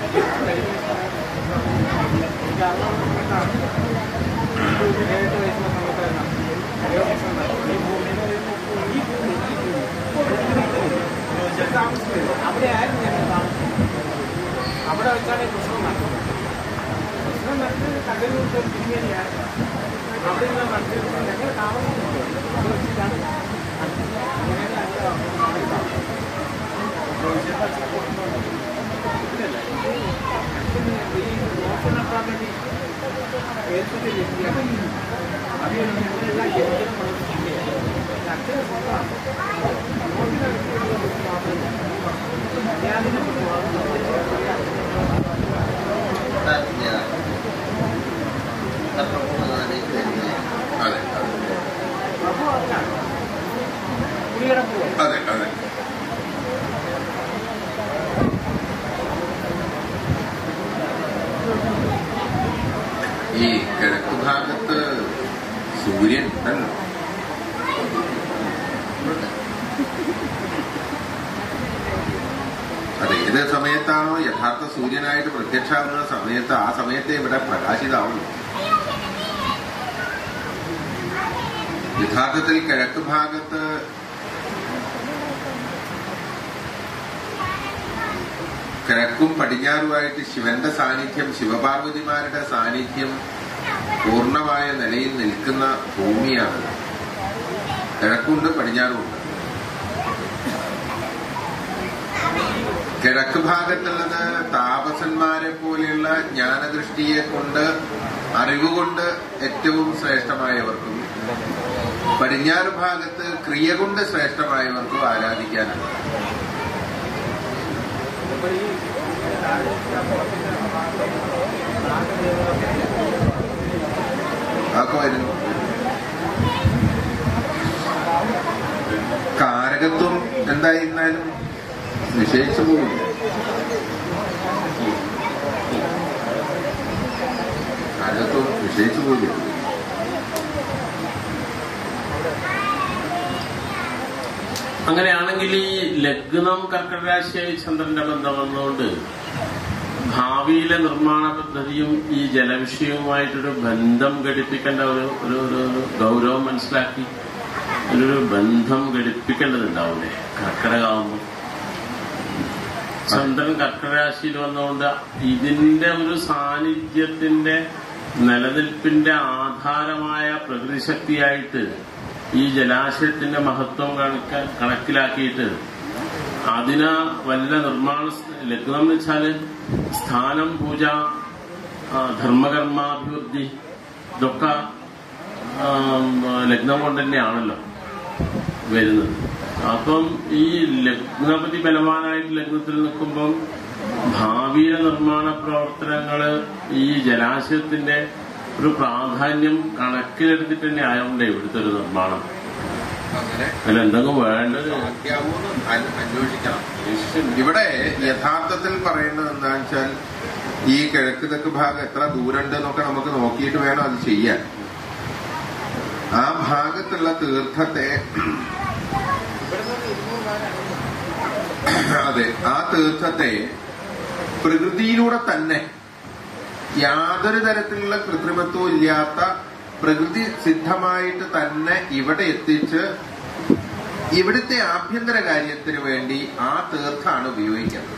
എനിക്ക് അറുപത് സമയത്താണ് ഏഴെട്ട് വയസ്സുള്ള സമയത്തായിരുന്നു ദൈവപ്രശ്നം നടന്നത്. ഈ ഭൂമിയിൽ ഈ ഭൂമി ഈ ഭൂമി ഞാൻ താമസിക്കുന്നത് അവിടെ ആയിരുന്നു ഞങ്ങൾ താമസിക്കുന്നത് അവിടെ വെച്ചാണ് ഈ പ്രശ്നം നടന്നത് പ്രശ്നം നടന്നത് കടലൂർ തിരുമേനിയാണ് അവിടെ നിന്ന് നടത്തിയത് ഞങ്ങൾ താമസിക്കുന്നത് അവിടെ വെച്ചിട്ടാണ് അങ്ങനെയാണ് ഞങ്ങൾ താമസം അച്ഛന് സ്വന്തമാണ് നോട്ടിനടുത്ത് കല്യാണിനെ അതെ അതെ പ്രഭു അതിനാണ് കുടിയുടെ പോവാ അതെ അതെ ഈ കിഴക്ക് ഭാഗത്ത് സൂര്യൻ ഉണ്ടല്ലോ അത് ഏത് സമയത്താണോ യഥാർത്ഥ സൂര്യനായിട്ട് പ്രത്യക്ഷമാകുന്ന സമയത്ത് ആ സമയത്തെ ഇവിടെ പ്രകാശിതാവുള്ളൂ യഥാർത്ഥത്തിൽ കിഴക്ക് ഭാഗത്ത് കിഴക്കും പടിഞ്ഞാറുമായിട്ട് ശിവന്റെ സാന്നിധ്യം ശിവപാർവതിമാരുടെ സാന്നിധ്യം പൂർണ്ണമായ നിലയിൽ നിൽക്കുന്ന ഭൂമിയാണ് കിഴക്കുണ്ട് പടിഞ്ഞാറുമുണ്ട് കിഴക്ക് ഭാഗത്തുള്ളത് താപസന്മാരെ പോലെയുള്ള ജ്ഞാനദൃഷ്ടിയെ കൊണ്ട് അറിവുകൊണ്ട് ഏറ്റവും ശ്രേഷ്ഠമായവർക്കും പടിഞ്ഞാറ് ഭാഗത്ത് ക്രിയ കൊണ്ട് ശ്രേഷ്ഠമായവർക്കും ആരാധിക്കാനാണ് അപ്പോൾ ഈ അതൊക്കെ വരുന്നു കാരകത്വം എന്തായിരുന്നാലും നിഷേധിച്ചു പോകില്ല കാരകത്വം നിഷേധിച്ചു പോകില്ല അങ്ങനെയാണെങ്കിൽ ഈ ലഗ്നം കർക്കടരാശിയായി ചന്ദ്രന്റെ ബന്ധം വന്നുകൊണ്ട് ഭാവിയിലെ നിർമ്മാണ പദ്ധതിയും ഈ ജലവിഷയവുമായിട്ടൊരു ബന്ധം ഘടിപ്പിക്കേണ്ട ഒരു ഒരു ഒരു ഒരു ഗൗരവം മനസ്സിലാക്കി ഒരു ബന്ധം ഘടിപ്പിക്കേണ്ടതുണ്ടാവൂലേ കർക്കിടകാവുമ്പോൾ ചന്ദ്രൻ കർക്കിടരാശിയിൽ വന്നുകൊണ്ട് ഇതിന്റെ ഒരു സാന്നിധ്യത്തിന്റെ നിലനിൽപ്പിന്റെ ആധാരമായ പ്രകൃതിശക്തിയായിട്ട് ഈ ജലാശയത്തിന്റെ മഹത്വം കണക്ക- കണക്കിലാക്കിയിട്ട് അതിന് വല്ല നിർമ്മാണ സ് ലഗ്നം എന്ന് വെച്ചാല് സ്ഥാനം പൂജ ആ, ധർമ്മകർമാഭിവൃദ്ധി ഇതൊക്കെ ആം, ലഗ്നം കൊണ്ട് തന്നെയാണല്ലോ വരുന്നത് അപ്പം ഈ ലഗ്നപതി ബലവാനായിട്ട് ലഗ്നത്തിൽ നിൽക്കുമ്പം ഭാവിയിലെ നിർമ്മാണ പ്രവർത്തനങ്ങള് ഈ ജലാശയത്തിന്റെ ഒരു പ്രാധാന്യം കണക്കിലെടുത്തിട്ട് തന്നെ ആയതുകൊണ്ട് ഇവിടുത്തെ ഒരു നിർമ്മാണം അങ്ങനെ അതിൽ എന്തെങ്കിലും വേണ്ടത് സാധ്യാവൂന്ന് അന് അന്വേഷിക്കണം ഇവിടെ യഥാർത്ഥത്തിൽ പറയുന്നത് എന്താണെന്ന് വെച്ചാൽ ഈ കിഴക്ക് തെക്ക് ഭാഗം എത്ര ദൂരമുണ്ട് എന്നൊക്കെ നമുക്ക് നോക്കിയിട്ട് വേണം അത് ചെയ്യാൻ ആ ഭാഗത്തുള്ള തീർത്ഥത്തെ അതെ ആ തീർത്ഥത്തെ പ്രകൃതിയിലൂടെ തന്നെ യാതൊരു തരത്തിലുള്ള കൃത്രിമത്വവും ഇല്ലാത്ത പ്രകൃതി സിദ്ധമായിട്ട് തന്നെ ഇവിടെ എത്തിച്ച് ഇവിടുത്തെ ആഭ്യന്തര കാര്യത്തിന് വേണ്ടി ആ തീർത്ഥാണ് ഉപയോഗിക്കുന്നത്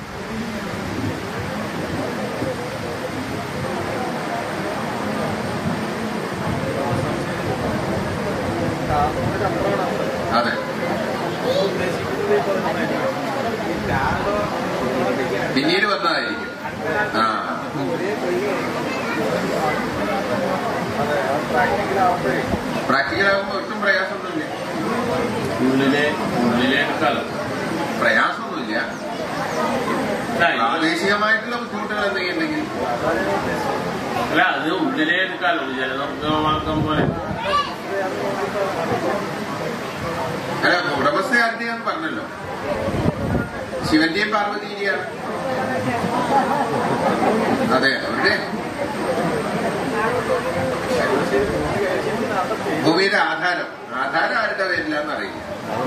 അതെ പിന്നീട് വന്നതായിരിക്കും ആ പ്രാക്ടിക്കൽ ആകുമ്പോൾ ഒട്ടും പ്രയാസമൊന്നുമില്ല ഉള്ളിലെ ഉള്ളിലേക്കാൾ പ്രയാസമൊന്നുമില്ല പ്രാദേശികമായിട്ടുള്ള ബുദ്ധിമുട്ടുകൾ എന്തെങ്കിലും ഉണ്ടെങ്കിൽ അല്ല അത് ഉള്ളിലേ എടുക്കാലോ ജലനിർഗമമാക്കാൻ പോലെ അല്ല ഉടമസ്ഥ ആരുടെയാന്ന് പറഞ്ഞല്ലോ ശിവന്റെയും പാർവതിയുടെയാണ് അതെ അവരുടെ ഭൂമിയുടെ ആധാരം ആധാരം ആരുടെ പേരില്ലാന്ന് അറിയില്ല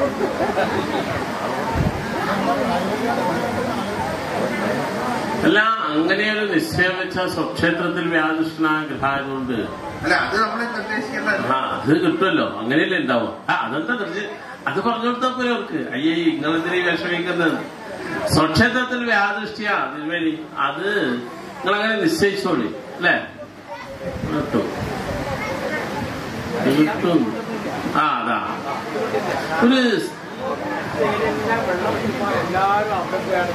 അല്ല അങ്ങനെയൊരു നിശ്ചയം വെച്ച സ്വക്ഷേത്രത്തിൽ വ്യാധിഷ്ണായ ഗ്രഹമായതുകൊണ്ട് അല്ല അത് നമ്മൾ നിർദ്ദേശിക്കേണ്ടതല്ല ആ അത് കിട്ടുമല്ലോ അങ്ങനെയല്ലേ ഉണ്ടാവും ആ അതെന്താ നിർദ്ദേശ അത് പറഞ്ഞു കൊടുത്താൽ പോലെ അവർക്ക് അയ്യേ നിങ്ങളെന്തിനീ വിഷമിക്കുന്നത് സ്വക്ഷേത്രത്തിൽ വ്യാദൃഷ്ടിയാ തിരുവേണി അത് നിങ്ങളങ്ങനെ നിശ്ചയിച്ചോളി അല്ലേ കിട്ടും ഇത് കിട്ടും ആ അതാ ഒരു എല്ലാം വെള്ളം കുടിക്കുമ്പോൾ എല്ലാവരും അവിടെ പോയാണ്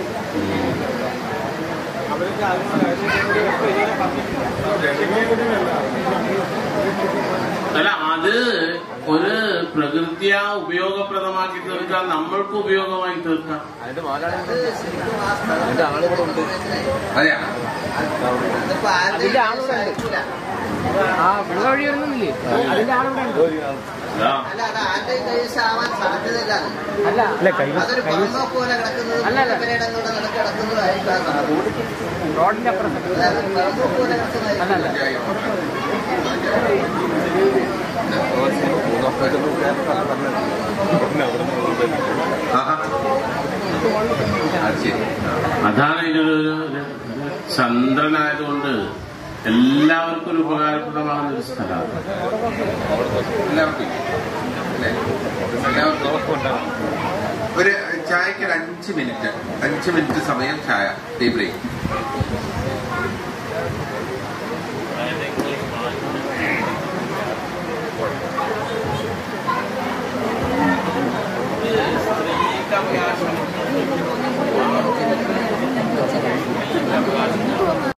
അവർക്ക് അതിനുള്ള കാര്യം പറഞ്ഞിട്ടില്ല അല്ല അത് ഒരു പ്രകൃതിയാ ഉപയോഗപ്രദമാക്കി തീർക്കാം നമ്മൾക്ക് ഉപയോഗമായി തീർക്കാം അതിന്റെ മാലാണ് അത് ശരിക്കും ആ സ്ഥലം അതിന്റെ ആളുകൂടെ ഉണ്ട്. അതെയാ അതിപ്പോ ആരുടെയും അതിന്റെ ആളുകൂടെ ഉണ്ട്. ആയിരിക്കൂല. ആ വെള്ള വഴി വരുന്നില്ലേ അതിന്റെ ആളിവിടെ ഉണ്ട് അതാ അല്ല അത് ആരുടെയും കൈവശം ആവാൻ സാധ്യതയില്ല അത്. അല്ല അല്ല അതൊരു പുറമ്പോക്ക് പോലെ കിടക്കുന്നത് അല്ല, അല്ല. പുരയിടങ്ങളുടെ നിലക്ക് കിടക്കുന്നതായിരിക്കും ആ സാധനം. റോഡിന്റെ അപ്പുറത്ത് അതായത് ഒരു പുറമ്പോക്ക് പോലെ കിടക്കുന്നതായിരിക്കും അല്ല അല്ല ആഹാ. അത് ശരി അതാണ് ഇതിനൊരു ഒരു- ഒരു- ഒരു ചന്ദ്രനായതുകൊണ്ട് എല്ലാവർക്കും ഒരു ഉപകാരപ്രദമാകുന്ന ഒരു സ്ഥലമാണ് എല്ലാവർക്കും അല്ലേ? എല്ലാവർക്കും ഒരു ചായക്ക് ഒരു അഞ്ച് മിനിറ്റ് അഞ്ച് മിനിറ്റ് സമയം ചായ ടീ ബ്രേക്ക്